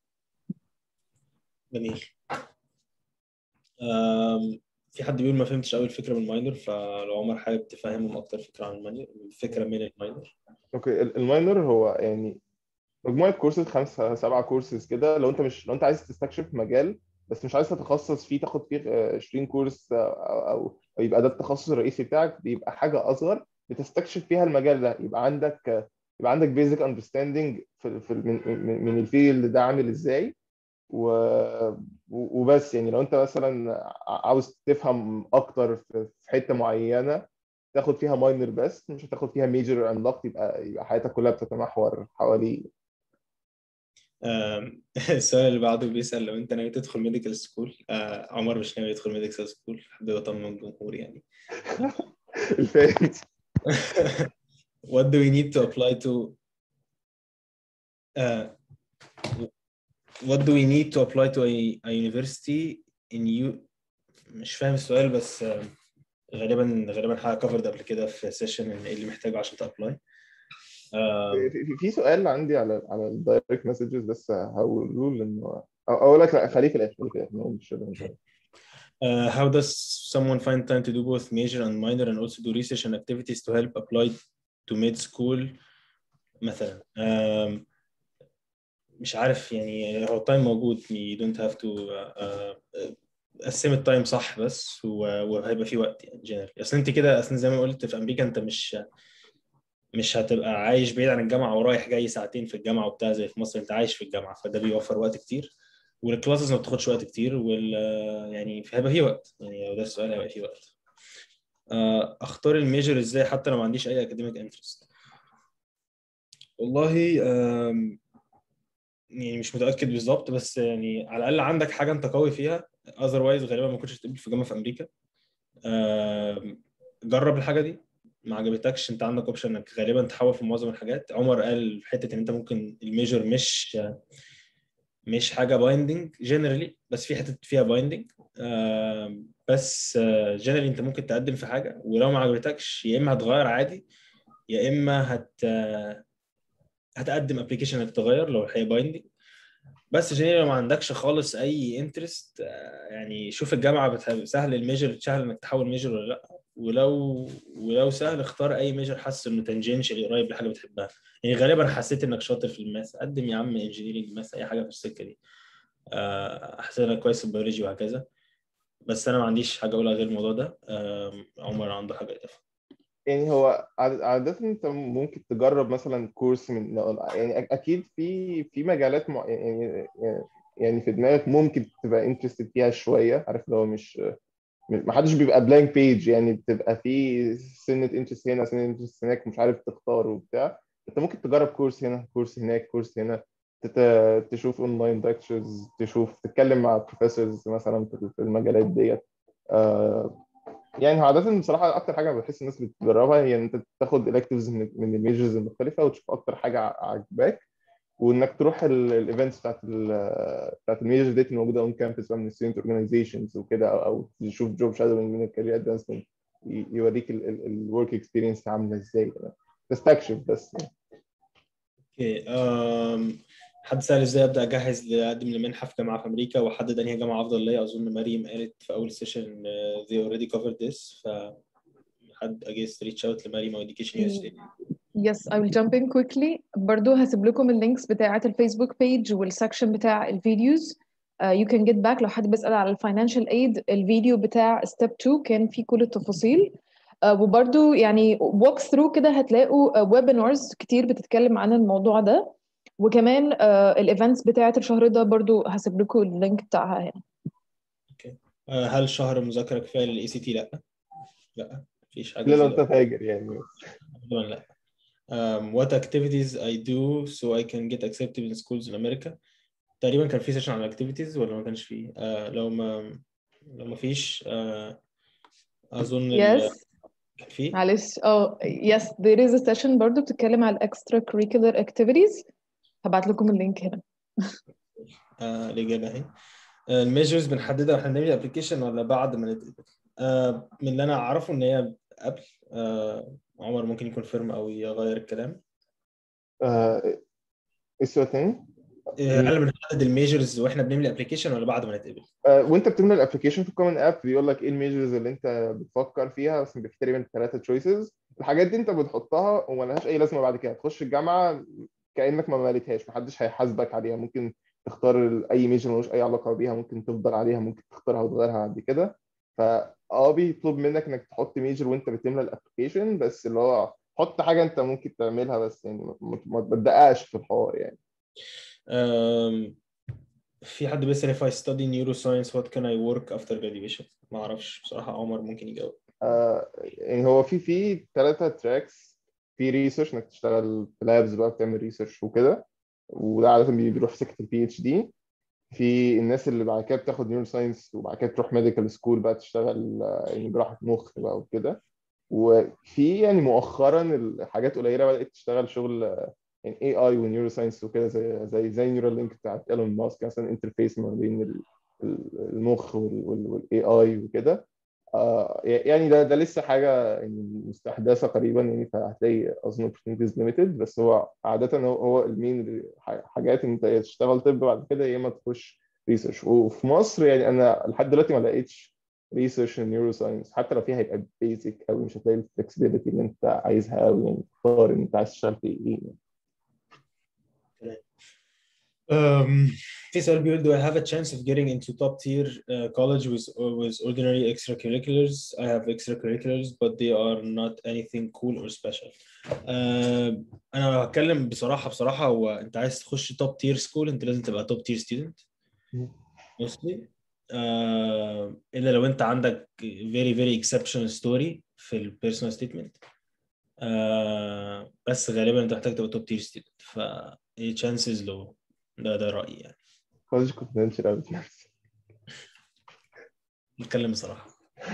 جميل آم، في حد بيقول ما فهمتش قوي الفكره من الماينر فلو عمر حابب تفهمهم اكتر فكره عن الماينر الفكره من الماينر اوكي ال- الماينر هو يعني مجموعه كورسز خمسه سبعه كورسز كده لو انت مش لو انت عايز تستكشف مجال بس مش عايز تتخصص فيه تاخد فيه آه، 20 كورس آه، او او أو يبقى ده التخصص الرئيسي بتاعك بيبقى حاجه اصغر بتستكشف فيها المجال ده يبقى عندك آه، يبقى عندك بيزك اندرستاندنج في في من من من الفيلد ده عامل ازاي و- وبس يعني لو انت مثلا عاوز تفهم اكتر في في حته معينه تاخد فيها ماينر بس مش هتاخد فيها ميجر عملاق يبقى يبقى حياتك كلها بتتمحور حوالي آم، السؤال اللي بعده بيسأل لو انت ناوي تدخل ميديكال سكول عمر مش ناوي يدخل ميديكال سكول حابب اطمن الجمهور يعني الفات what do we need to apply to uh, what do we need to apply to a, a university in you مش فاهم السؤال بس آه، غالبا غالبا حاجه كفرد قبل كده في سيشن ايه اللي محتاجه عشان تابلاي في, في- في سؤال عندي على على الدايركت مسجز بس هقوله لانه أو- اقول لك لا خليه في الاخر خليه في الاخر ما قلتش ده. Uh, how does someone find time to do both major and minor and also do research and activities to help apply to med school مثلا um, مش عارف يعني هو التايم موجود you don't have to uh, uh, قسم التايم صح بس و- وهيبقى في وقت يعني جنرال اصل انت كده اصلا زي ما قلت في امريكا انت مش مش هتبقى عايش بعيد عن الجامعه ورايح جاي ساعتين في الجامعه وبتاع زي في مصر انت عايش في الجامعه فده بيوفر وقت كتير والكلاسز ما بتاخدش وقت كتير وال يعني هيبقى في وقت يعني لو ده السؤال هيبقى في وقت آه، اختار الميجر ازاي حتى لو ما عنديش اي اكاديميك انترست والله آم، يعني مش متاكد بالظبط بس يعني على الاقل عندك حاجه انت قوي فيها اذروايز غالبا ما كنتش هتقبل في جامعه في امريكا آم، جرب الحاجه دي ما عجبتكش انت عندك اوبشن انك غالبا تحول في معظم الحاجات عمر قال في حته ان انت ممكن الميجر مش مش حاجه بايندنج جنرالي بس في حته فيها بايندنج بس جنرالي انت ممكن تقدم في حاجه ولو ما عجبتكش يا اما هتغير عادي يا اما هت آه، هتقدم ابلكيشن انك تغير لو هي بايندنج بس جنرالي لو ما عندكش خالص اي انترست يعني شوف الجامعه بتح- سهل الميجر سهل انك تحول ميجر ولا لا ولو ولو سهل اختار اي ميجر حاسس انه تنجنشال قريب لحاجه بتحبها يعني غالبا حسيت انك شاطر في الماس قدم يا عم انجينيرنج ماس اي حاجه في السكه دي آه، حسيت انك كويس في البيولوجي وهكذا بس انا ما عنديش حاجه اقولها غير الموضوع ده آم، عمر عنده حاجه اضافه يعني هو عاد- عادة انت ممكن تجرب مثلا كورس من يعني أك- اكيد في في مجالات مع... يعني يعني في دماغك ممكن تبقى انترستد فيها شويه عارف لو مش ما حدش بيبقى بلانك بيج يعني بتبقى في سنه انترست هنا سنه انترست هناك مش عارف تختار وبتاع انت ممكن تجرب كورس هنا كورس هناك كورس هنا تت- تشوف اونلاين ليكتشرز تشوف تتكلم مع بروفيسورز مثلا في في المجالات ديت آه، يعني هو عادة بصراحة أكتر حاجة بحس الناس بتجربها هي إن أنت تاخد electives من من الميجرز المختلفة وتشوف أكتر حاجة ع- عاجباك وإنك تروح الايفنتس بتاعت ال بتاعت الميجرز ديت اللي موجودة أون كامبس بقى من الستودنت أورجانيزيشنز وكده أو أو تشوف جوب شادوينج من الكارير ادفانسمنت يوريك الورك اكسبيرينس عاملة إزاي تستكشف بس يعني. اوكي أم، حد سأل ازاي ابدا اجهز لاقدم لمنحه في جامعه في امريكا واحدد انهي جامعه افضل ليا اظن مريم قالت في اول سيشن they already covered this ف حد اجيس ريتش اوت لمريم او education USA Yes, I will jump in quickly. برضو هسيب لكم اللينكس بتاعة الفيسبوك بيج والسكشن بتاع الفيديوز. Uh, you can get back لو حد بيسأل على الفاينانشال ايد الفيديو بتاع ستيب 2 كان فيه كل التفاصيل. Uh, وبرضو يعني walk through كده هتلاقوا ويبينارز كتير بتتكلم عن الموضوع ده. وكمان uh, الايفنتس بتاعة الشهر ده برضو هسيب لكم اللينك بتاعها هنا. أه، هل شهر مذاكره كفايه للاي سي تي لا لا مفيش حاجه إلا لو زي أنت فاجر يعني طبعا لا um, what activities I do so I can get accepted in schools in America تقريبا كان في سيشن عن activities ولا ما كانش فيه آه لو ما لو ما فيش آه اظن ال- Yes. كان فيه معلش اه yes there is a session برضو بتتكلم على extra curricular activities هبعت لكم اللينك هنا آه الإجابة أهي آه، الميجرز بنحددها واحنا بنعمل الابلكيشن ولا بعد ما نتقبل آه من اللي أنا أعرفه إن هي قبل آه عمر ممكن يكون فيرم أو يغير الكلام آه، إيه السؤال تاني؟ آه، هل بنحدد الميجرز واحنا بنعمل الابلكيشن ولا بعد ما نتقبل؟ آه، وانت بتملى الابلكيشن في الكومن اب بيقول لك ايه الميجرز اللي انت بتفكر فيها بس بيبقى في تقريبا ثلاثه تشويسز الحاجات دي انت بتحطها وما لهاش اي لازمه بعد كده تخش الجامعه كانك ما مليتهاش محدش هيحاسبك عليها ممكن تختار ال- اي ميجر ملوش اي علاقه بيها ممكن تفضل عليها ممكن تختارها وتغيرها بعد كده فا اه بيطلب منك انك تحط ميجر وانت بتملى الابلكيشن بس اللي هو حط حاجه انت ممكن تعملها بس يعني ما- ما ما تدققش في الحوار يعني آم، في حد بيسأل if I study neuroscience what can I work after graduation؟ ما أعرفش بصراحة عمر ممكن يجاوب آه، يعني هو في في ثلاثة تراكس في ريسيرش انك تشتغل في لابز بقى بتعمل ريسيرش وكده وده عادة بي- بيروح في سكة البي اتش دي في الناس اللي بعد كده بتاخد نيورو ساينس وبعد كده تروح ميديكال سكول بقى تشتغل آه، يعني جراحة مخ بقى وكده وفي يعني مؤخرا الحاجات قليلة بدأت تشتغل شغل آه، يعني اي اي ونيورو ساينس وكده زي زي زي نيورال لينك بتاعت ايلون ماسك مثلا انترفيس ما بين ال- ال- المخ والاي اي وكده آه يعني ده ده لسه حاجه يعني مستحدثه قريبا يعني فهتلاقي اظن opportunities limited بس هو عاده هو هو المين حاجات انت يا تشتغل طب بعد كده يا اما تخش ريسيرش وفي مصر يعني انا لحد دلوقتي ما لقيتش ريسيرش نيورو ساينس حتى لو فيها هيبقى بيزك قوي مش هتلاقي الفلكسبيليتي اللي انت عايزها قوي يعني تختار انت عايز تشتغل في ايه يعني. Um, في سؤال بيقول do I have a chance of getting into top tier uh, college with with ordinary extracurriculars? I have extracurriculars but they are not anything cool or special. Uh, انا لو هتكلم بصراحه بصراحه هو انت عايز تخش top tier school انت لازم تبقى top tier student mostly uh, الا لو انت عندك very very exceptional story في ال personal statement uh, بس غالبا انت محتاج تبقى top tier student ف chances low ده ده رأيي يعني كولج كونفدنشال قوي نتكلم بصراحة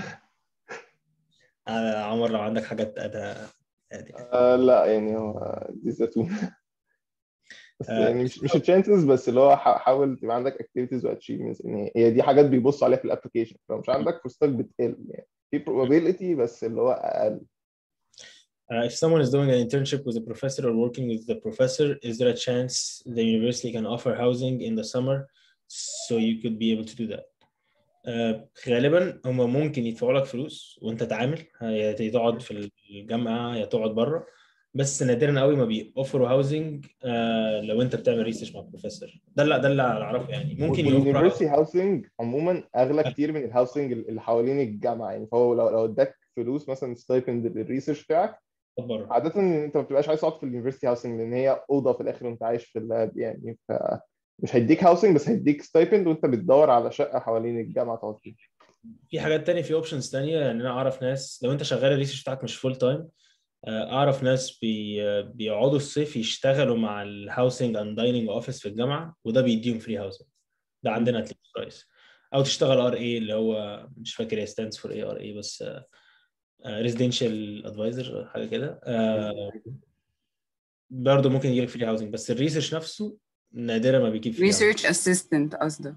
آه، عمر لو عندك حاجات أنا عادي آه لا يعني هو دي زيتون بس آه، يعني مش مش تشانسز بس اللي هو حا- حاول تبقى عندك اكتيفيتيز واتشيفمنتس يعني هي دي حاجات بيبصوا عليها في الابلكيشن لو مش عندك فرصتك بتقل يعني في probability بس اللي هو اقل Uh, if someone is doing an internship with a professor or working with the professor, is there a chance the university can offer housing in the summer so you could be able to do that? Uh, غالبا هم ممكن يدفعوا لك فلوس وانت تعامل يا تقعد في الجامعه يا تقعد بره بس نادرا قوي ما بيوفروا هاوزنج uh, لو انت بتعمل ريسيرش مع بروفيسور ده لا ده اللي اعرفه يعني ممكن يوفروا واليونيفرسيتي هاوسنج عموما اغلى كتير من الهاوسنج اللي حوالين الجامعه يعني فهو لو لو اداك فلوس مثلا ستايبند للريسيرش بتاعك بره عاده انت ما بتبقاش عايز تقعد في اليونيفرسيتي هاوسنج لان هي اوضه في الاخر وانت عايش في اللاب يعني ف مش هيديك هاوسنج بس هيديك ستايبند وانت بتدور على شقه حوالين الجامعه تقعد فيها في حاجات تانية في اوبشنز تانية يعني انا اعرف ناس لو انت شغال الريسيرش بتاعك مش فول تايم اعرف ناس بي بيقعدوا الصيف يشتغلوا مع الهاوسنج اند دايننج اوفيس في الجامعه وده بيديهم فري هاوسنج ده عندنا هتلاقيه كويس او تشتغل ار اي اللي هو مش فاكر ايه ستاندز فور ايه ار اي بس ريزيدنشال ادفايزر حاجه كده آه، برضه ممكن يجيلك فري هاوسنج بس الريسيرش نفسه نادرا ما بيجيب فري ريسيرش اسيستنت قصدك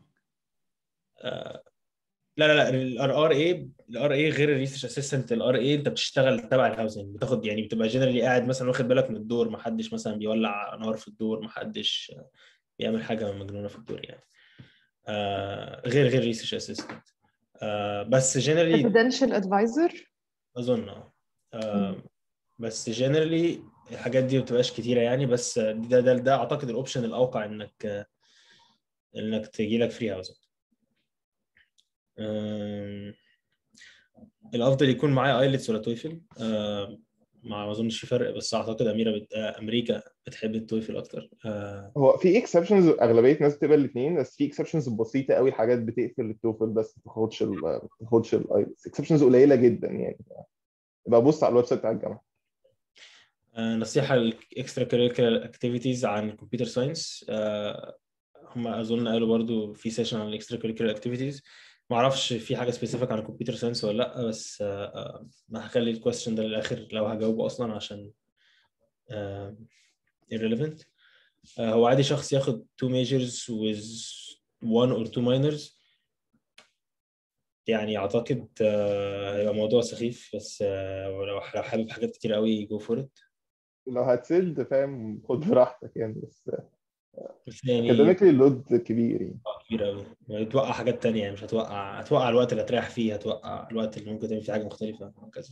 لا لا لا الار ار اي الار اي غير الريسيرش اسيستنت الار اي انت بتشتغل تبع الهاوسنج بتاخد يعني بتبقى جنرالي قاعد مثلا واخد بالك من الدور ما حدش مثلا بيولع نار في الدور ما حدش بيعمل حاجه مجنونه في الدور يعني آه غير غير ريسيرش اسيستنت آه بس جنرالي residential advisor اظن اه آه، بس جنرالي الحاجات دي ما بتبقاش كتيره يعني بس ده ده ده اعتقد الاوبشن الاوقع انك انك تجي لك فري هاوسنج الافضل يكون معايا ايلتس ولا تويفل آه، ما ما اظنش في فرق بس اعتقد اميره بت... آه، امريكا بتحب التويفل اكتر آه، هو في اكسبشنز اغلبيه الناس بتبقى الاثنين بس في اكسبشنز بسيطه قوي حاجات بتقفل التوفل بس ما تاخدش ال- ما تاخدش الايلتس اكسبشنز قليله جدا يعني يبقى بص على الويب سايت بتاع الجامعه آه، نصيحه الاكسترا كاريكولار اكتيفيتيز عن الكمبيوتر ساينس هم اظن قالوا برضو في سيشن عن الاكسترا كاريكولار اكتيفيتيز ما اعرفش في حاجه سبيسيفيك عن الكمبيوتر ساينس ولا لا بس آه، آه، ما هخلي الكويستشن ده للاخر لو هجاوبه اصلا عشان آه، irrelevant آه، هو عادي شخص ياخد two majors with one or two minors يعني اعتقد آه، هيبقى موضوع سخيف بس آه، ولو لو حابب حاجات كتير قوي go for it لو هتسد فاهم خد براحتك يعني بس بس يعني اكاديميكلي اللود كبير يعني كبير قوي هتوقع حاجات تانية يعني مش هتوقع هتوقع الوقت اللي هتريح فيه هتوقع الوقت اللي ممكن تعمل فيه حاجة مختلفة وهكذا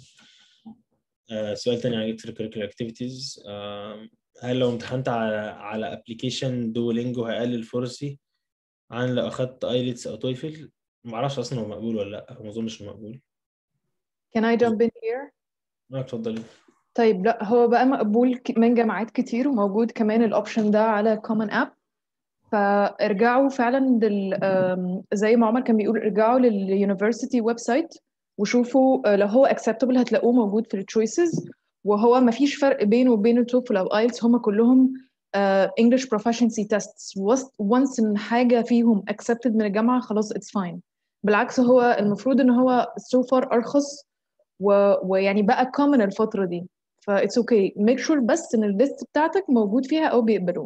آه، سؤال تاني عن extra curricular activities آه، هل لو امتحنت على على ابلكيشن دولينجو هيقلل فرصي عن لو اخدت ايلتس او تويفل ما اعرفش اصلا هو مقبول ولا لا ما اظنش انه مقبول can I jump in here ما اتفضلي طيب لا هو بقى مقبول ك- من جامعات كتير وموجود كمان الاوبشن ده على common app فارجعوا فعلا لل آم، زي ما عمر كان بيقول ارجعوا لليونيفرسيتي ويب سايت وشوفوا آه، لو هو acceptable هتلاقوه موجود في التشويسز وهو ما فيش فرق بينه وبين التوفل او ايلتس هما كلهم آه، English proficiency tests once ان حاجه فيهم accepted من الجامعه خلاص it's fine بالعكس هو المفروض ان هو so far ارخص و... ويعني بقى common الفتره دي ف it's okay make sure بس ان الليست بتاعتك موجود فيها او بيقبلوه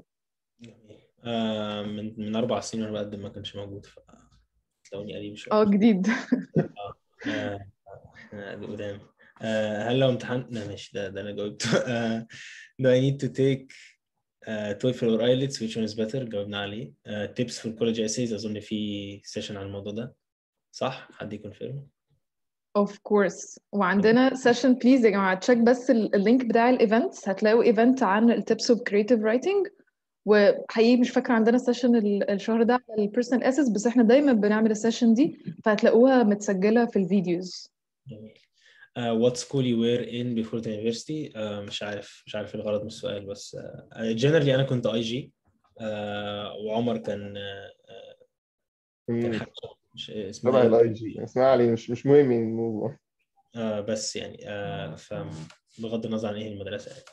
آه، من من اربع سنين وانا بقدم ما كانش موجود ف تلاقوني قريب شويه اه جديد آه، آه، قدام آه، هل لو امتحنت لا ماشي ده ده انا جاوبته آه، do I need to take uh, TOEFL or IELTS which one is better جاوبنا عليه uh, tips for college essays أظن في سيشن عن الموضوع ده صح حد يكونفيرم of course وعندنا session please يا جماعه تشيك بس ال- اللينك بتاع الايفنتس هتلاقوا ايفنت عن التبس اوف كريتيف رايتنج وحقيقي مش فاكره عندنا سيشن الشهر ده على البيرسونال اسس بس احنا دايما بنعمل السيشن دي فهتلاقوها متسجله في الفيديوز جميل uh, what school you were in before the university uh, مش عارف مش عارف إيه الغرض من السؤال بس uh, generally أنا كنت اي جي uh, وعمر كان uh, كان مم. حاجة مش اسمها تبع إيه؟ الاي جي اسمع علي مش مش مهم يعني الموضوع آه بس يعني آه فبغض النظر عن ايه المدرسه يعني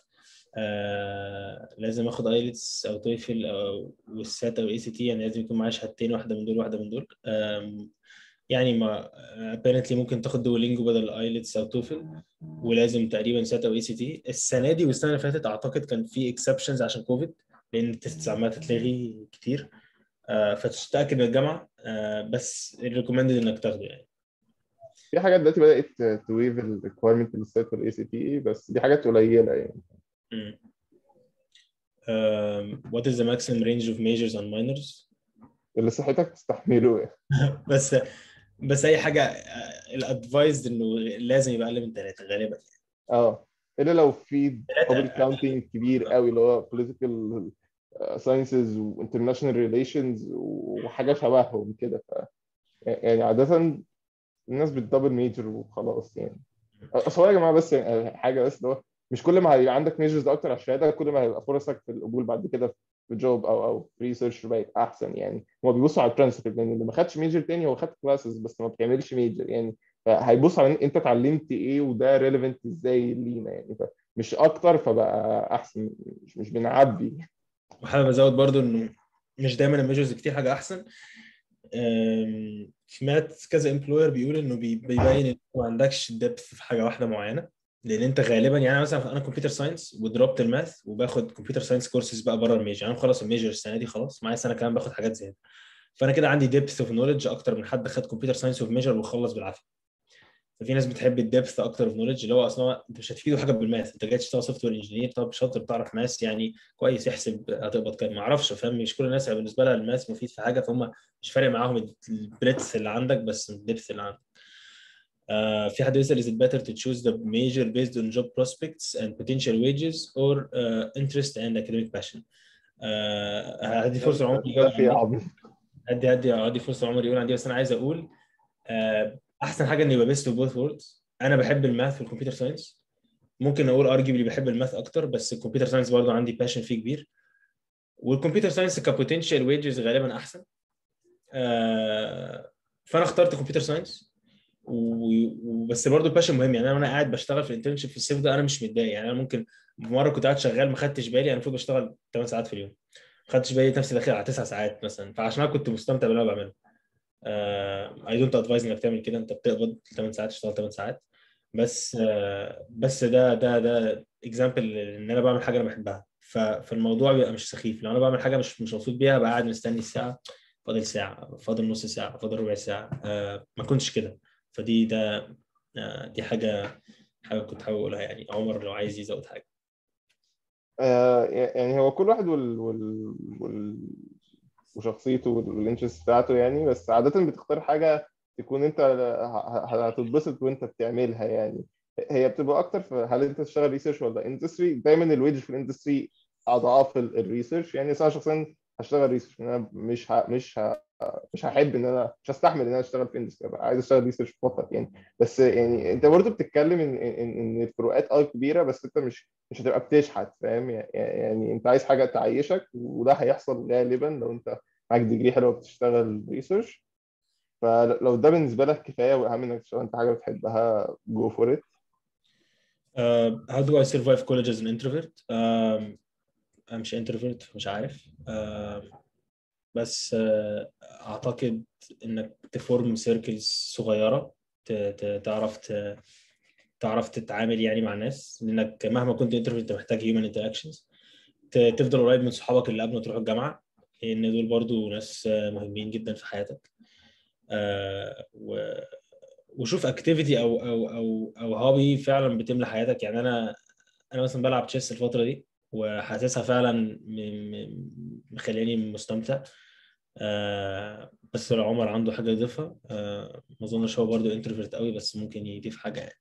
آه لازم اخد ايلتس او تويفل او والسات او الاي سي تي يعني لازم يكون معايا شهادتين واحده من دول واحده من دول آم، يعني ما apparently ممكن تاخد دولينجو بدل ايلتس او تويفل ولازم تقريبا سات او اي سي تي السنه دي والسنه اللي فاتت اعتقد كان في اكسبشنز عشان كوفيد لان التست عماله تتلغي كتير آه فتتاكد من الجامعه آه بس الريكومندد انك تاخده يعني في حاجات دلوقتي بدات تويف الريكويرمنت للسات والاي سي تي بس دي حاجات قليله يعني Mm. Um, what is the maximum range of majors and minors? اللي صحتك تستحمله يعني. بس بس اي حاجه الادفايزد انه لازم يبقى اقل من ثلاثه غالبا اه الا لو في ثلاثة. public counting كبير قوي اللي هو political sciences و international relations وحاجه شبههم كده ف يعني عاده الناس بتدبل ميجر وخلاص يعني اصل هو يا جماعه بس يعني حاجه بس اللي هو مش كل ما هيبقى عندك ميجرز اكتر على الشهاده كل ما هيبقى فرصك في القبول بعد كده في جوب او او ريسيرش بقت احسن يعني هو بيبصوا على الترانسكريبت لان اللي ما خدش ميجر تاني هو خد كلاسز بس ما بتعملش ميجر يعني هيبص على انت اتعلمت ايه وده ريليفنت ازاي لينا يعني مش اكتر فبقى احسن مش مش بنعبي وحابب ازود برضو انه مش دايما الميجرز كتير حاجه احسن سمعت كذا امبلوير بيقول انه بيبين ان ما عندكش ديبث في حاجه واحده معينه لان انت غالبا يعني مثلا انا كمبيوتر ساينس ودروبت الماث وباخد كمبيوتر ساينس كورسز بقى بره الميجر انا خلاص الميجر السنه دي خلاص معايا سنه كمان باخد حاجات زياده فانا كده عندي ديبث اوف نولج اكتر من حد خد كمبيوتر ساينس وفي ميجر وخلص بالعافيه ففي ناس بتحب الديبث اكتر اوف نولج اللي هو اصلا انت مش هتفيده حاجه بالماث انت جاي تشتغل سوفت وير انجينير طب شاطر تعرف ماث يعني كويس يحسب هتقبض كام ما اعرفش فاهم مش كل الناس بالنسبه لها الماث مفيد في حاجه فهم مش فارق معاهم البريتس اللي عندك بس الديبث اللي عندك Uh, في حد بيسأل is it better to choose the major based on job prospects and potential wages or uh, interest and academic passion؟ uh, هدي فرصة لعمر يجاوب هدي هدي هدي فرصة لعمر يقول عندي بس أنا عايز أقول uh, أحسن حاجة إنه يبقى best of both worlds أنا بحب الماث والكمبيوتر ساينس ممكن أقول arguably بحب الماث أكتر بس الكمبيوتر ساينس برضه عندي passion فيه كبير والكمبيوتر ساينس كبوتنشال ويجز غالبا أحسن uh, فأنا اخترت كمبيوتر ساينس وبس برضه الباشن مهم يعني انا وانا قاعد بشتغل في الانترنشيب في الصيف ده انا مش متضايق يعني انا ممكن مره كنت قاعد شغال ما خدتش بالي انا المفروض بشتغل 8 ساعات في اليوم ما خدتش بالي نفسي داخل على 9 ساعات مثلا فعشان انا كنت مستمتع باللي انا بعمله اي دونت ادفايز انك تعمل كده انت بتقبض 8 ساعات تشتغل 8 ساعات بس uh, بس ده ده ده اكزامبل ان انا بعمل حاجه انا بحبها فالموضوع بيبقى مش سخيف لو انا بعمل حاجه مش مش مبسوط بيها بقى قاعد مستني الساعه فاضل ساعه فاضل نص ساعه فاضل ربع ساعه uh, ما كنتش كده فدي ده دي حاجه حاجه كنت حابب اقولها يعني عمر لو عايز يزود حاجه آه يعني هو كل واحد وال, وال, وال وشخصيته والانترست بتاعته يعني بس عاده بتختار حاجه تكون انت هتتبسط وانت بتعملها يعني هي بتبقى اكتر في هل انت تشتغل ريسيرش ولا اندستري دايما الويج في الاندستري اضعاف الريسيرش يعني انا شخصيا هشتغل ريسيرش انا مش ه... مش ه... مش هحب ان انا مش هستحمل ان انا اشتغل في اندستري عايز اشتغل ريسيرش فقط يعني بس يعني انت برضه بتتكلم ان ان ان الفروقات اه كبيره بس انت مش مش هتبقى بتشحت فاهم يعني انت عايز حاجه تعيشك وده هيحصل غالبا لو انت معاك ديجري حلوه بتشتغل ريسيرش فلو ده بالنسبه لك كفايه واهم انك تشتغل انت حاجه بتحبها جو فور ات Uh, how do I survive college as an introvert? Um, أنا مش introvert مش عارف uh, بس uh, أعتقد إنك تفورم سيركلز صغيرة تعرف تعرف تتعامل يعني مع الناس لأنك مهما كنت introvert أنت محتاج human interactions تفضل قريب من صحابك اللي قبل ما تروح الجامعة لأن دول برضو ناس مهمين جدا في حياتك و وشوف اكتيفيتي او او او او هوبي فعلا بتملى حياتك يعني انا انا مثلا بلعب تشيس الفتره دي وحاسسها فعلا مخليني مستمتع آه بس لو عمر عنده حاجه يضيفها آه ما اظنش هو برضه انتروفيرت قوي بس ممكن يضيف حاجه يعني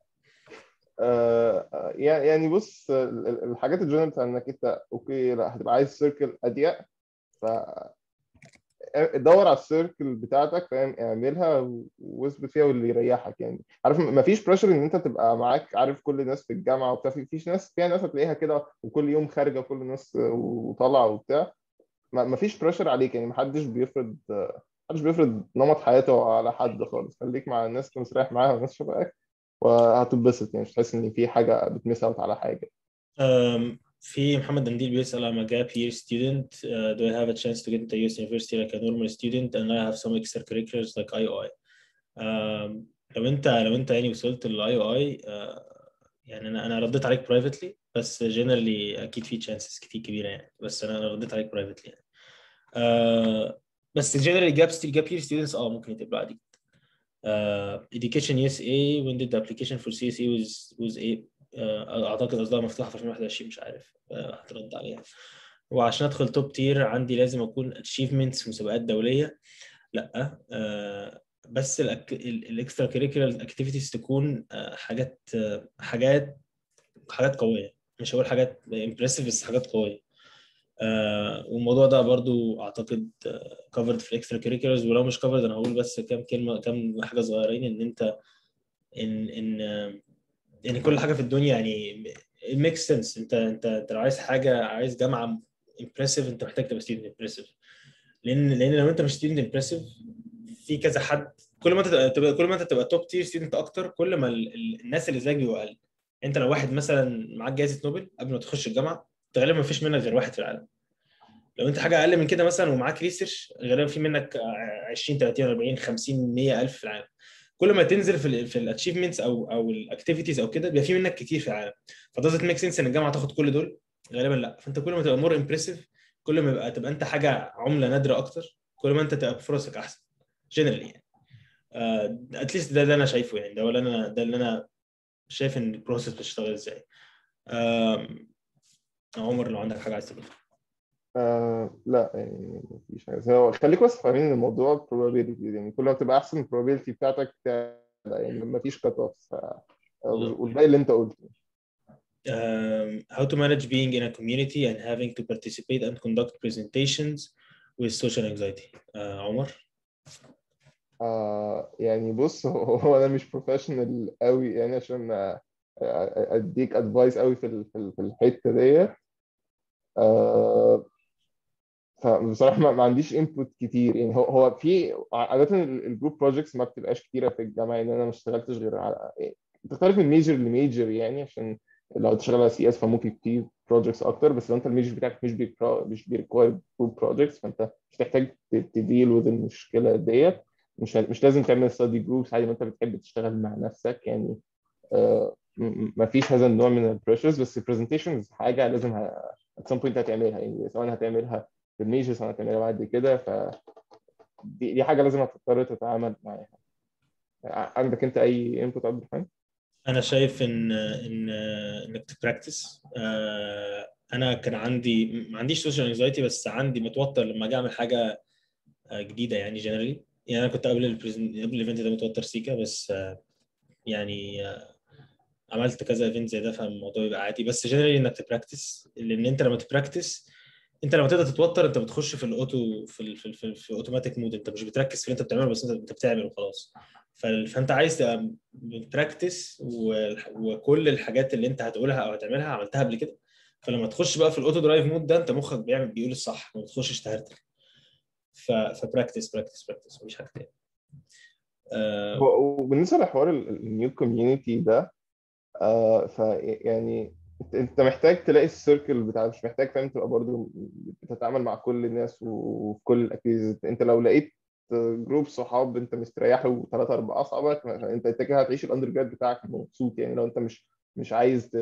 آه يعني بص الحاجات الجنرال بتاع انك انت اوكي لا هتبقى عايز سيركل اضيق ف دور على السيركل بتاعتك فاهم اعملها واثبت فيها واللي يريحك يعني عارف ما فيش بريشر ان انت تبقى معاك عارف كل الناس في الجامعه وبتاع فيش ناس فيها ناس هتلاقيها كده وكل يوم خارجه كل الناس وطالعه وبتاع ما فيش بريشر عليك يعني ما حدش بيفرض محدش بيفرض نمط حياته على حد خالص خليك مع الناس اللي مستريح معاها والناس شبهك وهتتبسط يعني مش تحس ان في حاجه بتمس اوت على حاجه في محمد دنديل بيسأل I'm a gap year student uh, do I have a chance to get into US university like a normal student and I have some extracurriculars like IOI um, لو انت لو انت يعني وصلت للاي او اي يعني انا انا رديت عليك privately بس generally اكيد في chances كتير كبيره يعني بس انا رديت عليك privately يعني uh, بس generally gap gap year students اه ممكن يتقبلوا عادي uh, education USA when did the application for CSE was was a اعتقد قصدها مفتوحه في 2021 مش عارف هترد عليها وعشان ادخل توب تير عندي لازم اكون اتشيفمنتس في مسابقات دوليه لا بس الاكسترا كريكولار اكتيفيتيز تكون حاجات حاجات حاجات قويه مش هقول حاجات امبرسيف بس حاجات قويه والموضوع ده برضو اعتقد كفرد في الاكسترا كريكولرز ولو مش كفرد انا هقول بس كام كلمه كام حاجه صغيرين ان انت ان ان يعني كل حاجه في الدنيا يعني ميك سنس انت انت انت لو عايز حاجه عايز جامعه امبرسيف انت محتاج تبقى ستودنت امبرسيف لان لان لو انت مش ستودنت امبرسيف في كذا حد كل ما انت تبقى كل ما انت تبقى توب تير ستودنت اكتر كل ما ال... ال... الناس اللي زيك بيبقوا اقل انت لو واحد مثلا معاك جائزه نوبل قبل ما تخش الجامعه انت غالبا ما فيش منك غير واحد في العالم لو انت حاجه اقل من كده مثلا ومعاك ريسيرش غالبا في منك 20 30 40 50 100 الف في العالم كل ما تنزل في ال في الاتشيفمنتس او او الاكتيفيتيز او كده بيبقى في منك كتير في العالم فدازت ميك سنس ان الجامعه تاخد كل دول غالبا لا فانت كل ما تبقى مور امبرسيف كل ما يبقى تبقى انت حاجه عمله نادره اكتر كل ما انت تبقى فرصك احسن جنرالي يعني اتليست ده اللي انا شايفه يعني ده ولا انا ده اللي انا شايف ان البروسيس بتشتغل ازاي عمر لو عندك حاجه عايز تقولها آه لا يعني مفيش حاجه هو خليك بس فاهمين ان الموضوع probability يعني كل ما تبقى احسن probability بتاعتك يعني مفيش كات اوف والباقي اللي انت قلته um, how to manage being in a community and having to participate and conduct presentations with social anxiety uh, عمر آه يعني بص هو انا مش بروفيشنال قوي يعني عشان اديك ادفايس قوي في في الحته ديت آه فبصراحه ما عنديش انبوت كتير يعني هو هو في عاده الجروب بروجكتس ما بتبقاش كتيره في الجامعه يعني انا ما اشتغلتش غير على بتختلف من ميجر لميجر يعني عشان لو تشتغل على سي اس فممكن في بروجكتس اكتر بس لو انت الميجر بتاعك مش بيكرا مش بيريكواير جروب بروجكتس فانت مش تحتاج تديل وذ المشكله ديت مش مش لازم تعمل ستادي جروبس عادي ما انت بتحب تشتغل مع نفسك يعني آه ما فيش هذا النوع من البريشرز بس البرزنتيشنز حاجه لازم ات سم بوينت هتعملها يعني سواء هتعملها في الميجر سواء هتعملها بعد كده ف دي, دي حاجه لازم هتضطر تتعامل معاها عندك انت اي انبوت عبد الرحمن؟ انا شايف ان ان انك تبراكتس انا كان عندي ما عنديش سوشيال انكزايتي بس عندي متوتر لما اجي اعمل حاجه جديده يعني جنرالي يعني انا كنت قبل البريزن... قبل الايفنت ده متوتر سيكا بس يعني عملت كذا ايفنت زي ده فالموضوع يبقى عادي بس جنرالي انك تبراكتس لان انت لما تبراكتس انت لما تبدا تتوتر انت بتخش في الاوتو في ال في ال في, ال في اوتوماتيك مود انت مش بتركز في اللي انت بتعمله بس انت انت بتعمل وخلاص فانت عايز تبقى بتراكتس وكل الحاجات اللي انت هتقولها او هتعملها عملتها قبل كده فلما تخش بقى في الاوتو درايف مود ده انت مخك بيعمل بيقول الصح ما بتخشش تهرتل فبراكتس براكتس براكتس مفيش حاجه تاني آه وبالنسبه لحوار النيو كوميونتي ده آه فيعني انت محتاج تلاقي السيركل بتاع مش محتاج فاهم تبقى برضه بتتعامل مع كل الناس وفي كل الاكتيفيتيز انت لو لقيت جروب صحاب انت مستريح له ثلاثة أربعة أصحابك انت انت كده هتعيش الاندر جراد بتاعك مبسوط يعني لو انت مش مش عايز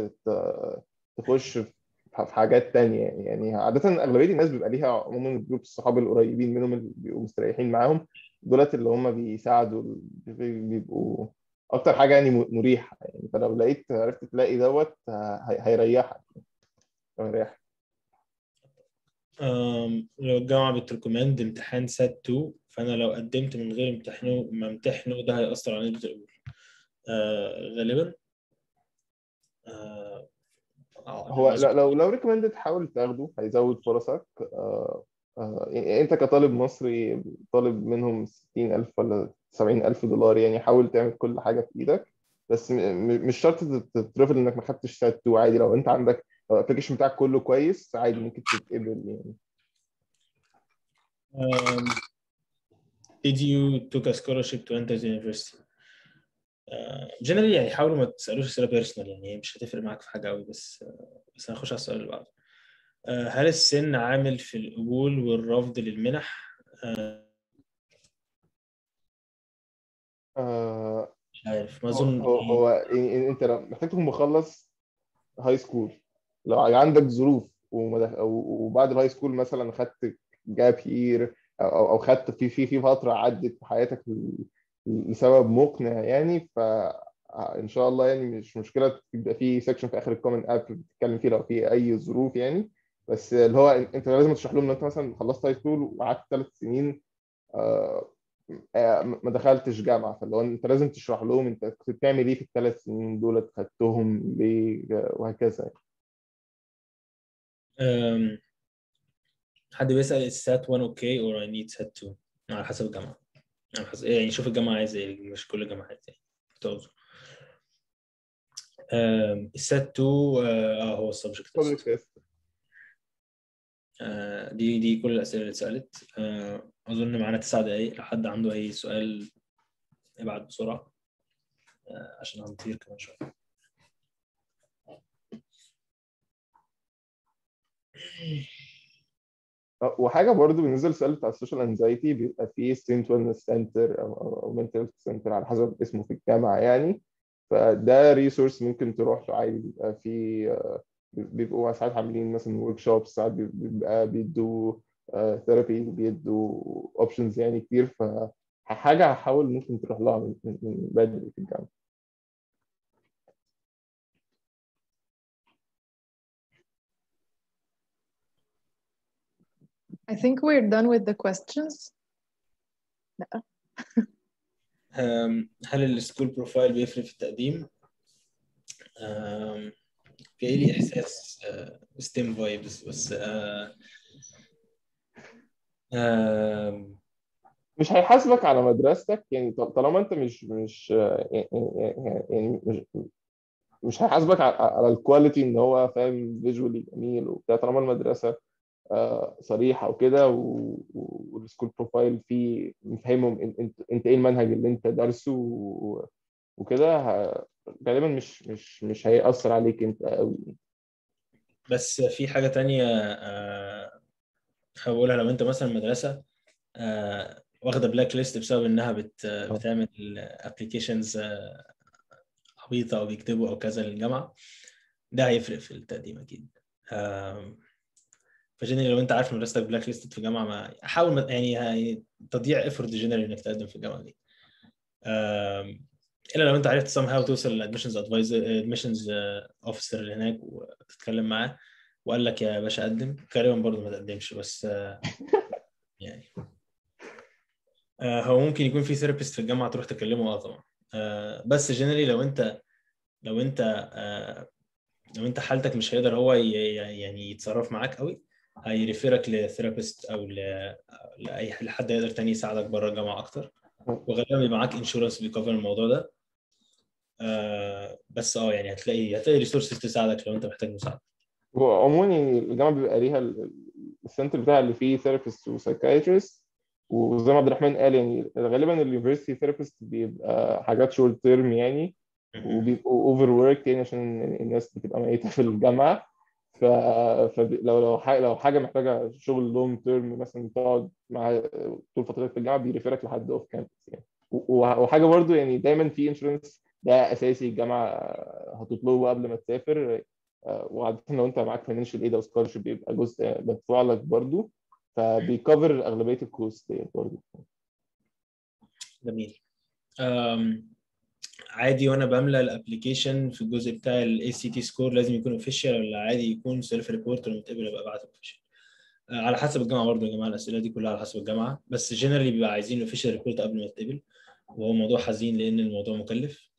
تخش في حاجات تانية يعني يعني عادة أغلبية الناس بيبقى ليها عموما جروب الصحاب القريبين منهم اللي بيبقوا مستريحين معاهم دولت اللي هم بيساعدوا بيبقوا أكتر حاجة يعني مريحة يعني فلو لقيت عرفت تلاقي دوت هيريحك هيريحك لو الجامعة بتريكومند امتحان سات 2 فأنا لو قدمت من غير امتحانه ما امتحنه ده هيأثر على نسبة القبول آه غالبا آه هو لا لو لو ريكومندد حاول تاخده هيزود فرصك آه آه يعني انت كطالب مصري طالب منهم 60000 ولا 70000 دولار يعني حاول تعمل كل حاجه في ايدك بس مش شرط تترفض انك ما خدتش سات 2 عادي لو انت عندك الابلكيشن بتاعك كله كويس عادي ممكن تتقبل يعني um, did you took a scholarship to enter the university جنرالي uh, يعني حاولوا ما تسالوش اسئله بيرسونال يعني مش هتفرق معاك في حاجه قوي بس uh, بس هنخش على السؤال اللي بعده uh, هل السن عامل في القبول والرفض للمنح؟ مش عارف ما اظن هو, هو يعني انت محتاج تكون مخلص هاي سكول لو عندك ظروف وبعد الهاي سكول مثلا خدت جاب يير او او خدت في في في فتره عدت في حياتك لسبب مقنع يعني فان شاء الله يعني مش مشكله يبقى في سيكشن في اخر الكومنت اب بتتكلم فيه لو في اي ظروف يعني بس اللي هو انت لازم تشرح لهم ان انت مثلا خلصت هاي سكول وقعدت ثلاث سنين آه ما دخلتش جامعه فاللي هو انت لازم تشرح لهم انت كنت بتعمل ايه في الثلاث سنين دول خدتهم ليه وهكذا يعني. Um, حد بيسأل السات 1 اوكي اور اي نيد سات 2 على حسب الجامعة على حسب يعني شوف الجامعة عايزة ايه مش كل الجامعة عايزة ايه تعوزه السات 2 اه هو السبجكت آه، دي دي كل الأسئلة اللي اتسألت آه، أظن معانا تسع دقايق لو حد عنده أي سؤال ابعت بسرعة آه، عشان هنطير كمان شوية آه، وحاجه برضو بالنسبه للسؤال بتاع السوشيال انزايتي بيبقى فيه ستودنت ويلنس سنتر او منتال سنتر على حسب اسمه في الجامعه يعني فده ريسورس ممكن تروح له عادي بيبقى فيه آه، بيبقوا ساعات عاملين مثلا ورك شوب ساعات بيبقى بيدوا ثيرابي بيدوا اوبشنز يعني كتير فحاجه هحاول ممكن تروح لها من من- من بدري في الجامعه I think we're done with the questions. أم، هل السكول بروفايل بيفرق في التقديم؟ أم، جاي لي إحساس ستيم فايبس بس آه، أم، مش هيحاسبك على مدرستك يعني ط- طالما انت مش مش يعني يعني مش مش هيحاسبك على- على الكواليتي ان هو فاهم فيجوالي جميل وبتاع طالما المدرسه آه، صريحه وكده و- و- والسكول بروفايل فيه مفهمهم إن- انت انت ايه المنهج اللي انت دارسه و- وكده ه- غالبا مش مش مش هيأثر عليك انت قوي بس في حاجة تانية آه، هقولها لو أنت مثلا مدرسة آه، واخدة بلاك ليست بسبب إنها بت بتعمل ابلكيشنز عبيطة أو بيكتبوا أو كذا للجامعة ده هيفرق في التقديم أكيد آم، فجنرالي لو أنت عارف مدرستك بلاك ليست في جامعة ما حاول ما- يعني هي- تضيع ايفورت جنرالي إنك تقدم في الجامعة دي آم، الا لو انت عرفت somehow توصل للادمشنز ادفايزر ادمشنز اوفيسر اللي هناك وتتكلم معاه وقال لك يا باشا قدم غالبا برضه ما تقدمش بس آه، يعني آه، هو ممكن يكون في ثيرابيست في الجامعه تروح تكلمه اه طبعا آه، بس جنرالي لو انت لو انت آه، لو انت حالتك مش هيقدر هو ي- ي- يعني يتصرف معاك قوي هيريفيرك لثيرابيست او ل- لاي لحد يقدر تاني يساعدك بره الجامعه اكتر وغالبا بيبقى معاك انشورنس بيكفر الموضوع ده آه بس اه يعني هتلاقي هتلاقي ريسورسز تساعدك لو انت محتاج مساعده وعموما يعني الجامعه بيبقى ليها ال- السنتر بتاع اللي فيه ثيرابيست وسايكايترست وزي ما عبد الرحمن قال يعني غالبا اليونيفرستي ثيرابيست بيبقى حاجات شورت تيرم يعني وبيبقوا اوفر ورك يعني عشان الناس بتبقى ميته في الجامعه ف... فلو لو حاجه لو حاجه محتاجه شغل لونج تيرم مثلا تقعد مع طول فترتك في الجامعه بيريفيرك لحد اوف كامبس يعني و- وحاجه برضو يعني دايما في انشورنس ده اساسي الجامعه هتطلبه قبل ما تسافر آه، وعاده لو انت معاك فاينانشال ايد او سكولرشيب بيبقى جزء مدفوع لك برضو فبيكفر اغلبيه الكوست يعني برضو جميل أم، عادي وانا بملى الابلكيشن في الجزء بتاع الاي سي تي سكور لازم يكون اوفيشال ولا عادي يكون سيلف ريبورت ولما تقبل ابقى ابعت اوفيشال على حسب الجامعه برضه يا جماعه الاسئله دي كلها على حسب الجامعه بس جنرالي بيبقى عايزين اوفيشال ريبورت قبل ما تقبل وهو موضوع حزين لان الموضوع مكلف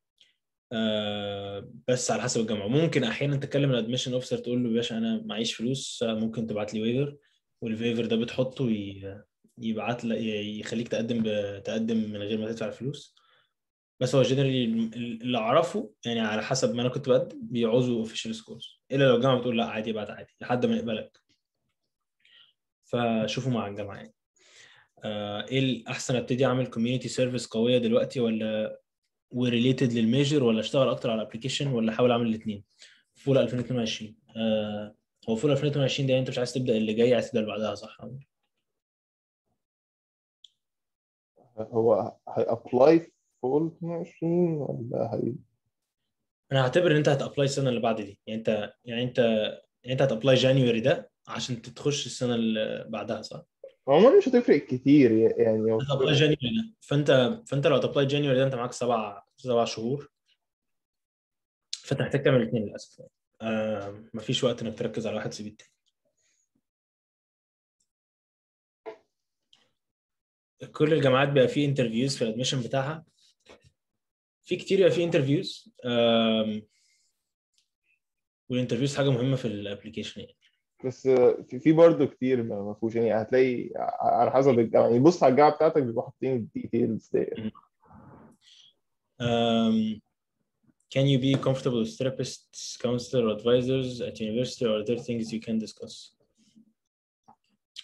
آه بس على حسب الجامعه ممكن احيانا تكلم الادميشن اوفيسر تقول له يا باشا انا معيش فلوس آه، ممكن تبعت لي ويفر والفيفر ده بتحطه ي- يبعت لك يخليك تقدم ب- تقدم من غير ما تدفع الفلوس بس هو جنرالي اللي اعرفه يعني على حسب ما انا كنت بقدم بيعوزوا اوفيشال سكورز الا لو الجامعه بتقول لا عادي ابعت عادي لحد ما يقبلك فشوفوا مع الجامعه يعني آه، ايه الاحسن ابتدي اعمل كوميونتي سيرفيس قويه دلوقتي ولا وريليتد للميجر ولا اشتغل اكتر على الابلكيشن ولا احاول اعمل الاثنين فول 2022 آه هو فول 2022 ده يعني انت مش عايز تبدا اللي جاي عايز تبدا اللي بعدها صح هو هيابلاي فول 22 ولا هي انا هعتبر ان انت هتابلاي السنه اللي بعد دي يعني انت يعني انت يعني انت هتابلاي جانيوري ده عشان تخش السنه اللي بعدها صح؟ عموما مش هتفرق كتير يعني هو هتابلاي جانيوري ده فانت فانت لو هتابلاي جانيوري ده انت معاك سبع سبع شهور فانت محتاج تعمل الاثنين للاسف يعني. آه مفيش وقت انك تركز على واحد تسيب التاني كل الجامعات بقى فيه انترفيوز في الادميشن بتاعها في كتير بقى فيه انترفيوز والانترفيوز حاجه مهمه في الابلكيشن يعني بس في في برضه كتير ما ما فيهوش يعني هتلاقي على حسب الجامعه يعني بص على الجامعه بتاعتك بيبقوا حاطين الديتيلز دي Um, can you be comfortable with therapists, counselor, or advisors at university, or are there things you can discuss?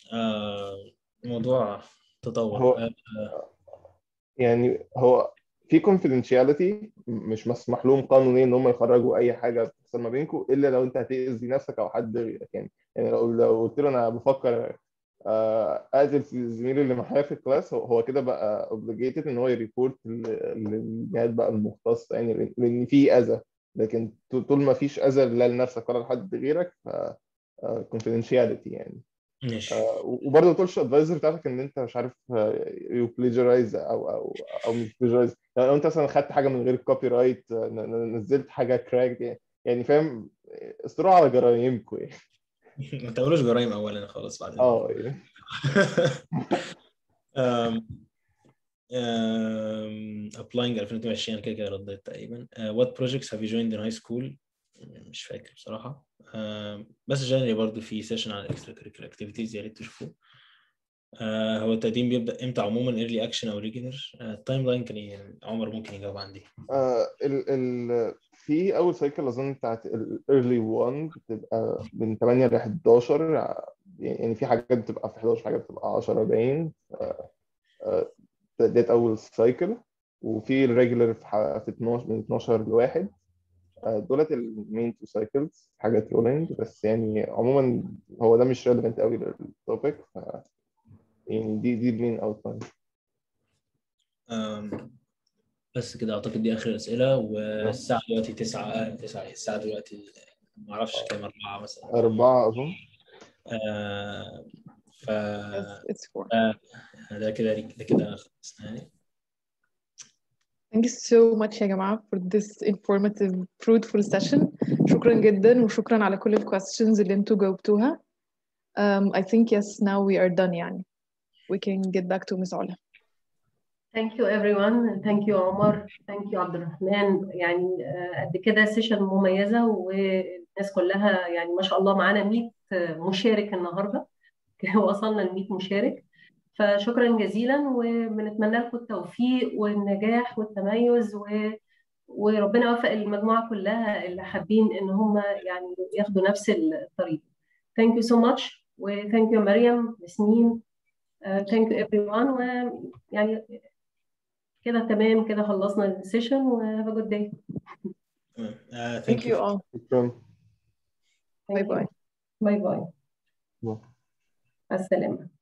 آه، الموضوع تطور هو- آه، يعني هو في confidentiality مش مسمح لهم قانونيا ان هم يخرجوا اي حاجه بتحصل ما بينكم الا لو انت هتاذي نفسك او حد غيرك يعني يعني لو لو قلت له انا بفكر آه، اقتل الزميل اللي معايا في الكلاس هو هو كده بقى obligated ان هو يريبورت للجهات بقى المختصه يعني لأن- لان في اذى لكن طول طول ما فيش اذى لا لنفسك ولا لحد غيرك ف آه، confidentiality يعني ماشي آه، وبرضه ما تقولش الادفايزر بتاعتك ان انت مش عارف يو بلاجرايز او او او مش بلاجرايز لو انت مثلا خدت حاجه من غير كوبي رايت نزلت حاجه كراك يعني يعني فاهم استروا على جرايمكم يعني ما تعملوش جرائم اولا خالص بعدين اه يعني um, um, applying 2022 انا كده كده رديت تقريبا uh, what projects have you joined in high school مش فاكر بصراحة uh, بس جنري برضو في سيشن عن extra curricular activities يا ريت تشوفوه uh, هو التقديم بيبدأ امتى عموما early action او regular التايم لاين كان ي- عمر ممكن يجاوب عندي آه، ال ال في اول سايكل اظن بتاعت الايرلي 1 بتبقى من 8 ل 11 يعني في حاجات بتبقى في 11 حاجات بتبقى 10 باين آه، آه، ده- ديت اول سايكل وفي الريجولر في ح- في 12 من 12 لواحد آه، دولت المين تو سايكلز حاجات رولينج بس يعني عموما هو ده مش ريليفنت قوي للتوبيك ف يعني دي دي المين اوت لاين um, بس كده اعتقد دي اخر الاسئله والساعه دلوقتي 9 9 الساعه دلوقتي ما اعرفش كام اربعه مثلا أربعة أظن آه ف Yes, it's four. ده كده ده كده خلصنا يعني Thank you so much يا جماعة for this informative fruitful session شكرا جدا وشكرا على كل ال questions اللي انتوا جاوبتوها um, I think yes now we are done يعني we can get back to Miss Ola Thank you everyone. Thank you عمر. Thank you عبد الرحمن. يعني آه، قد كده سيشن مميزة والناس كلها يعني ما شاء الله معانا 100 مشارك النهاردة. وصلنا ل 100 مشارك. فشكرا جزيلا وبنتمنى لكم التوفيق والنجاح والتميز و... وربنا يوفق المجموعة كلها اللي حابين ان هم يعني ياخدوا نفس الطريق. Thank you so much و thank you مريم ياسمين uh, thank you everyone ويعني كده تمام كده خلصنا السيشن و have a good day. تمام آه thank you all شكرا باي باي باي باي. باي. مع السلامة.